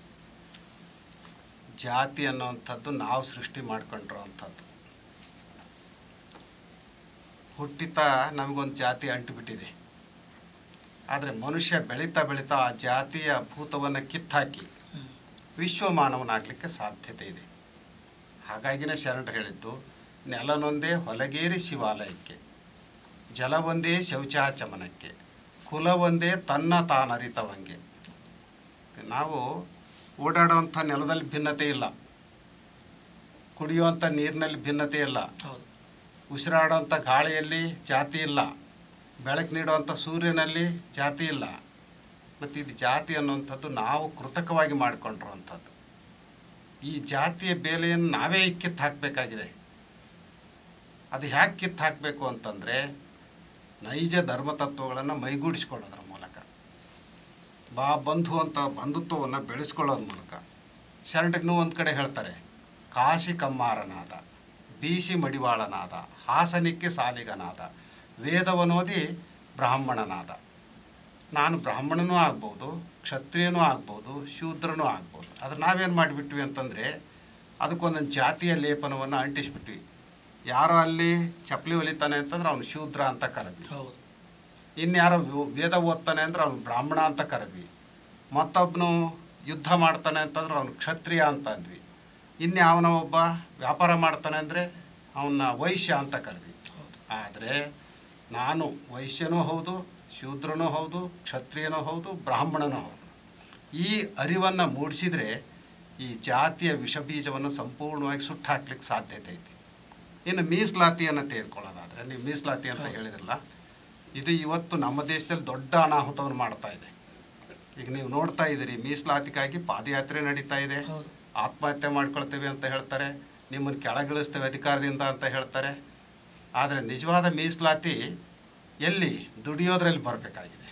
ಜಾತಿ ಅನ್ನುವಂಥದ್ದು ನಾವು ಸೃಷ್ಟಿ ಮಾಡ್ಕೊಂಡಿರೋ ಅಂಥದ್ದು ಹುಟ್ಟಿತ ನಮಗೊಂದು ಜಾತಿ ಅಂಟಿಬಿಟ್ಟಿದೆ ಆದರೆ ಮನುಷ್ಯ ಬೆಳೀತಾ ಬೆಳೀತಾ ಆ ಜಾತಿಯ ಭೂತವನ್ನು ಕಿತ್ತಾಕಿ ವಿಶ್ವಮಾನವನಾಗಲಿಕ್ಕೆ ಸಾಧ್ಯತೆ ಇದೆ ಹಾಗಾಗಿನೇ ಶರಣರು ಹೇಳಿದ್ದು ನೆಲನೊಂದೇ ಹೊಲಗೇರಿ ಶಿವಾಲಯಕ್ಕೆ ಜಲವೊಂದೇ ಶೌಚಾಚಮನಕ್ಕೆ ಕುಲವೊಂದೇ ತನ್ನ ತಾನರಿತವಂಗೆ ನಾವು ಓಡಾಡುವಂಥ ನೆಲದಲ್ಲಿ ಭಿನ್ನತೆ ಇಲ್ಲ ಕುಡಿಯುವಂಥ ನೀರಿನಲ್ಲಿ ಭಿನ್ನತೆ ಇಲ್ಲ ಹೌದು ಉಸಿರಾಡುವಂಥ ಗಾಳಿಯಲ್ಲಿ ಜಾತಿ ಇಲ್ಲ ಬೆಳಕು ನೀಡುವಂಥ ಸೂರ್ಯನಲ್ಲಿ ಜಾತಿ ಇಲ್ಲ ಮತ್ತು ಇದು ಜಾತಿ ಅನ್ನುವಂಥದ್ದು ನಾವು ಕೃತಕವಾಗಿ ಮಾಡಿಕೊಂಡಿರುವಂಥದ್ದು ಈ ಜಾತಿಯ ಬೇಲೆಯನ್ನು ನಾವೇ ಕಿತ್ತು ಹಾಕಬೇಕಾಗಿದೆ ಅದು ಹ್ಯಾಕೆ ಕಿತ್ತು ಹಾಕಬೇಕು ಅಂತಂದರೆ ನೈಜ ಧರ್ಮತತ್ವಗಳನ್ನು ಮೈಗೂಡಿಸ್ಕೊಳ್ಳೋದ್ರ ಮೂಲಕ ಬಾ ಬಂಧು ಅಂತ ಬಂಧುತ್ವವನ್ನು ಬೆಳೆಸ್ಕೊಳ್ಳೋದ್ರ ಮೂಲಕ ಶರಣರಿಗೂ ಒಂದು ಕಡೆ ಹೇಳ್ತಾರೆ ಕಾಶಿ ಕಮ್ಮಾರನಾದ ಬೀಸಿ ಮಡಿವಾಳನಾದ ಹಾಸನಿಕ್ಕೆ ಸಾಲಿಗನಾದ ವೇದವನೋದಿ ಬ್ರಾಹ್ಮಣನಾದ ನಾನು ಬ್ರಾಹ್ಮಣನೂ ಆಗ್ಬೋದು ಕ್ಷತ್ರಿಯನೂ ಆಗ್ಬೋದು ಶೂದ್ರನೂ ಆಗ್ಬೋದು ಆದರೆ ನಾವೇನು ಮಾಡಿಬಿಟ್ವಿ ಅಂತಂದರೆ ಅದಕ್ಕೊಂದೊಂದು ಜಾತಿಯ ಲೇಪನವನ್ನು ಅಂಟಿಸ್ಬಿಟ್ವಿ ಯಾರೋ ಅಲ್ಲಿ ಚಪ್ಪಲಿ ಹೊಲಿತಾನೆ ಅಂತಂದ್ರೆ ಅವನು ಶೂದ್ರ ಅಂತ ಕರೆದ್ವಿ ಹೌದು ಇನ್ಯಾರೋ ವ್- ವೇದ ಓದ್ತಾನೆ ಅಂದ್ರೆ ಅವನು ಬ್ರಾಹ್ಮಣ ಅಂತ ಕರೆದ್ವಿ ಮತ್ತೊಬ್ಬನು ಯುದ್ಧ ಮಾಡ್ತಾನೆ ಅಂತಂದ್ರೆ ಅವನು ಕ್ಷತ್ರಿಯ ಅಂತ ಅಂದ್ವಿ ಇನ್ಯಾವನ ಒಬ್ಬ ವ್ಯಾಪಾರ ಮಾಡ್ತಾನೆ ಅಂದರೆ ಅವನ್ನ ವೈಶ್ಯ ಅಂತ ಕರೆದ್ವಿ ಆದರೆ ನಾನು ವೈಶ್ಯನೂ ಹೌದು ಶೂದ್ರನೂ ಹೌದು ಕ್ಷತ್ರಿಯನೂ ಹೌದು ಬ್ರಾಹ್ಮಣನೂ ಹೌದು ಈ ಅರಿವನ್ನು ಮೂಡಿಸಿದರೆ ಈ ಜಾತಿಯ ವಿಷಬೀಜವನ್ನು ಸಂಪೂರ್ಣವಾಗಿ ಸುಟ್ಟು ಹಾಕ್ಲಿಕ್ಕೆ ಸಾಧ್ಯತೆ ಐತಿ ಇನ್ನು ಮೀಸಲಾತಿಯನ್ನು ತೆಗೆದುಕೊಳ್ಳೋದಾದರೆ ನೀವು ಮೀಸಲಾತಿ ಅಂತ ಹೇಳಿದ್ರಲ್ಲ ಇದು ಇವತ್ತು ನಮ್ಮ ದೇಶದಲ್ಲಿ ದೊಡ್ಡ ಅನಾಹುತವನ್ನು ಮಾಡ್ತಾ ಇದೆ ಈಗ ನೀವು ನೋಡ್ತಾ ಇದ್ದೀರಿ ಮೀಸಲಾತಿಗಾಗಿ ಪಾದಯಾತ್ರೆ ನಡೀತಾ ಇದೆ ಹೌದು ಆತ್ಮಹತ್ಯೆ ಮಾಡ್ಕೊಳ್ತೇವೆ ಅಂತ ಹೇಳ್ತಾರೆ ನಿಮ್ಮನ್ನು ಕೆಳಗಿಳಿಸ್ತೇವೆ ಅಧಿಕಾರದಿಂದ ಅಂತ ಹೇಳ್ತಾರೆ ಆದರೆ ನಿಜವಾದ ಮೀಸಲಾತಿ ಎಲ್ಲಿ ದುಡಿಯೋದ್ರಲ್ಲಿ ಬರಬೇಕಾಗಿದೆ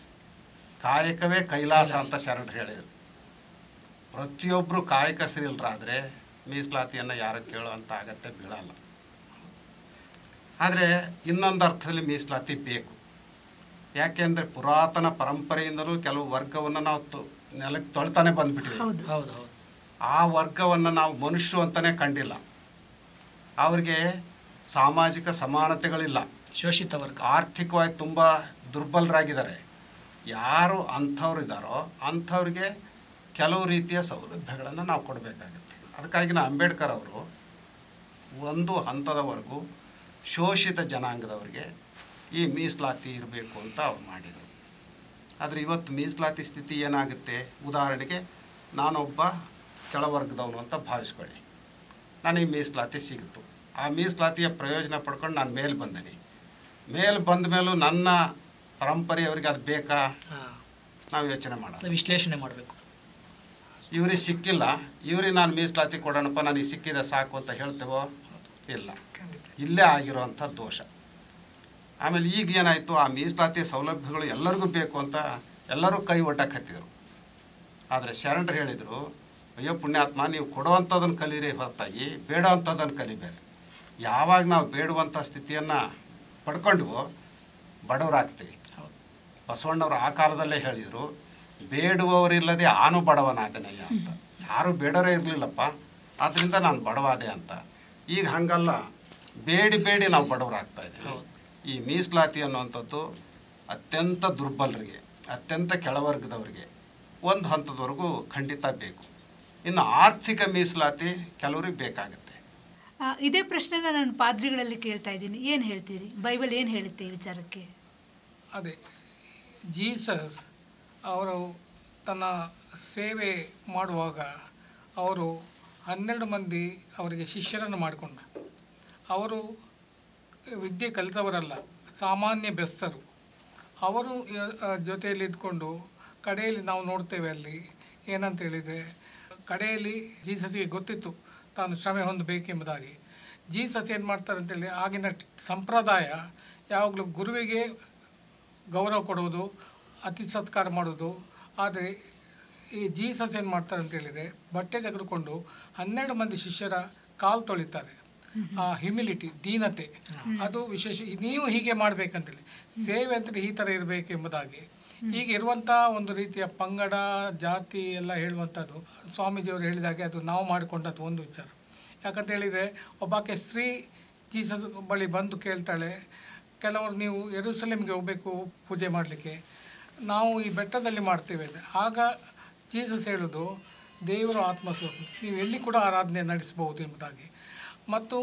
ಕಾಯಕವೇ ಕೈಲಾಸ ಅಂತ ಶರಣರು ಹೇಳಿದರು ಪ್ರತಿಯೊಬ್ಬರು ಕಾಯಕಸ್ಥರಿಲ್ಲರಾದರೆ ಮೀಸಲಾತಿಯನ್ನು ಯಾರು ಕೇಳುವಂಥ ಅಗತ್ಯ ಬೀಳಲ್ಲ ಆದರೆ ಇನ್ನೊಂದು ಅರ್ಥದಲ್ಲಿ ಮೀಸಲಾತಿ ಬೇಕು ಯಾಕೆಂದರೆ ಪುರಾತನ ಪರಂಪರೆಯಿಂದಲೂ ಕೆಲವು ವರ್ಗವನ್ನು ನಾವು ತೊ ನೆಲಕ್ಕೆ ತೊಳ್ತಾನೆ ಬಂದ್ಬಿಟ್ಟಿದ್ದೀವಿ ಹೌದು ಹೌದು ಹೌದು ಆ ವರ್ಗವನ್ನು ನಾವು ಮನುಷ್ಯರು ಅಂತಲೇ ಕಂಡಿಲ್ಲ ಅವ್ರಿಗೆ ಸಾಮಾಜಿಕ ಸಮಾನತೆಗಳಿಲ್ಲ ಶೋಷಿತ ವರ್ಗ ಆರ್ಥಿಕವಾಗಿ ತುಂಬ ದುರ್ಬಲರಾಗಿದ್ದಾರೆ ಯಾರು ಅಂಥವ್ರು ಇದ್ದಾರೋ ಅಂಥವ್ರಿಗೆ ಕೆಲವು ರೀತಿಯ ಸೌಲಭ್ಯಗಳನ್ನು ನಾವು ಕೊಡಬೇಕಾಗುತ್ತೆ ಅದಕ್ಕಾಗಿ ನಾ ಅಂಬೇಡ್ಕರ್ ಅವರು ಒಂದು ಹಂತದವರೆಗೂ ಶೋಷಿತ ಜನಾಂಗದವರಿಗೆ ಈ ಮೀಸಲಾತಿ ಇರಬೇಕು ಅಂತ ಅವ್ರು ಮಾಡಿದರು ಆದರೆ ಇವತ್ತು ಮೀಸಲಾತಿ ಸ್ಥಿತಿ ಏನಾಗುತ್ತೆ ಉದಾಹರಣೆಗೆ ನಾನೊಬ್ಬ ಕೆಳವರ್ಗದವನು ಅಂತ ಭಾವಿಸ್ಕೊಳ್ಳಿ ನನಗೆ ಮೀಸಲಾತಿ ಸಿಗುತ್ತು ಆ ಮೀಸಲಾತಿಯ ಪ್ರಯೋಜನ ಪಡ್ಕೊಂಡು ನಾನು ಮೇಲೆ ಬಂದೀನಿ ಮೇಲೆ ಬಂದ ಮೇಲೂ ನನ್ನ ಪರಂಪರೆಯವರಿಗೆ ಅದು ಬೇಕಾ ಹಾಂ ನಾವು ಯೋಚನೆ ಮಾಡೋದು ಅದು ವಿಶ್ಲೇಷಣೆ ಮಾಡಬೇಕು ಇವ್ರಿಗೆ ಸಿಕ್ಕಿಲ್ಲ ಇವ್ರಿಗೆ ನಾನು ಮೀಸಲಾತಿ ಕೊಡೋಣಪ್ಪ ನನಗೆ ಸಿಕ್ಕಿದೆ ಸಾಕು ಅಂತ ಹೇಳ್ತೇವೋ ಇಲ್ಲ ಇಲ್ಲೇ ಆಗಿರೋವಂಥ ದೋಷ ಆಮೇಲೆ ಈಗ ಏನಾಯಿತು ಆ ಮೀಸಲಾತಿ ಸೌಲಭ್ಯಗಳು ಎಲ್ಲರಿಗೂ ಬೇಕು ಅಂತ ಎಲ್ಲರೂ ಕೈ ಒಟ್ಟಕ್ಕೆ ಹತ್ತಿದರು ಆದರೆ ಶರಣರು ಹೇಳಿದರು ಅಯ್ಯೋ ಪುಣ್ಯಾತ್ಮ ನೀವು ಕೊಡುವಂಥದ್ದನ್ನು ಕಲೀರಿ ಹೊರತಾಗಿ ಬೇಡವಂಥದ್ದನ್ನು ಕಲಿಬೇಡಿ ಯಾವಾಗ ನಾವು ಬೇಡುವಂಥ ಸ್ಥಿತಿಯನ್ನು ಪಡ್ಕೊಂಡ್ವೋ ಬಡವರಾಗ್ತೀವಿ ಹೌದು ಬಸವಣ್ಣವರು ಆ ಕಾಲದಲ್ಲೇ ಹೇಳಿದರು ಬೇಡುವವರಿಲ್ಲದೆ ಆನು ಬಡವನಾದನಯ್ಯ ಅಂತ ಯಾರು ಬೇಡರೇ ಇರಲಿಲ್ಲಪ್ಪ ಆದ್ದರಿಂದ ನಾನು ಬಡವಾದೆ ಅಂತ ಈಗ ಹಂಗಲ್ಲ ಬೇಡಿ ಬೇಡಿ ನಾವು ಬಡವರಾಗ್ತಾ ಇದ್ದೀವಿ ಹೌದು. ಈ ಮೀಸಲಾತಿ ಅನ್ನುವಂಥದ್ದು ಅತ್ಯಂತ ದುರ್ಬಲರಿಗೆ ಅತ್ಯಂತ ಕೆಳವರ್ಗದವರಿಗೆ ಒಂದು ಹಂತದವರೆಗೂ ಖಂಡಿತ ಬೇಕು ಇನ್ನು ಆರ್ಥಿಕ ಮೀಸಲಾತಿ ಕೆಲವ್ರಿಗೆ ಬೇಕಾಗುತ್ತೆ ಆ, ಇದೇ ಪ್ರಶ್ನೆನ ನಾನು ಪಾದ್ರಿಗಳಲ್ಲಿ ಕೇಳ್ತಾ ಇದ್ದೀನಿ ಏನು ಹೇಳ್ತೀರಿ ಬೈಬಲ್ ಏನು ಹೇಳುತ್ತೆ ಈ ವಿಚಾರಕ್ಕೆ ಅದೇ ಜೀಸಸ್ ಅವರು ತನ್ನ ಸೇವೆ ಮಾಡುವಾಗ ಅವರು ಹನ್ನೆರಡು ಮಂದಿ ಅವರಿಗೆ ಶಿಷ್ಯರನ್ನು ಮಾಡಿಕೊಂಡ ಅವರು ವಿದ್ಯೆ ಕಲಿತವರಲ್ಲ ಸಾಮಾನ್ಯ ಬೆಸ್ತರು ಅವರು ಯ- ಆ, ಜೊತೆಯಲ್ಲಿ ಇದ್ಕೊಂಡು ಕಡೆಯಲ್ಲಿ ನಾವು ನೋಡ್ತೇವೆ ಅಲ್ಲಿ ಏನಂತ ಹೇಳಿದರೆ ಕಡೆಯಲ್ಲಿ ಜೀಸಸ್ಗೆ ಗೊತ್ತಿತ್ತು ತಾನು ಶ್ರಮೆ ಹೊಂದಬೇಕೆಂಬುದಾಗಿ ಜೀಸಸ್ ಏನು ಮಾಡ್ತಾರೆ ಅಂತೇಳಿ ಆಗಿನ ಸಂಪ್ರದಾಯ ಯಾವಾಗಲೂ ಗುರುವಿಗೆ ಗೌರವ ಕೊಡುವುದು ಅತಿ ಸತ್ಕಾರ ಮಾಡೋದು ಆದರೆ ಈ ಜೀಸಸ್ ಏನು ಮಾಡ್ತಾರೆ ಅಂತ ಹೇಳಿದರೆ ಬಟ್ಟೆ ತೆಗೆದುಕೊಂಡು ಹನ್ನೆರಡು ಮಂದಿ ಶಿಷ್ಯರ ಕಾಲು ತೊಳಿತಾರೆ ಆ ಹ್ಯುಮಿಲಿಟಿ ದೀನತೆ ಅದು ವಿಶೇಷ ನೀವು ಹೀಗೆ ಮಾಡಬೇಕಂತೇಳಿ ಸೇವೆ ಅಂತೇಳಿ ಈ ಥರ ಇರಬೇಕು ಎಂಬುದಾಗಿ ಈಗ ಇರುವಂಥ ಒಂದು ರೀತಿಯ ಪಂಗಡ ಜಾತಿ ಎಲ್ಲ ಹೇಳುವಂಥದ್ದು ಸ್ವಾಮೀಜಿಯವರು ಹೇಳಿದಾಗೆ ಅದು ನಾವು ಮಾಡಿಕೊಂಡದ್ದು ಒಂದು ವಿಚಾರ ಯಾಕಂತ ಹೇಳಿದರೆ ಒಬ್ಬಾಕೆ ಸ್ತ್ರೀ ಜೀಸಸ್ ಬಳಿ ಬಂದು ಕೇಳ್ತಾಳೆ ಕೆಲವರು ನೀವು ಎರುಸಲೇಮ್ಗೆ ಹೋಗಬೇಕು ಪೂಜೆ ಮಾಡಲಿಕ್ಕೆ ನಾವು ಈ ಬೆಟ್ಟದಲ್ಲಿ ಮಾಡ್ತೇವೆ ಅಂತ. ಆಗ ಜೀಸಸ್ ಹೇಳೋದು ದೇವರು ಆತ್ಮಸ್ವರೂಪ ನೀವು ಎಲ್ಲಿ ಕೂಡ ಆರಾಧನೆ ನಡೆಸಬಹುದು ಎಂಬುದಾಗಿ ಮತ್ತು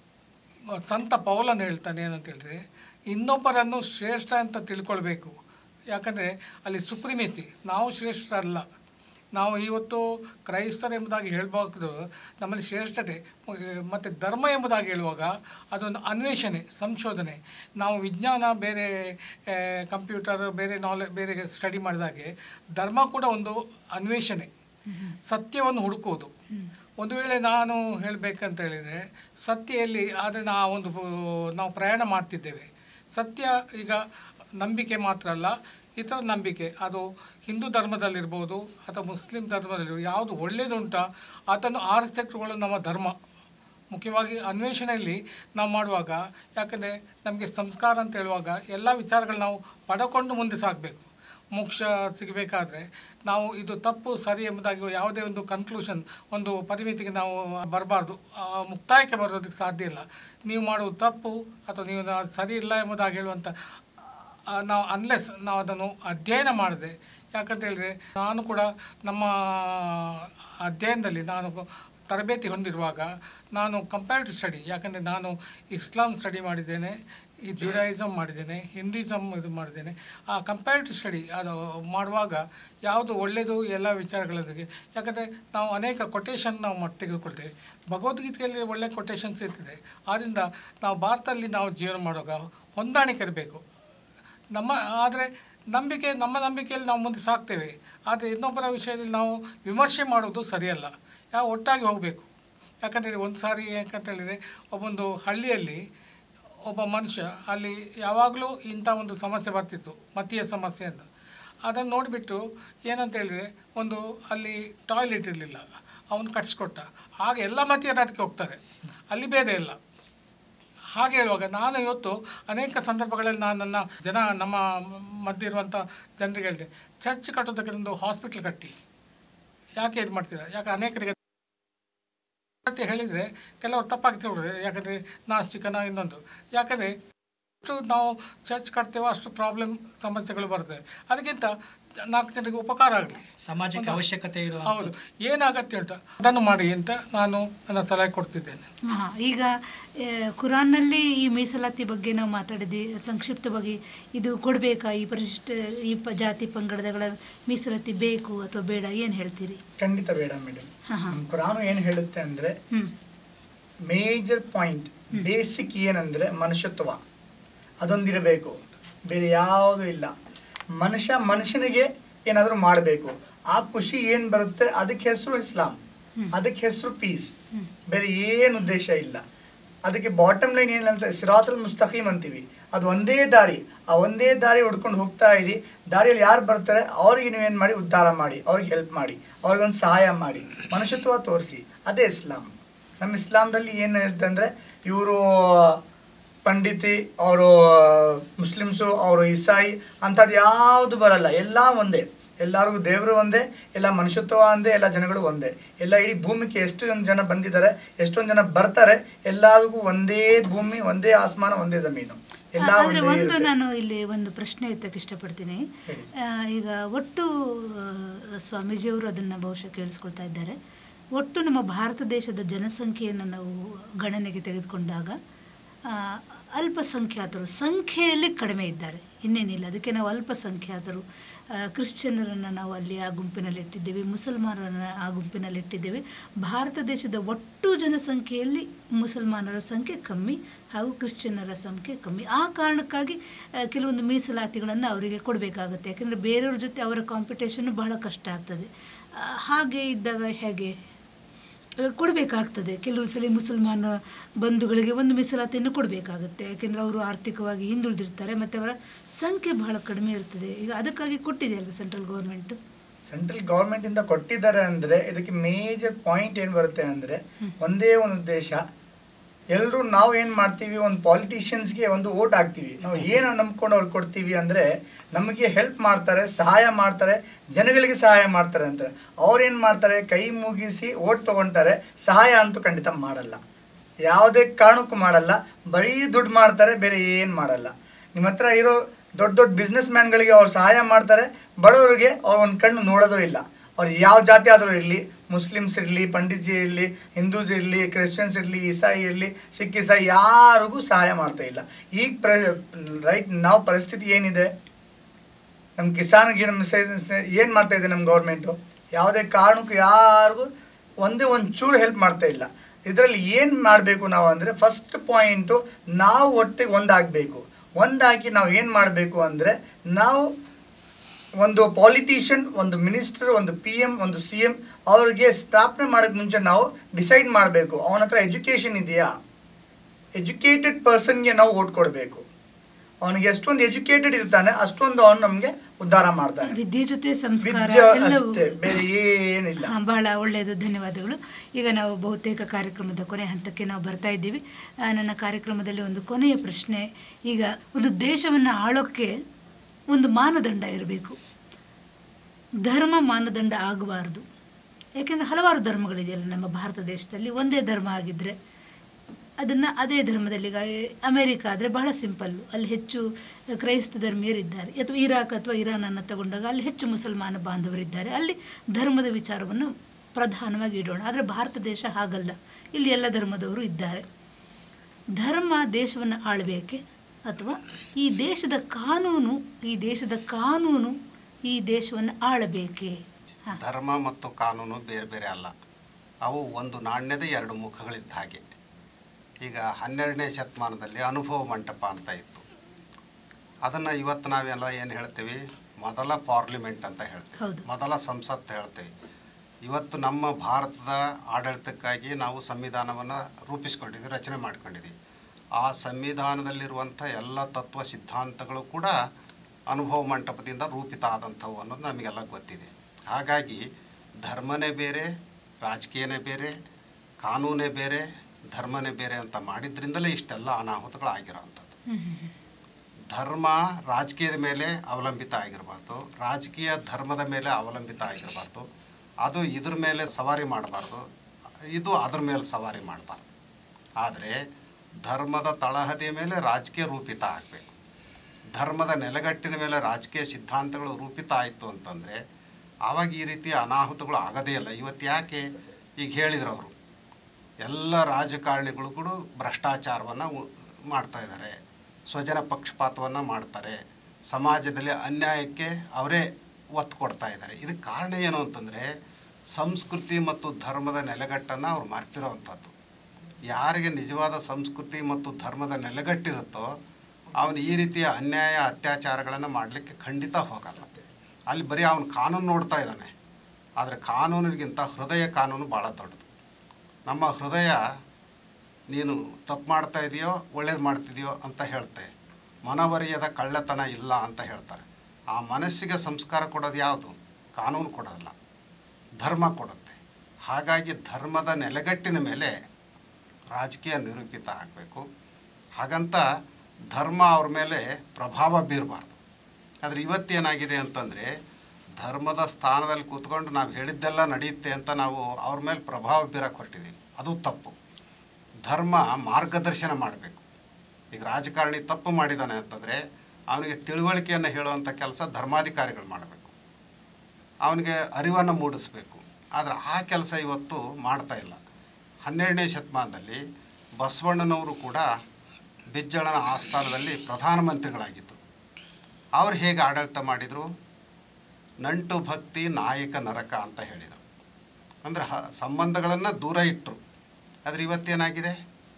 ಸಂತ ಪೌಲನ್ ಹೇಳ್ತಾನೆ ಏನಂತ ಹೇಳಿದ್ರೆ ಇನ್ನೊಬ್ಬರನ್ನು ಶ್ರೇಷ್ಠ ಅಂತ ತಿಳ್ಕೊಳ್ಬೇಕು ಯಾಕಂದರೆ ಅಲ್ಲಿ ಸುಪ್ರಿಮೇಸಿ ನಾವು ಶ್ರೇಷ್ಠರಲ್ಲ ನಾವು ಇವತ್ತು ಕ್ರೈಸ್ತರು ಎಂಬುದಾಗಿ ಹೇಳ್ಬೋದು ನಮ್ಮಲ್ಲಿ ಶ್ರೇಷ್ಠತೆ ಮತ್ತು ಧರ್ಮ ಎಂಬುದಾಗಿ ಹೇಳುವಾಗ ಅದೊಂದು ಅನ್ವೇಷಣೆ ಸಂಶೋಧನೆ ನಾವು ವಿಜ್ಞಾನ ಬೇರೆ ಕಂಪ್ಯೂಟರ್ ಬೇರೆ ನಾಲೆ ಬೇರೆ ಸ್ಟಡಿ ಮಾಡಿದಾಗೆ ಧರ್ಮ ಕೂಡ ಒಂದು ಅನ್ವೇಷಣೆ ಸತ್ಯವನ್ನು ಹುಡುಕುವುದು ಒಂದು ವೇಳೆ ನಾನು ಹೇಳಬೇಕಂತ ಹೇಳಿದರೆ ಸತ್ಯ ಎಲ್ಲಿ ಆದರೆ ನಾವು ಒಂದು ನಾವು ಪ್ರಯಾಣ ಮಾಡ್ತಿದ್ದೇವೆ ಸತ್ಯ ಈಗ ನಂಬಿಕೆ ಮಾತ್ರ ಅಲ್ಲ ಇತರ ನಂಬಿಕೆ ಅದು ಹಿಂದೂ ಧರ್ಮದಲ್ಲಿರ್ಬೋದು ಅಥವಾ ಮುಸ್ಲಿಂ ಧರ್ಮದಲ್ಲಿರ್ಬೋದು ಯಾವುದು ಒಳ್ಳೆಯದುಂಟ ಅದನ್ನು ಆರಿಸಿಕೊಳ್ಳೋದು ನಮ್ಮ ಧರ್ಮ ಮುಖ್ಯವಾಗಿ ಅನ್ವೇಷಣೆಯಲ್ಲಿ ನಾವು ಮಾಡುವಾಗ ಯಾಕಂದರೆ ನಮಗೆ ಸಂಸ್ಕಾರ ಅಂತ ಹೇಳುವಾಗ ಎಲ್ಲ ವಿಚಾರಗಳು ನಾವು ಪಡ್ಕೊಂಡು ಮುಂದೆ ಸಾಗಬೇಕು ಮೋಕ್ಷ ಸಿಗಬೇಕಾದ್ರೆ ನಾವು ಇದು ತಪ್ಪು ಸರಿ ಎಂಬುದಾಗಿ ಯಾವುದೇ ಒಂದು ಕನ್ಕ್ಲೂಷನ್ ಒಂದು ಪರಿಮಿತಿಗೆ ನಾವು ಬರಬಾರ್ದು ಮುಕ್ತಾಯಕ್ಕೆ ಬರೋದಕ್ಕೆ ಸಾಧ್ಯ ಇಲ್ಲ ನೀವು ಮಾಡುವುದು ತಪ್ಪು ಅಥವಾ ನೀವು ನಾ- ಸರಿ ಇಲ್ಲ ಎಂಬುದಾಗಿ ಹೇಳುವಂಥ ಆ, ನಾವು ಅನ್ಲೆಸ್ ನಾವು ಅದನ್ನು ಅಧ್ಯಯನ ಮಾಡಿದೆ ಯಾಕಂತ ಹೇಳಿದ್ರೆ ನಾನು ಕೂಡ ನಮ್ಮ ಅಧ್ಯಯನದಲ್ಲಿ ನಾನು ತರಬೇತಿ ಹೊಂದಿರುವಾಗ ನಾನು ಕಂಪ್ಯಾರಿಟಿವ್ ಸ್ಟಡಿ ಯಾಕಂದರೆ ನಾನು ಇಸ್ಲಾಂ ಸ್ಟಡಿ ಮಾಡಿದ್ದೇನೆ ಈ ಜುಡಾಯಿಸಮ್ ಮಾಡಿದ್ದೇನೆ ಹಿಂದೂಯಿಸಮ್ ಇದು ಮಾಡಿದ್ದೇನೆ ಆ ಕಂಪ್ಯಾರಿಟಿವ್ ಸ್ಟಡಿ ಅದು ಮಾಡುವಾಗ ಯಾವುದು ಒಳ್ಳೆಯದು ಎಲ್ಲ ವಿಚಾರಗಳಿಗೆ ಯಾಕಂದರೆ ನಾವು ಅನೇಕ ಕೊಟೇಶನ್ ನಾವು ಮಟ್ ತೆಗೆದುಕೊಳ್ತೇವೆ ಭಗವದ್ಗೀತೆಯಲ್ಲಿ ಒಳ್ಳೆಯ ಕೊಟೇಶನ್ಸ್ ಇರ್ತದೆ ಆದ್ದರಿಂದ ನಾವು ಭಾರತದಲ್ಲಿ ನಾವು ಜೀವನ ಮಾಡುವಾಗ ಹೊಂದಾಣಿಕೆ ಇರಬೇಕು ನಮ್ಮ ಆದರೆ ನಂಬಿಕೆ ನಮ್ಮ ನಂಬಿಕೆಯಲ್ಲಿ ನಾವು ಮುಂದೆ ಸಾಕ್ತೇವೆ ಆದರೆ ಇನ್ನೊಬ್ಬರ ವಿಷಯದಲ್ಲಿ ನಾವು ವಿಮರ್ಶೆ ಮಾಡೋದು ಸರಿಯಲ್ಲ ಯಾವ ಒಟ್ಟಾಗಿ ಹೋಗಬೇಕು ಯಾಕಂತೇಳಿ ಒಂದು ಸಾರಿ ಯಾಕಂತ ಹೇಳಿದರೆ ಒಬ್ಬೊಂದು ಹಳ್ಳಿಯಲ್ಲಿ ಒಬ್ಬ ಮನುಷ್ಯ ಅಲ್ಲಿ ಯಾವಾಗಲೂ ಇಂಥ ಒಂದು ಸಮಸ್ಯೆ ಬರ್ತಿತ್ತು ಮತೀಯ ಸಮಸ್ಯೆ ಅಂತ ಅದನ್ನು ನೋಡಿಬಿಟ್ಟು ಏನಂತ ಹೇಳಿದರೆ ಒಂದು ಅಲ್ಲಿ ಟಾಯ್ಲೆಟ್ ಇರಲಿಲ್ಲ ಅವನು ಕಟ್ಸ್ಕೊಟ್ಟ ಆಗ ಎಲ್ಲ ಮತೀಯರು ಅದಕ್ಕೆ ಹೋಗ್ತಾರೆ ಅಲ್ಲಿ ಭೇದ ಇಲ್ಲ ಹಾಗೆ ಹೇಳುವಾಗ ನಾನು ಇವತ್ತು ಅನೇಕ ಸಂದರ್ಭಗಳಲ್ಲಿ ನಾನು ನನ್ನ ಜನ ನಮ್ಮ ಮಧ್ಯೆ ಇರುವಂಥ ಜನರಿಗೆ ಹೇಳಿದೆ ಚರ್ಚ್ ಕಟ್ಟೋದಕ್ಕೆ ಒಂದು ಹಾಸ್ಪಿಟ್ಲ್ ಕಟ್ಟಿ ಯಾಕೆ ಇದು ಮಾಡ್ತೀರಾ ಯಾಕೆ ಅನೇಕರಿಗೆ ಅಂತ ಹೇಳಿದರೆ ಕೆಲವರು ತಪ್ಪಾಗಿ ತಿಳ್ಕೊಳ್ತಾರೆ ಯಾಕಂದರೆ ನಾಸ್ತಿಕನ ಇನ್ನೊಂದು ಯಾಕಂದರೆ ಎಷ್ಟು ನಾವು ಚರ್ಚ್ ಕಟ್ತೇವೋ ಅಷ್ಟು ಪ್ರಾಬ್ಲಮ್ ಸಮಸ್ಯೆಗಳು ಬರ್ತವೆ ಅದಕ್ಕಿಂತ ನಾಲ್ಕು ಜನರಿಗೆ ಉಪಕಾರ ಆಗಲಿ ಸಮಾಜಕ್ಕೆ ಅವಶ್ಯಕತೆ ಇರುವ ಹೌದು ಏನಾಗತ್ತೆ ಉಂಟು ಅದನ್ನು ಮಾಡಿ ಅಂತ ನಾನು ನನ್ನ ಸಲಹೆ ಕೊಡ್ತಿದ್ದೇನೆ ಹಾ, ಈಗ ಆ, ಕುರಾನ್ನಲ್ಲಿ ಈ ಮೀಸಲಾತಿ ಬಗ್ಗೆ ನಾವು ಮಾತಾಡಿದ್ವಿ ಸಂಕ್ಷಿಪ್ತವಾಗಿ ಇದು ಕೊಡಬೇಕಾ ಈ ಪರಿಶಿಷ್ಟ ಈ ಪ ಜಾತಿ ಪಂಗಡಗಳ ಮೀಸಲಾತಿ ಬೇಕು ಅಥವಾ ಬೇಡ ಏನು ಹೇಳ್ತೀರಿ ಖಂಡಿತ ಬೇಡ ಮೇಡಮ್ ಹಾ, ಹಾ. ಕುರಾನು ಏನು ಹೇಳುತ್ತೆ ಅಂದ್ರೆ ಹ್ಮ್ ಮೇಜರ್ ಪಾಯಿಂಟ್ ಬೇಸಿಕ್ ಏನಂದ್ರೆ ಮನುಷ್ಯತ್ವ ಅದೊಂದಿರಬೇಕು ಬೇರೆ ಯಾವುದು ಇಲ್ಲ ಮನುಷ್ಯ ಮನುಷ್ಯನಿಗೆ ಏನಾದರೂ ಮಾಡಬೇಕು ಆ ಖುಷಿ ಏನು ಬರುತ್ತೆ ಅದಕ್ಕೆ ಹೆಸರು ಇಸ್ಲಾಂ ಅದಕ್ಕೆ ಹೆಸರು ಪೀಸ್ ಬೇರೆ ಏನು ಉದ್ದೇಶ ಇಲ್ಲ ಅದಕ್ಕೆ ಬಾಟಮ್ ಲೈನ್ ಏನಂತ ಸಿರಾತಲ್ ಮುಸ್ತಖೀಮ್ ಅಂತೀವಿ ಅದು ಒಂದೇ ದಾರಿ ಆ ಒಂದೇ ದಾರಿ ಹುಡ್ಕೊಂಡು ಹೋಗ್ತಾ ಇರಿ ದಾರಿಯಲ್ಲಿ ಯಾರು ಬರ್ತಾರೆ ಅವ್ರಿಗೆ ನೀವೇನು ಮಾಡಿ ಉದ್ಧಾರ ಮಾಡಿ ಅವ್ರಿಗೆ ಹೆಲ್ಪ್ ಮಾಡಿ ಅವ್ರಿಗೊಂದು ಸಹಾಯ ಮಾಡಿ ಮನುಷ್ಯತ್ವ ತೋರಿಸಿ ಅದೇ ಇಸ್ಲಾಂ ನಮ್ಮ ಇಸ್ಲಾಂದಲ್ಲಿ ಏನು ಹೇಳ್ತೆ ಅಂದರೆ ಇವರು ಪಂಡಿತಿ ಅವರು ಮುಸ್ಲಿಮ್ಸು ಅವರು ಇಸಾಯಿ ಅಂಥದ್ದು ಯಾವುದು ಬರಲ್ಲ ಎಲ್ಲ ಒಂದೇ ಎಲ್ಲರಿಗೂ ದೇವರು ಒಂದೇ ಎಲ್ಲ ಮನುಷ್ಯತ್ವ ಒಂದೇ ಎಲ್ಲ ಜನಗಳು ಒಂದೇ ಎಲ್ಲ ಇಡೀ ಭೂಮಿಗೆ ಎಷ್ಟೊಂದು ಜನ ಬಂದಿದ್ದಾರೆ ಎಷ್ಟೊಂದು ಜನ ಬರ್ತಾರೆ ಎಲ್ಲರಿಗೂ ಒಂದೇ ಭೂಮಿ ಒಂದೇ ಆಸ್ಮಾನ ಒಂದೇ ಜಮೀನು ಎಲ್ಲ ಆದ್ರೆ ಒಂದೇ ಒಂದು ಇರುತ್ತೆ. ನಾನು ಇಲ್ಲಿ ಒಂದು ಪ್ರಶ್ನೆ ಎತ್ತಕ್ಕೆ ಇಷ್ಟಪಡ್ತೀನಿ ಹೇಳಿ. ಆ, ಈಗ ಒಟ್ಟು ಆ, ಸ್ವಾಮೀಜಿಯವರು ಅದನ್ನು ಬಹುಶಃ ಕೇಳಿಸ್ಕೊಳ್ತಾ ಇದ್ದಾರೆ ಒಟ್ಟು ನಮ್ಮ ಭಾರತ ದೇಶದ ಜನಸಂಖ್ಯೆಯನ್ನು ನಾವು ಗಣನೆಗೆ ತೆಗೆದುಕೊಂಡಾಗ ಆ, ಅಲ್ಪಸಂಖ್ಯಾತರು ಸಂಖ್ಯೆಯಲ್ಲಿ ಕಡಿಮೆ ಇದ್ದಾರೆ ಇನ್ನೇನಿಲ್ಲ ಅದಕ್ಕೆ ನಾವು ಅಲ್ಪಸಂಖ್ಯಾತರು ಆ, ಕ್ರಿಶ್ಚಿಯನ್ನರನ್ನು ನಾವು ಅಲ್ಲಿ ಆ ಗುಂಪಿನಲ್ಲಿ ಇಟ್ಟಿದ್ದೇವೆ ಮುಸಲ್ಮಾನರನ್ನು ಆ ಗುಂಪಿನಲ್ಲಿ ಇಟ್ಟಿದ್ದೇವೆ ಭಾರತ ದೇಶದ ಒಟ್ಟು ಜನಸಂಖ್ಯೆಯಲ್ಲಿ ಮುಸಲ್ಮಾನರ ಸಂಖ್ಯೆ ಕಮ್ಮಿ ಹಾಗೂ ಕ್ರಿಶ್ಚಿಯನ್ನರ ಸಂಖ್ಯೆ ಕಮ್ಮಿ ಆ ಕಾರಣಕ್ಕಾಗಿ ಆ, ಕೆಲವೊಂದು ಮೀಸಲಾತಿಗಳನ್ನು ಅವರಿಗೆ ಕೊಡಬೇಕಾಗುತ್ತೆ ಯಾಕೆಂದರೆ ಬೇರೆಯವ್ರ ಜೊತೆ ಅವರ ಕಾಂಪಿಟೇಷನ್ನು ಬಹಳ ಕಷ್ಟ ಆಗ್ತದೆ ಆ, ಹಾಗೆ ಇದ್ದಾಗ ಹೇಗೆ ಕೊಡಬೇಕಾಗ್ತದೆ ಕೆಲವು ಸಲ ಮುಸಲ್ಮಾನ ಬಂಧುಗಳಿಗೆ ಒಂದು ಮೀಸಲಾತಿಯನ್ನು ಕೊಡಬೇಕಾಗುತ್ತೆ ಯಾಕೆಂದರೆ ಅವರು ಆರ್ಥಿಕವಾಗಿ ಹಿಂದುಳಿದಿರ್ತಾರೆ ಮತ್ತು ಅವರ ಸಂಖ್ಯೆ ಬಹಳ ಕಡಿಮೆ ಇರ್ತದೆ ಈಗ ಅದಕ್ಕಾಗಿ ಕೊಟ್ಟಿದೆ ಅಲ್ವಾ ಸೆಂಟ್ರಲ್ ಗೌರ್ಮೆಂಟು ಸೆಂಟ್ರಲ್ ಗೌರ್ಮೆಂಟ್ ಇಂದ ಕೊಟ್ಟಿದ್ದಾರೆ ಅಂದ್ರೆ ಇದಕ್ಕೆ ಮೇಜರ್ ಪಾಯಿಂಟ್ ಏನ್ ಬರುತ್ತೆ ಅಂದ್ರೆ ಒಂದೇ ಒಂದು ಉದ್ದೇಶ ಎಲ್ಲರೂ ನಾವು ಏನ್ ಮಾಡ್ತೀವಿ ಒಂದು ಪಾಲಿಟಿಷಿಯನ್ಸ್ಗೆ ಒಂದು ಓಟ್ ಹಾಕ್ತೀವಿ ನಾವು ಏನು ನಂಬ್ಕೊಂಡು ಅವ್ರಿಗೆ ಕೊಡ್ತೀವಿ ಅಂದ್ರೆ ನಮಗೆ ಹೆಲ್ಪ್ ಮಾಡ್ತಾರೆ ಸಹಾಯ ಮಾಡ್ತಾರೆ ಜನಗಳಿಗೆ ಸಹಾಯ ಮಾಡ್ತಾರೆ ಅಂತಾರೆ ಅವ್ರು ಏನ್ ಮಾಡ್ತಾರೆ ಕೈ ಮುಗಿಸಿ ಓಟ್ ತಗೊಂತಾರೆ ಸಹಾಯ ಅಂತೂ ಖಂಡಿತ ಮಾಡಲ್ಲ ಯಾವುದೇ ಕಾರಣಕ್ಕೂ ಮಾಡಲ್ಲ ಬರೀ ದುಡ್ಡು ಮಾಡ್ತಾರೆ ಬೇರೆ ಏನು ಮಾಡಲ್ಲ ನಿಮ್ಮ ಹತ್ರ ಇರೋ ದೊಡ್ಡ ದೊಡ್ಡ ಬಿಸ್ನೆಸ್ ಮ್ಯಾನ್ಗಳಿಗೆ ಅವ್ರು ಸಹಾಯ ಮಾಡ್ತಾರೆ ಬಡವರಿಗೆ ಅವ್ರು ಒಂದು ಕಣ್ಣು ನೋಡೋದು ಇಲ್ಲ ಅವ್ರು ಯಾವ ಜಾತಿ ಆದರೂ ಇರಲಿ ಮುಸ್ಲಿಮ್ಸ್ ಇರಲಿ ಪಂಡಿತ್ಜಿ ಇರಲಿ ಹಿಂದೂಸ್ ಇರಲಿ ಕ್ರಿಶ್ಚಿಯನ್ಸ್ ಇರಲಿ ಇಸಾಯಿ ಇರಲಿ ಸಿಖ್ ಇಸಾಯಿ ಯಾರಿಗೂ ಸಹಾಯ ಮಾಡ್ತಾ ಇಲ್ಲ ಈಗ ಪ್ರ ರೈಟ್ ನಾವು ಪರಿಸ್ಥಿತಿ ಏನಿದೆ ನಮ್ಮ ಕಿಸಾನ್ಗೆ ನಮ್ಮ ಏನು ಮಾಡ್ತಾ ಇದೆ ನಮ್ಮ ಗೌರ್ಮೆಂಟು ಯಾವುದೇ ಕಾರಣಕ್ಕೂ ಯಾರಿಗೂ ಒಂದೇ ಒಂದು ಚೂರು ಹೆಲ್ಪ್ ಮಾಡ್ತಾ ಇಲ್ಲ ಇದರಲ್ಲಿ ಏನು ಮಾಡಬೇಕು ನಾವು ಅಂದರೆ ಫಸ್ಟ್ ಪಾಯಿಂಟು ನಾವು ಒಟ್ಟಿಗೆ ಒಂದಾಗಬೇಕು ಒಂದಾಗಿ ನಾವು ಏನು ಮಾಡಬೇಕು ಅಂದರೆ ನಾವು ಒಂದು ಪಾಲಿಟಿಷಿಯನ್ ಒಂದು ಮಿನಿಸ್ಟರ್ ಒಂದು ಪಿ ಎಮ್ ಒಂದು ಸಿ ಎಮ್ ಅವ್ರಿಗೆ ಸ್ಥಾಪನೆ ಮಾಡೋಕ್ಕೆ ಮುಂಚೆ ನಾವು ಡಿಸೈಡ್ ಮಾಡಬೇಕು ಅವನ ಹತ್ರ ಎಜುಕೇಷನ್ ಇದೆಯಾ ಎಜುಕೇಟೆಡ್ ಪರ್ಸನ್ಗೆ ನಾವು ಓಟ್ ಕೊಡಬೇಕು ಅವನಿಗೆ ಎಷ್ಟೊಂದು ಎಜುಕೇಟೆಡ್ ಇರ್ತಾನೆ ಅಷ್ಟೊಂದು ಅವನು ನಮಗೆ ಉದ್ಧಾರ ಮಾಡ್ತಾನೆ ವಿದ್ಯೆ ಜೊತೆ ಸಂಸ್ಕಾರ ವಿದ್ಯೆ ಎಲ್ಲವೂ ಅಷ್ಟೇ ಬೇರೆ ಏನಿಲ್ಲ ಹಾ, ಬಹಳ ಒಳ್ಳೆಯದು ಧನ್ಯವಾದಗಳು ಈಗ ನಾವು ಬಹುತೇಕ ಕಾರ್ಯಕ್ರಮದ ಕೊನೆ ಹಂತಕ್ಕೆ ನಾವು ಬರ್ತಾ ಇದ್ದೀವಿ ಆ, ನನ್ನ ಕಾರ್ಯಕ್ರಮದಲ್ಲಿ ಒಂದು ಕೊನೆಯ ಪ್ರಶ್ನೆ ಈಗ ಒಂದು ದೇಶವನ್ನು ಆಳೋಕ್ಕೆ ಒಂದು ಮಾನದಂಡ ಇರಬೇಕು ಧರ್ಮ ಮಾನದಂಡ ಆಗಬಾರ್ದು ಯಾಕೆಂದರೆ ಹಲವಾರು ಧರ್ಮಗಳಿದೆಯಲ್ಲ ನಮ್ಮ ಭಾರತ ದೇಶದಲ್ಲಿ ಒಂದೇ ಧರ್ಮ ಆಗಿದ್ದರೆ ಅದನ್ನು ಅದೇ ಧರ್ಮದಲ್ಲಿ ಈಗ ಅಮೇರಿಕ ಆದರೆ ಬಹಳ ಸಿಂಪಲ್ಲು ಅಲ್ಲಿ ಹೆಚ್ಚು ಕ್ರೈಸ್ತ ಧರ್ಮೀಯರಿದ್ದಾರೆ ಅಥವಾ ಇರಾಕ್ ಅಥವಾ ಇರಾನನ್ನು ತಗೊಂಡಾಗ ಅಲ್ಲಿ ಹೆಚ್ಚು ಮುಸಲ್ಮಾನ ಬಾಂಧವರಿದ್ದಾರೆ ಅಲ್ಲಿ ಧರ್ಮದ ವಿಚಾರವನ್ನು ಪ್ರಧಾನವಾಗಿ ಇಡೋಣ ಆದರೆ ಭಾರತ ದೇಶ ಹಾಗಲ್ಲ ಇಲ್ಲಿ ಎಲ್ಲ ಧರ್ಮದವರು ಇದ್ದಾರೆ ಧರ್ಮ ದೇಶವನ್ನು ಆಳಬೇಕೆ ಅಥವಾ ಈ ದೇಶದ ಕಾನೂನು ಈ ದೇಶದ ಕಾನೂನು ಈ ದೇಶವನ್ನು ಆಳಬೇಕೆ ಹಾಂ ಧರ್ಮ ಮತ್ತು ಕಾನೂನು ಬೇರೆ ಬೇರೆ ಅಲ್ಲ ಅವು ಒಂದು ನಾಣ್ಯದ ಎರಡು ಮುಖಗಳಿದ್ದ ಹಾಗೆ ಈಗ ಹನ್ನೆರಡನೇ ಶತಮಾನದಲ್ಲಿ ಅನುಭವ ಮಂಟಪ ಅಂತ ಇತ್ತು ಅದನ್ನು ಇವತ್ತು ನಾವೆಲ್ಲ ಏನು ಹೇಳ್ತೀವಿ ಮೊದಲ ಪಾರ್ಲಿಮೆಂಟ್ ಅಂತ ಹೇಳ್ತೀವಿ ಹೌದು. ಮೊದಲ ಸಂಸತ್ ಹೇಳ್ತೀವಿ ಇವತ್ತು ನಮ್ಮ ಭಾರತದ ಆಡಳಿತಕ್ಕಾಗಿ ನಾವು ಸಂವಿಧಾನವನ್ನು ರೂಪಿಸ್ಕೊಂಡಿದ್ದೀವಿ ರಚನೆ ಮಾಡ್ಕೊಂಡಿದ್ದೀವಿ ಆ ಸಂವಿಧಾನದಲ್ಲಿರುವಂಥ ಎಲ್ಲ ತತ್ವ ಸಿದ್ಧಾಂತಗಳು ಕೂಡ ಅನುಭವ ಮಂಟಪದಿಂದ ರೂಪಿತ ಆದಂಥವು ಅನ್ನೋದು ನಮಗೆಲ್ಲ ಗೊತ್ತಿದೆ ಹಾಗಾಗಿ ಧರ್ಮನೇ ಬೇರೆ ರಾಜಕೀಯನೇ ಬೇರೆ ಕಾನೂನೇ ಬೇರೆ ಧರ್ಮನೇ ಬೇರೆ ಅಂತ ಮಾಡಿದ್ರಿಂದಲೇ ಇಷ್ಟೆಲ್ಲ ಅನಾಹುತಗಳು ಆಗಿರೋವಂಥದ್ದು ಧರ್ಮ ರಾಜಕೀಯದ ಮೇಲೆ ಅವಲಂಬಿತ ಆಗಿರಬಾರ್ದು ರಾಜಕೀಯ ಧರ್ಮದ ಮೇಲೆ ಅವಲಂಬಿತ ಆಗಿರಬಾರ್ದು ಅದು ಇದ್ರ ಮೇಲೆ ಸವಾರಿ ಮಾಡಬಾರ್ದು ಇದು ಅದ್ರ ಮೇಲೆ ಸವಾರಿ ಮಾಡಬಾರ್ದು ಆದರೆ ಧರ್ಮದ ತಳಹದಿಯ ಮೇಲೆ ರಾಜಕೀಯ ರೂಪಿತ ಆಗಬೇಕು ಧರ್ಮದ ನೆಲೆಗಟ್ಟಿನ ಮೇಲೆ ರಾಜಕೀಯ ಸಿದ್ಧಾಂತಗಳು ರೂಪಿತ ಆಯಿತು ಅಂತಂದರೆ ಆವಾಗ ಈ ರೀತಿಯ ಅನಾಹುತಗಳು ಆಗೋದೇ ಇಲ್ಲ ಇವತ್ತು ಯಾಕೆ ಈಗ ಹೇಳಿದ್ರು ಅವರು ಎಲ್ಲ ರಾಜಕಾರಣಿಗಳು ಕೂಡ ಭ್ರಷ್ಟಾಚಾರವನ್ನು ಮಾಡ್ತಾ ಇದ್ದಾರೆ ಸ್ವಜನ ಪಕ್ಷಪಾತವನ್ನು ಮಾಡ್ತಾರೆ ಸಮಾಜದಲ್ಲಿ ಅನ್ಯಾಯಕ್ಕೆ ಅವರೇ ಒತ್ತು ಕೊಡ್ತಾ ಇದ್ದಾರೆ ಇದಕ್ಕೆ ಕಾರಣ ಏನು ಅಂತಂದರೆ ಸಂಸ್ಕೃತಿ ಮತ್ತು ಧರ್ಮದ ನೆಲೆಗಟ್ಟನ್ನು ಅವ್ರು ಮರ್ತಿರೋವಂಥದ್ದು ಯಾರಿಗೆ ನಿಜವಾದ ಸಂಸ್ಕೃತಿ ಮತ್ತು ಧರ್ಮದ ನೆಲೆಗಟ್ಟಿರುತ್ತೋ ಅವನು ಈ ರೀತಿಯ ಅನ್ಯಾಯ ಅತ್ಯಾಚಾರಗಳನ್ನು ಮಾಡಲಿಕ್ಕೆ ಖಂಡಿತ ಹೋಗಲ್ಲ ಅಲ್ಲಿ ಬರೀ ಅವನು ಕಾನೂನು ನೋಡ್ತಾ ಇದ್ದಾನೆ ಆದರೆ ಕಾನೂನಿಗಿಂತ ಹೃದಯ ಕಾನೂನು ಭಾಳ ದೊಡ್ಡದು ನಮ್ಮ ಹೃದಯ ನೀನು ತಪ್ಪು ಮಾಡ್ತಾ ಇದೆಯೋ ಒಳ್ಳೇದು ಮಾಡ್ತಿದೆಯೋ ಅಂತ ಹೇಳ್ತೆ ಮನವರಿಯದ ಕಳ್ಳತನ ಇಲ್ಲ ಅಂತ ಹೇಳ್ತಾರೆ ಆ ಮನಸ್ಸಿಗೆ ಸಂಸ್ಕಾರ ಕೊಡೋದು ಯಾವುದು ಕಾನೂನು ಕೊಡೋಲ್ಲ ಧರ್ಮ ಕೊಡುತ್ತೆ ಹಾಗಾಗಿ ಧರ್ಮದ ನೆಲೆಗಟ್ಟಿನ ಮೇಲೆ ರಾಜಕೀಯ ನಿರೂಪಿತ ಆಗಬೇಕು ಹಾಗಂತ ಧರ್ಮ ಅವ್ರ ಮೇಲೆ ಪ್ರಭಾವ ಬೀರಬಾರ್ದು ಆದರೆ ಇವತ್ತೇನಾಗಿದೆ ಅಂತಂದರೆ ಧರ್ಮದ ಸ್ಥಾನದಲ್ಲಿ ಕೂತ್ಕೊಂಡು ನಾವು ಹೇಳಿದ್ದೆಲ್ಲ ನಡೆಯುತ್ತೆ ಅಂತ ನಾವು ಅವ್ರ ಮೇಲೆ ಪ್ರಭಾವ ಬೀರಕ್ಕೆ ಹೊರಟಿದ್ದೀವಿ ಅದು ತಪ್ಪು ಧರ್ಮ ಮಾರ್ಗದರ್ಶನ ಮಾಡಬೇಕು ಈಗ ರಾಜಕಾರಣಿ ತಪ್ಪು ಮಾಡಿದ್ದಾನೆ ಅಂತಂದರೆ ಅವನಿಗೆ ತಿಳುವಳಿಕೆಯನ್ನು ಹೇಳುವಂಥ ಕೆಲಸ ಧರ್ಮಾಧಿಕಾರಿಗಳು ಮಾಡಬೇಕು ಅವನಿಗೆ ಅರಿವನ್ನು ಮೂಡಿಸ್ಬೇಕು ಆದರೆ ಆ ಕೆಲಸ ಇವತ್ತು ಮಾಡ್ತಾ ಇಲ್ಲ ಹನ್ನೆರಡನೇ ಶತಮಾನದಲ್ಲಿ ಬಸವಣ್ಣನವರು ಕೂಡ ಬಿಜ್ಜಳನ ಆಸ್ಥಾನದಲ್ಲಿ ಪ್ರಧಾನಮಂತ್ರಿಗಳಾಗಿದ್ದರು ಅವ್ರು ಹೇಗೆ ಆಡಳಿತ ಮಾಡಿದರು ನಂಟು ಭಕ್ತಿ ನಾಯಕ ನರಕ ಅಂತ ಹೇಳಿದರು ಅಂದರೆ ಹ ಸಂಬಂಧಗಳನ್ನು ದೂರ ಇಟ್ಟರು ಆದರೆ ಇವತ್ತೇನಾಗಿದೆ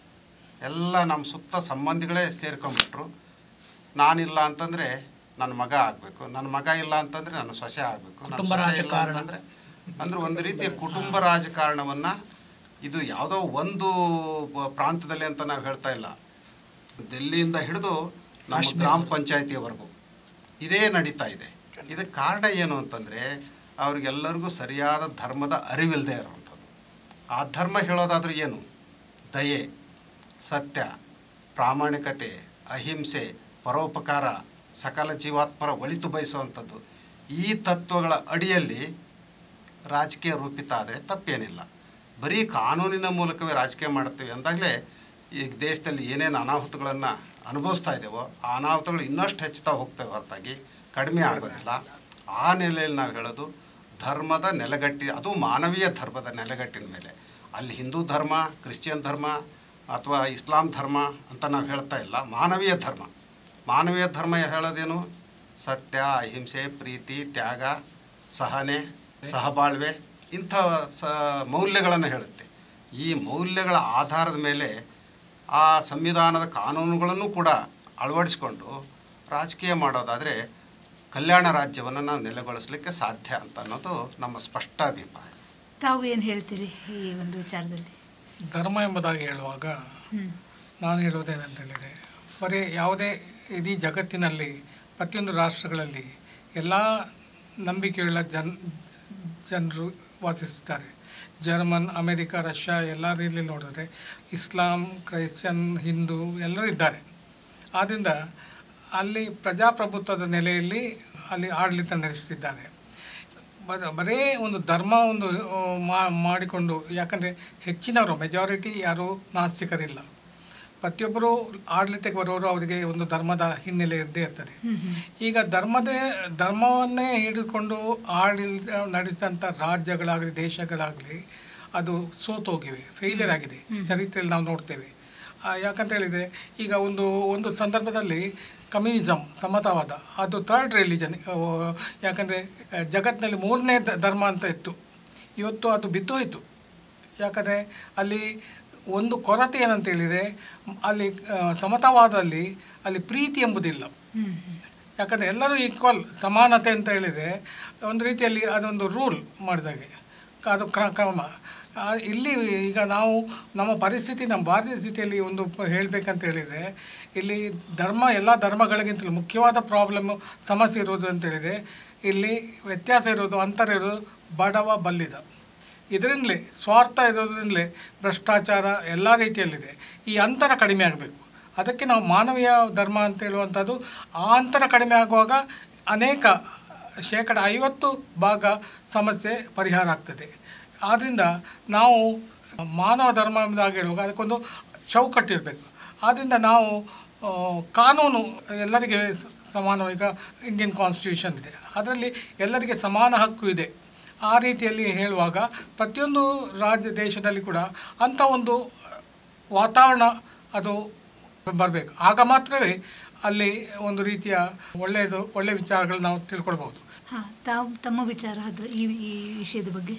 ಎಲ್ಲ ನಮ್ಮ ಸುತ್ತ ಸಂಬಂಧಿಗಳೇ ಸೇರ್ಕೊಂಡ್ಬಿಟ್ರು ನಾನಿಲ್ಲ ಅಂತಂದರೆ ನನ್ನ ಮಗ ಆಗಬೇಕು ನನ್ನ ಮಗ ಇಲ್ಲ ಅಂತಂದರೆ ನನ್ನ ಸೊಸೆ ಆಗಬೇಕು ನನ್ನ ಕುಟುಂಬ ಸೊಸೆ ಇಲ್ಲ ರಾಜಕಾರಣ. ಅಂತಂದ್ರೆ ಅಂದ್ರೆ ಒಂದು ರೀತಿಯ ಕುಟುಂಬ ರಾಜಕಾರಣವನ್ನು ಇದು ಯಾವುದೋ ಒಂದು ಬ- ಪ್ರಾಂತದಲ್ಲಿ ಅಂತ ನಾವು ಹೇಳ್ತಾ ಇಲ್ಲ ದಿಲ್ಲಿಯಿಂದ ಹಿಡಿದು ನಮ್ಮ ಕಾಶ್ಮೀರ. ಗ್ರಾಮ ಪಂಚಾಯತಿಯವರೆಗೂ ಇದೇ ನಡೀತಾ ಇದೆ ಇದಕ್ಕೆ ಕಾರಣ ಏನು ಅಂತಂದರೆ ಅವ್ರಿಗೆಲ್ಲರಿಗೂ ಸರಿಯಾದ ಧರ್ಮದ ಅರಿವಿಲ್ಲದೆ ಇರುವಂಥದ್ದು ಆ ಧರ್ಮ ಹೇಳೋದಾದ್ರೆ ಏನು ದಯೆ ಸತ್ಯ ಪ್ರಾಮಾಣಿಕತೆ ಅಹಿಂಸೆ ಪರೋಪಕಾರ ಸಕಲ ಜೀವಾತ್ಮರ ಒಳಿತು ಬಯಸುವಂಥದ್ದು ಈ ತತ್ವಗಳ ಅಡಿಯಲ್ಲಿ ರಾಜಕೀಯ ರೂಪಿತ ಆದರೆ ತಪ್ಪೇನಿಲ್ಲ ಬರೀ ಕಾನೂನಿನ ಮೂಲಕವೇ ರಾಜಕೀಯ ಮಾಡ್ತೀವಿ ಅಂದಾಗಲೇ ಈ ದೇಶದಲ್ಲಿ ಏನೇನು ಅನಾಹುತಗಳನ್ನು ಅನುಭವಿಸ್ತಾ ಇದ್ದೇವೋ ಆ ಅನಾಹುತಗಳು ಇನ್ನಷ್ಟು ಹೆಚ್ಚುತ್ತಾ ಹೋಗ್ತವೆ ಹೊರತಾಗಿ ಕಡಿಮೆ ಆಗೋದಿಲ್ಲ ಆ ನೆಲೆಯಲ್ಲಿ ನಾವು ಹೇಳೋದು ಧರ್ಮದ ನೆಲೆಗಟ್ಟಿ ಅದು ಮಾನವೀಯ ಧರ್ಮದ ನೆಲೆಗಟ್ಟಿನ ಮೇಲೆ ಅಲ್ಲಿ ಹಿಂದೂ ಧರ್ಮ ಕ್ರಿಶ್ಚಿಯನ್ ಧರ್ಮ ಅಥವಾ ಇಸ್ಲಾಂ ಧರ್ಮ ಅಂತ ನಾವು ಹೇಳ್ತಾ ಇಲ್ಲ ಮಾನವೀಯ ಧರ್ಮ ಮಾನವೀಯ ಧರ್ಮ ಹೇಳೋದೇನು ಸತ್ಯ ಅಹಿಂಸೆ ಪ್ರೀತಿ ತ್ಯಾಗ ಸಹನೆ ಸಹಬಾಳ್ವೆ ಇಂಥ ಸ ಮೌಲ್ಯಗಳನ್ನು ಹೇಳುತ್ತೆ ಈ ಮೌಲ್ಯಗಳ ಆಧಾರದ ಮೇಲೆ ಆ ಸಂವಿಧಾನದ ಕಾನೂನುಗಳನ್ನು ಕೂಡ ಅಳವಡಿಸ್ಕೊಂಡು ರಾಜಕೀಯ ಮಾಡೋದಾದರೆ ಕಲ್ಯಾಣ ರಾಜ್ಯವನ್ನು ನಾವು ನೆಲೆಗೊಳಿಸಲಿಕ್ಕೆ ಸಾಧ್ಯ ಅಂತ ಅನ್ನೋದು ನಮ್ಮ ಸ್ಪಷ್ಟ ಅಭಿಪ್ರಾಯ ತಾವು ಏನು ಹೇಳ್ತೀರಿ ಈ ಒಂದು ವಿಚಾರದಲ್ಲಿ ಧರ್ಮ ಎಂಬುದಾಗಿ ಹೇಳುವಾಗ ಹ್ಮ್. ನಾನು ಹೇಳುವುದೇನಂತ ಹೇಳಿದರೆ ಬರೀ ಯಾವುದೇ ಇಡೀ ಜಗತ್ತಿನಲ್ಲಿ ಪ್ರತಿಯೊಂದು ರಾಷ್ಟ್ರಗಳಲ್ಲಿ ಎಲ್ಲ ನಂಬಿಕೆಯುಳ್ಳ ಜನ್ ಜನರು ವಾಸಿಸುತ್ತಾರೆ ಜರ್ಮನ್ ಅಮೆರಿಕ ರಷ್ಯಾ ಎಲ್ಲ ರೀತಿಯಲ್ಲಿ ನೋಡಿದ್ರೆ ಇಸ್ಲಾಂ ಕ್ರೈಶ್ಚನ್ ಹಿಂದೂ ಎಲ್ಲರೂ ಇದ್ದಾರೆ ಆದ್ದರಿಂದ ಅಲ್ಲಿ ಪ್ರಜಾಪ್ರಭುತ್ವದ ನೆಲೆಯಲ್ಲಿ ಅಲ್ಲಿ ಆಡಳಿತ ನಡೆಸುತ್ತಿದ್ದಾರೆ ಬರ- ಬರೇ ಒಂದು ಧರ್ಮ ಒಂದು ಆ, ಮಾ- ಮಾಡಿಕೊಂಡು ಯಾಕಂದರೆ ಹೆಚ್ಚಿನವರು ಮೆಜಾರಿಟಿ ಯಾರೂ ನಾಸ್ತಿಕರಿಲ್ಲ ಪ್ರತಿಯೊಬ್ಬರು ಆಡಳಿತಕ್ಕೆ ಬರೋರು ಅವರಿಗೆ ಒಂದು ಧರ್ಮದ ಹಿನ್ನೆಲೆ ಇದ್ದೇ ಇರ್ತದೆ ಈಗ ಧರ್ಮದ ಧರ್ಮವನ್ನೇ ಹಿಡಿದುಕೊಂಡು ಆಡಳಿತ ನಡೆಸಿದಂಥ ರಾಜ್ಯಗಳಾಗಲಿ ದೇಶಗಳಾಗಲಿ ಅದು ಸೋತೋಗಿವೆ ಫೇಲಿಯರ್ ಆಗಿದೆ ಚರಿತ್ರೆಯಲ್ಲಿ ನಾವು ನೋಡ್ತೇವೆ ಆ, ಯಾಕಂತ ಹೇಳಿದರೆ ಈಗ ಒಂದು ಒಂದು ಸಂದರ್ಭದಲ್ಲಿ ಕಮ್ಯುನಿಸಮ್ ಸಮತಾವಾದ ಅದು ಥರ್ಡ್ ರಿಲಿಜನ್ ಯಾಕಂದರೆ ಜಗತ್ತಿನಲ್ಲಿ ಮೂರನೇ ದ- ಧರ್ಮ ಅಂತ ಇತ್ತು ಇವತ್ತು ಅದು ಬಿದ್ದೋಯ್ತು ಯಾಕಂದರೆ ಅಲ್ಲಿ ಒಂದು ಕೊರತೆ ಏನಂತ ಹೇಳಿದರೆ ಅಲ್ಲಿ ಆ, ಸಮತಾವಾದದಲ್ಲಿ ಅಲ್ಲಿ ಪ್ರೀತಿ ಎಂಬುದಿಲ್ಲ ಹ್ಮ್. ಯಾಕಂದರೆ ಎಲ್ಲರೂ ಈಕ್ವಲ್ ಸಮಾನತೆ ಅಂತ ಹೇಳಿದರೆ ಒಂದು ರೀತಿಯಲ್ಲಿ ಅದೊಂದು ರೂಲ್ ಮಾಡಿದಾಗೆ ಅದು ಕ್ರ- ಕ್ರಮ ಆ, ಇಲ್ಲಿ ಈಗ ನಾವು ನಮ್ಮ ಪರಿಸ್ಥಿತಿ ನಮ್ಮ ಭಾರತೀಯ ಸ್ಥಿತಿಯಲ್ಲಿ ಒಂದು ಪ- ಹೇಳಬೇಕಂತ ಹೇಳಿದರೆ ಇಲ್ಲಿ ಧರ್ಮ ಎಲ್ಲ ಧರ್ಮಗಳಿಗಿಂತಲೂ ಮುಖ್ಯವಾದ ಪ್ರಾಬ್ಲಮ್ ಸಮಸ್ಯೆ ಇರೋದು ಅಂತ ಹೇಳಿದರೆ ಇಲ್ಲಿ ವ್ಯತ್ಯಾಸ ಇರೋದು ಅಂತರ ಇರೋದು ಬಡವ ಬಲ್ಲಿದ ಇದರಿಂದಲೇ ಸ್ವಾರ್ಥ ಇರೋದ್ರಿಂದಲೇ ಭ್ರಷ್ಟಾಚಾರ ಎಲ್ಲ ರೀತಿಯಲ್ಲಿದೆ ಈ ಅಂತರ ಕಡಿಮೆ ಆಗಬೇಕು ಅದಕ್ಕೆ ನಾವು ಮಾನವೀಯ ಧರ್ಮ ಅಂತ ಹೇಳುವಂಥದ್ದು ಆ ಅಂತರ ಕಡಿಮೆ ಆಗುವಾಗ ಅನೇಕ ಶೇಕಡ ಐವತ್ತು ಭಾಗ ಸಮಸ್ಯೆ ಪರಿಹಾರ ಆಗ್ತದೆ ಆದ್ದರಿಂದ ನಾವು ಮಾನವ ಧರ್ಮ ಎಂಬುದಾಗಿ ಹೇಳುವಾಗ ಅದಕ್ಕೊಂದು ಚೌಕಟ್ಟಿರಬೇಕು ಆದ್ದರಿಂದ ನಾವು ಆ, ಕಾನೂನು ಎಲ್ಲರಿಗೆ ಸ- ಸಮಾನ ಈಗ ಇಂಡಿಯನ್ ಕಾನ್ಸ್ಟಿಟ್ಯೂಷನ್ ಇದೆ ಅದರಲ್ಲಿ ಎಲ್ಲರಿಗೆ ಸಮಾನ ಹಕ್ಕು ಇದೆ ಆ ರೀತಿಯಲ್ಲಿ ಹೇಳುವಾಗ ಪ್ರತಿಯೊಂದು ರಾಜ್ಯ ದೇಶದಲ್ಲಿ ಕೂಡ ಅಂಥ ಒಂದು ವಾತಾವರಣ ಅದು ಬರಬೇಕು ಆಗ ಮಾತ್ರವೇ ಅಲ್ಲಿ ಒಂದು ರೀತಿಯ ಒಳ್ಳೆಯದು ಒಳ್ಳೆಯ ವಿಚಾರಗಳು ನಾವು ತಿಳ್ಕೊಳ್ಬೋದು ಹಾ ತಾವು ತಮ್ಮ ವಿಚಾರ ಅದ್ರ ಈ ಈ ವಿಷಯದ ಬಗ್ಗೆ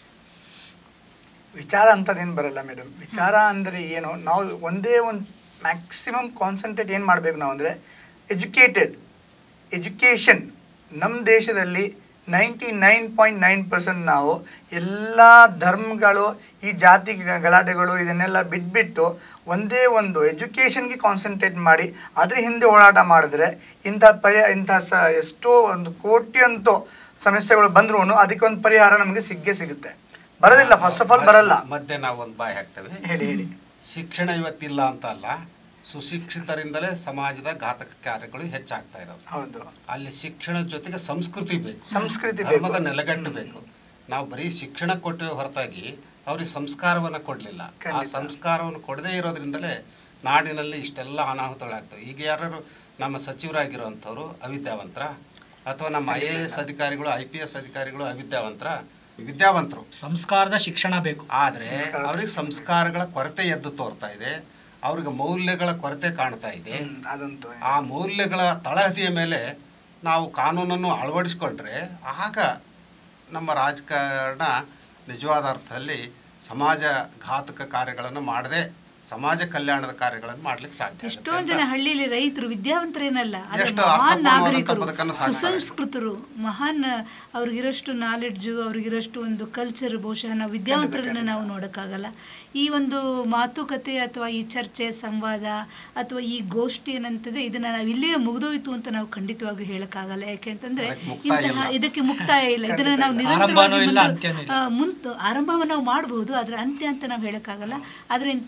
ವಿಚಾರ ಅಂತದೇನು ಬರಲ್ಲ ಮೇಡಮ್ ವಿಚಾರ ಅಂದರೆ ಏನು ನಾವು ಒಂದೇ ಒಂದು ಮ್ಯಾಕ್ಸಿಮಮ್ ಕಾನ್ಸಂಟ್ರೇಟ್ ಏನು ಮಾಡಬೇಕು ನಾವು ಅಂದರೆ ಎಜುಕೇಟೆಡ್ ಎಜುಕೇಷನ್ ನಮ್ಮ ದೇಶದಲ್ಲಿ ninety nine point nine percent ನಾವು ಎಲ್ಲ ಧರ್ಮಗಳು ಈ ಜಾತಿ ಗ- ಗಲಾಟೆಗಳು ಇದನ್ನೆಲ್ಲ ಬಿಟ್ಬಿಟ್ಟು ಒಂದೇ ಒಂದು ಎಜುಕೇಷನ್ಗೆ ಕಾನ್ಸಂಟ್ರೇಟ್ ಮಾಡಿ ಅದ್ರ ಹಿಂದೆ ಓಡಾಟ ಮಾಡಿದ್ರೆ ಇಂಥ ಪರಿ ಇಂಥ ಸ ಎಷ್ಟೋ ಒಂದು ಕೋಟಿಯಂತೂ ಸಮಸ್ಯೆಗಳು ಬಂದ್ರೂ ಅದಕ್ಕೆ ಒಂದು ಪರಿಹಾರ ನಮಗೆ ಸಿಕ್ಕೇ ಸಿಗುತ್ತೆ ಬರೋದಿಲ್ಲ ಫಸ್ಟ್ ಆಫ್ ಆಲ್ ಬರಲ್ಲ ಮಧ್ಯೆ ನಾವು ಒಂದು ಬಾಯಿ ಹಾಕ್ತೇವೆ ಹೇಳಿ ಹೇಳಿ ಶಿಕ್ಷಣ ಇವತ್ತಿಲ್ಲ ಅಂತ ಅಲ್ಲ ಸುಶಿಕ್ಷಿತರಿಂದಲೇ ಸಮಾಜದ ಘಾತಕ ಕಾರ್ಯಗಳು ಹೆಚ್ಚಾಗ್ತಾ ಇದಾವೆ ಹೌದು ಅಲ್ಲಿ ಶಿಕ್ಷಣದ ಜೊತೆಗೆ ಸಂಸ್ಕೃತಿ ಬೇಕು ಸಂಸ್ಕೃತಿ ಬೇಕು. ಧರ್ಮದ ನೆಲೆಗಟ್ಟು ಬೇಕು ನಾವು ಬರೀ ಶಿಕ್ಷಣ ಕೊಟ್ಟೇವೆ ಹೊರತಾಗಿ ಅವ್ರಿಗೆ ಸಂಸ್ಕಾರವನ್ನು ಕೊಡಲಿಲ್ಲ ಆ ಖಂಡಿತ. ಸಂಸ್ಕಾರವನ್ನು ಕೊಡದೇ ಇರೋದ್ರಿಂದಲೇ ನಾಡಿನಲ್ಲಿ ಇಷ್ಟೆಲ್ಲ ಅನಾಹುತಗಳಾಗ್ತವೆ ಈಗ ಯಾರು ನಮ್ಮ ಸಚಿವರಾಗಿರುವಂಥವ್ರು ಅವಿದ್ಯಾವಂತರ ಅಥವಾ ನಮ್ಮ ಐ ಎ ಎಸ್ ಅಧಿಕಾರಿಗಳು ಐ ಪಿ ಎಸ್ ಅಧಿಕಾರಿಗಳು ಅವಿದ್ಯಾವಂತರ ವಿದ್ಯಾವಂತರು ಸಂಸ್ಕಾರದ ಶಿಕ್ಷಣ ಬೇಕು ಆದರೆ ಅವ್ರಿಗೆ ಸಂಸ್ಕಾರಗಳ ಕೊರತೆ ಎದ್ದು ತೋರ್ತಾ ಇದೆ ಅವ್ರಿಗೆ ಮೌಲ್ಯಗಳ ಕೊರತೆ ಕಾಣ್ತಾ ಇದೆ ಹ್ಮ್, ಅದಂತೂ ಆ ಮೌಲ್ಯಗಳ ತಳಹದಿಯ ಮೇಲೆ ನಾವು ಕಾನೂನನ್ನು ಅಳವಡಿಸ್ಕೊಂಡ್ರೆ ಆಗ ನಮ್ಮ ರಾಜಕಾರಣ ನಿಜವಾದ ಅರ್ಥದಲ್ಲಿ ಸಮಾಜ ಘಾತಕ ಕಾರ್ಯಗಳನ್ನು ಮಾಡದೆ ಸಮಾಜ ಕಲ್ಯಾಣದ ಕಾರ್ಯಗಳನ್ನು ಮಾಡ್ಲಿಕ್ಕೆ ಸಾಧ್ಯ ಆಗುತ್ತೆ ಎಷ್ಟೊಂದು ಜನ ಅಂತ. ಹಳ್ಳಿಲಿ ರೈತರು ವಿದ್ಯಾವಂತರೇನಲ್ಲ ಆದರೆ ಎಷ್ಟು ಮಹಾನ್ ಅರ್ಥಪೂರ್ಣವಾದಂಥ ನಾಗರಿಕರು ಬದುಕನ್ನು ಸಾಗಿಸ್ತಾರೆ. ಸುಸಂಸ್ಕೃತರು ಮಹಾನ್ ಅವ್ರಿಗಿರೋಷ್ಟು ನಾಲೆಡ್ಜು ಅವ್ರಿಗಿರೋಷ್ಟು ಒಂದು ಕಲ್ಚರ್ ಬಹುಶಃ ನಾವು ವಿದ್ಯಾವಂತರನ್ನ ನಾವು ನೋಡೋಕ್ಕಾಗಲ್ಲ ಈ ಒಂದು ಮಾತುಕತೆ ಅಥವಾ ಈ ಚರ್ಚೆ ಸಂವಾದ ಅಥವಾ ಈ ಗೋಷ್ಠಿ ಏನಂತದೆ ಇದನ್ನ ನಾವು ಇಲ್ಲಿಯೇ ಮುಗಿದೋಯ್ತು ಅಂತ ನಾವು ಖಂಡಿತವಾಗಿ ಹೇಳಕ್ಕಾಗಲ್ಲ ಯಾಕೆಂತಂದ್ರೆ ಅದಕ್ಕೆ ಮುಕ್ತಾಯ ಇಂತಹ ಇಲ್ಲ. ಇದಕ್ಕೆ ಮುಕ್ತಾಯ ಇಲ್ಲ ಇದನ್ನ ನಾವು ಆರಂಭನೂ ನಿರಂತರವಾಗಿ ಇಲ್ಲ, ಮುಂದು- ಅಂತ್ಯನೂ ಇಲ್ಲ. ಆ, ಮುಂತ್ ಆರಂಭವನ್ನು ನಾವು ಮಾಡಬಹುದು ಆದರೆ ಅಂತ್ಯ ಅಂತ ನಾವು ಹೇಳೋಕ್ಕಾಗಲ್ಲ ಆದರೆ ಇಂಥ ದ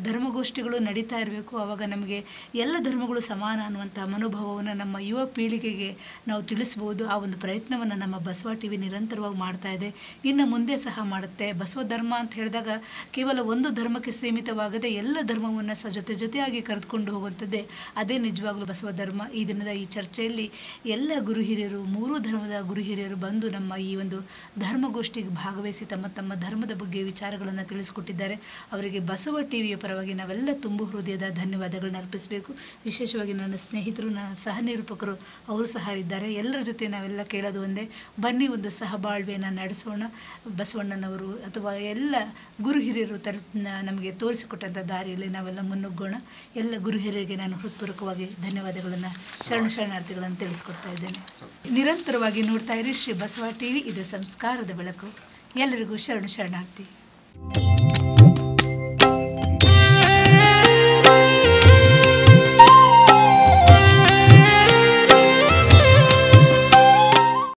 ಧರ್ಮಗೋಷ್ಠಿಗಳು ನಡೀತಾ ಇರಬೇಕು ಆವಾಗ ನಮಗೆ ಎಲ್ಲ ಧರ್ಮಗಳು ಸಮಾನ ಅನ್ನುವಂಥ ಮನೋಭಾವವನ್ನು ನಮ್ಮ ಯುವ ಪೀಳಿಗೆಗೆ ನಾವು ತಿಳಿಸ್ಬೋದು ಆ ಒಂದು ಪ್ರಯತ್ನವನ್ನು ನಮ್ಮ ಬಸವ ಟಿ ವಿ ನಿರಂತರವಾಗಿ ಮಾಡ್ತಾ ಇದೆ ಇನ್ನು ಮುಂದೆ ಸಹ ಮಾಡುತ್ತೆ ಬಸವ ಧರ್ಮ ಅಂತ ಹೇಳಿದಾಗ ಕೇವಲ ಒಂದು ಧರ್ಮಕ್ಕೆ ಸೀಮಿತವಾಗದೆ ಎಲ್ಲ ಧರ್ಮವನ್ನು ಸಹ ಜೊತೆ ಜೊತೆಯಾಗಿ ಕರೆದುಕೊಂಡು ಹೋಗುವಂಥದ್ದೇ ಅದೇ ನಿಜವಾಗ್ಲೂ ಬಸವ ಧರ್ಮ ಈ ದಿನದ ಈ ಚರ್ಚೆಯಲ್ಲಿ ಎಲ್ಲ ಗುರು ಹಿರಿಯರು ಮೂರೂ ಧರ್ಮದ ಗುರು ಹಿರಿಯರು ಬಂದು ನಮ್ಮ ಈ ಒಂದು ಧರ್ಮಗೋಷ್ಠಿಗೆ ಭಾಗವಹಿಸಿ ತಮ್ಮ ತಮ್ಮ ಧರ್ಮದ ಬಗ್ಗೆ ವಿಚಾರಗಳನ್ನು ತಿಳಿಸಿಕೊಟ್ಟಿದ್ದಾರೆ ಅವರಿಗೆ ಬಸವ ಟಿ ವಿಯ ಪರವಾಗಿ ನಾವೆಲ್ಲ ತುಂಬು ಹೃದಯದ ಧನ್ಯವಾದಗಳನ್ನ ಅರ್ಪಿಸಬೇಕು ವಿಶೇಷವಾಗಿ ನನ್ನ ಸ್ನೇಹಿತರು ನನ್ನ ಸಹ ನಿರೂಪಕರು ಅವರು ಸಹ ಇದ್ದಾರೆ ಎಲ್ಲರ ಜೊತೆ ನಾವೆಲ್ಲ ಕೇಳೋದು ಒಂದೇ ಬನ್ನಿ ಒಂದು ಸಹಬಾಳ್ವೆಯನ್ನು ನಡೆಸೋಣ ಬಸವಣ್ಣನವರು ಅಥವಾ ಎಲ್ಲ ಗುರು ಹಿರಿಯರು ತರ ನಮಗೆ ತೋರಿಸಿಕೊಟ್ಟಂಥ ದಾರಿಯಲ್ಲಿ ನಾವೆಲ್ಲ ಮುನ್ನುಗ್ಗೋಣ ಎಲ್ಲ ಗುರು ಹಿರಿಯರಿಗೆ ನಾನು ಹೃತ್ಪೂರ್ವಕವಾಗಿ ಧನ್ಯವಾದಗಳನ್ನು ಶರಣ ಶರಣಾರ್ಥಿಗಳನ್ನು ತಿಳಿಸ್ಕೊಡ್ತಾ ಇದ್ದೇನೆ ನಿರಂತರವಾಗಿ ನೋಡ್ತಾ ಇರಿ ಶ್ರೀ ಬಸವ ಟಿವಿ ಇದು ಸಂಸ್ಕಾರದ ಬೆಳಕು ಎಲ್ಲರಿಗೂ ಶರಣ ಶರಣಾರ್ಥಿ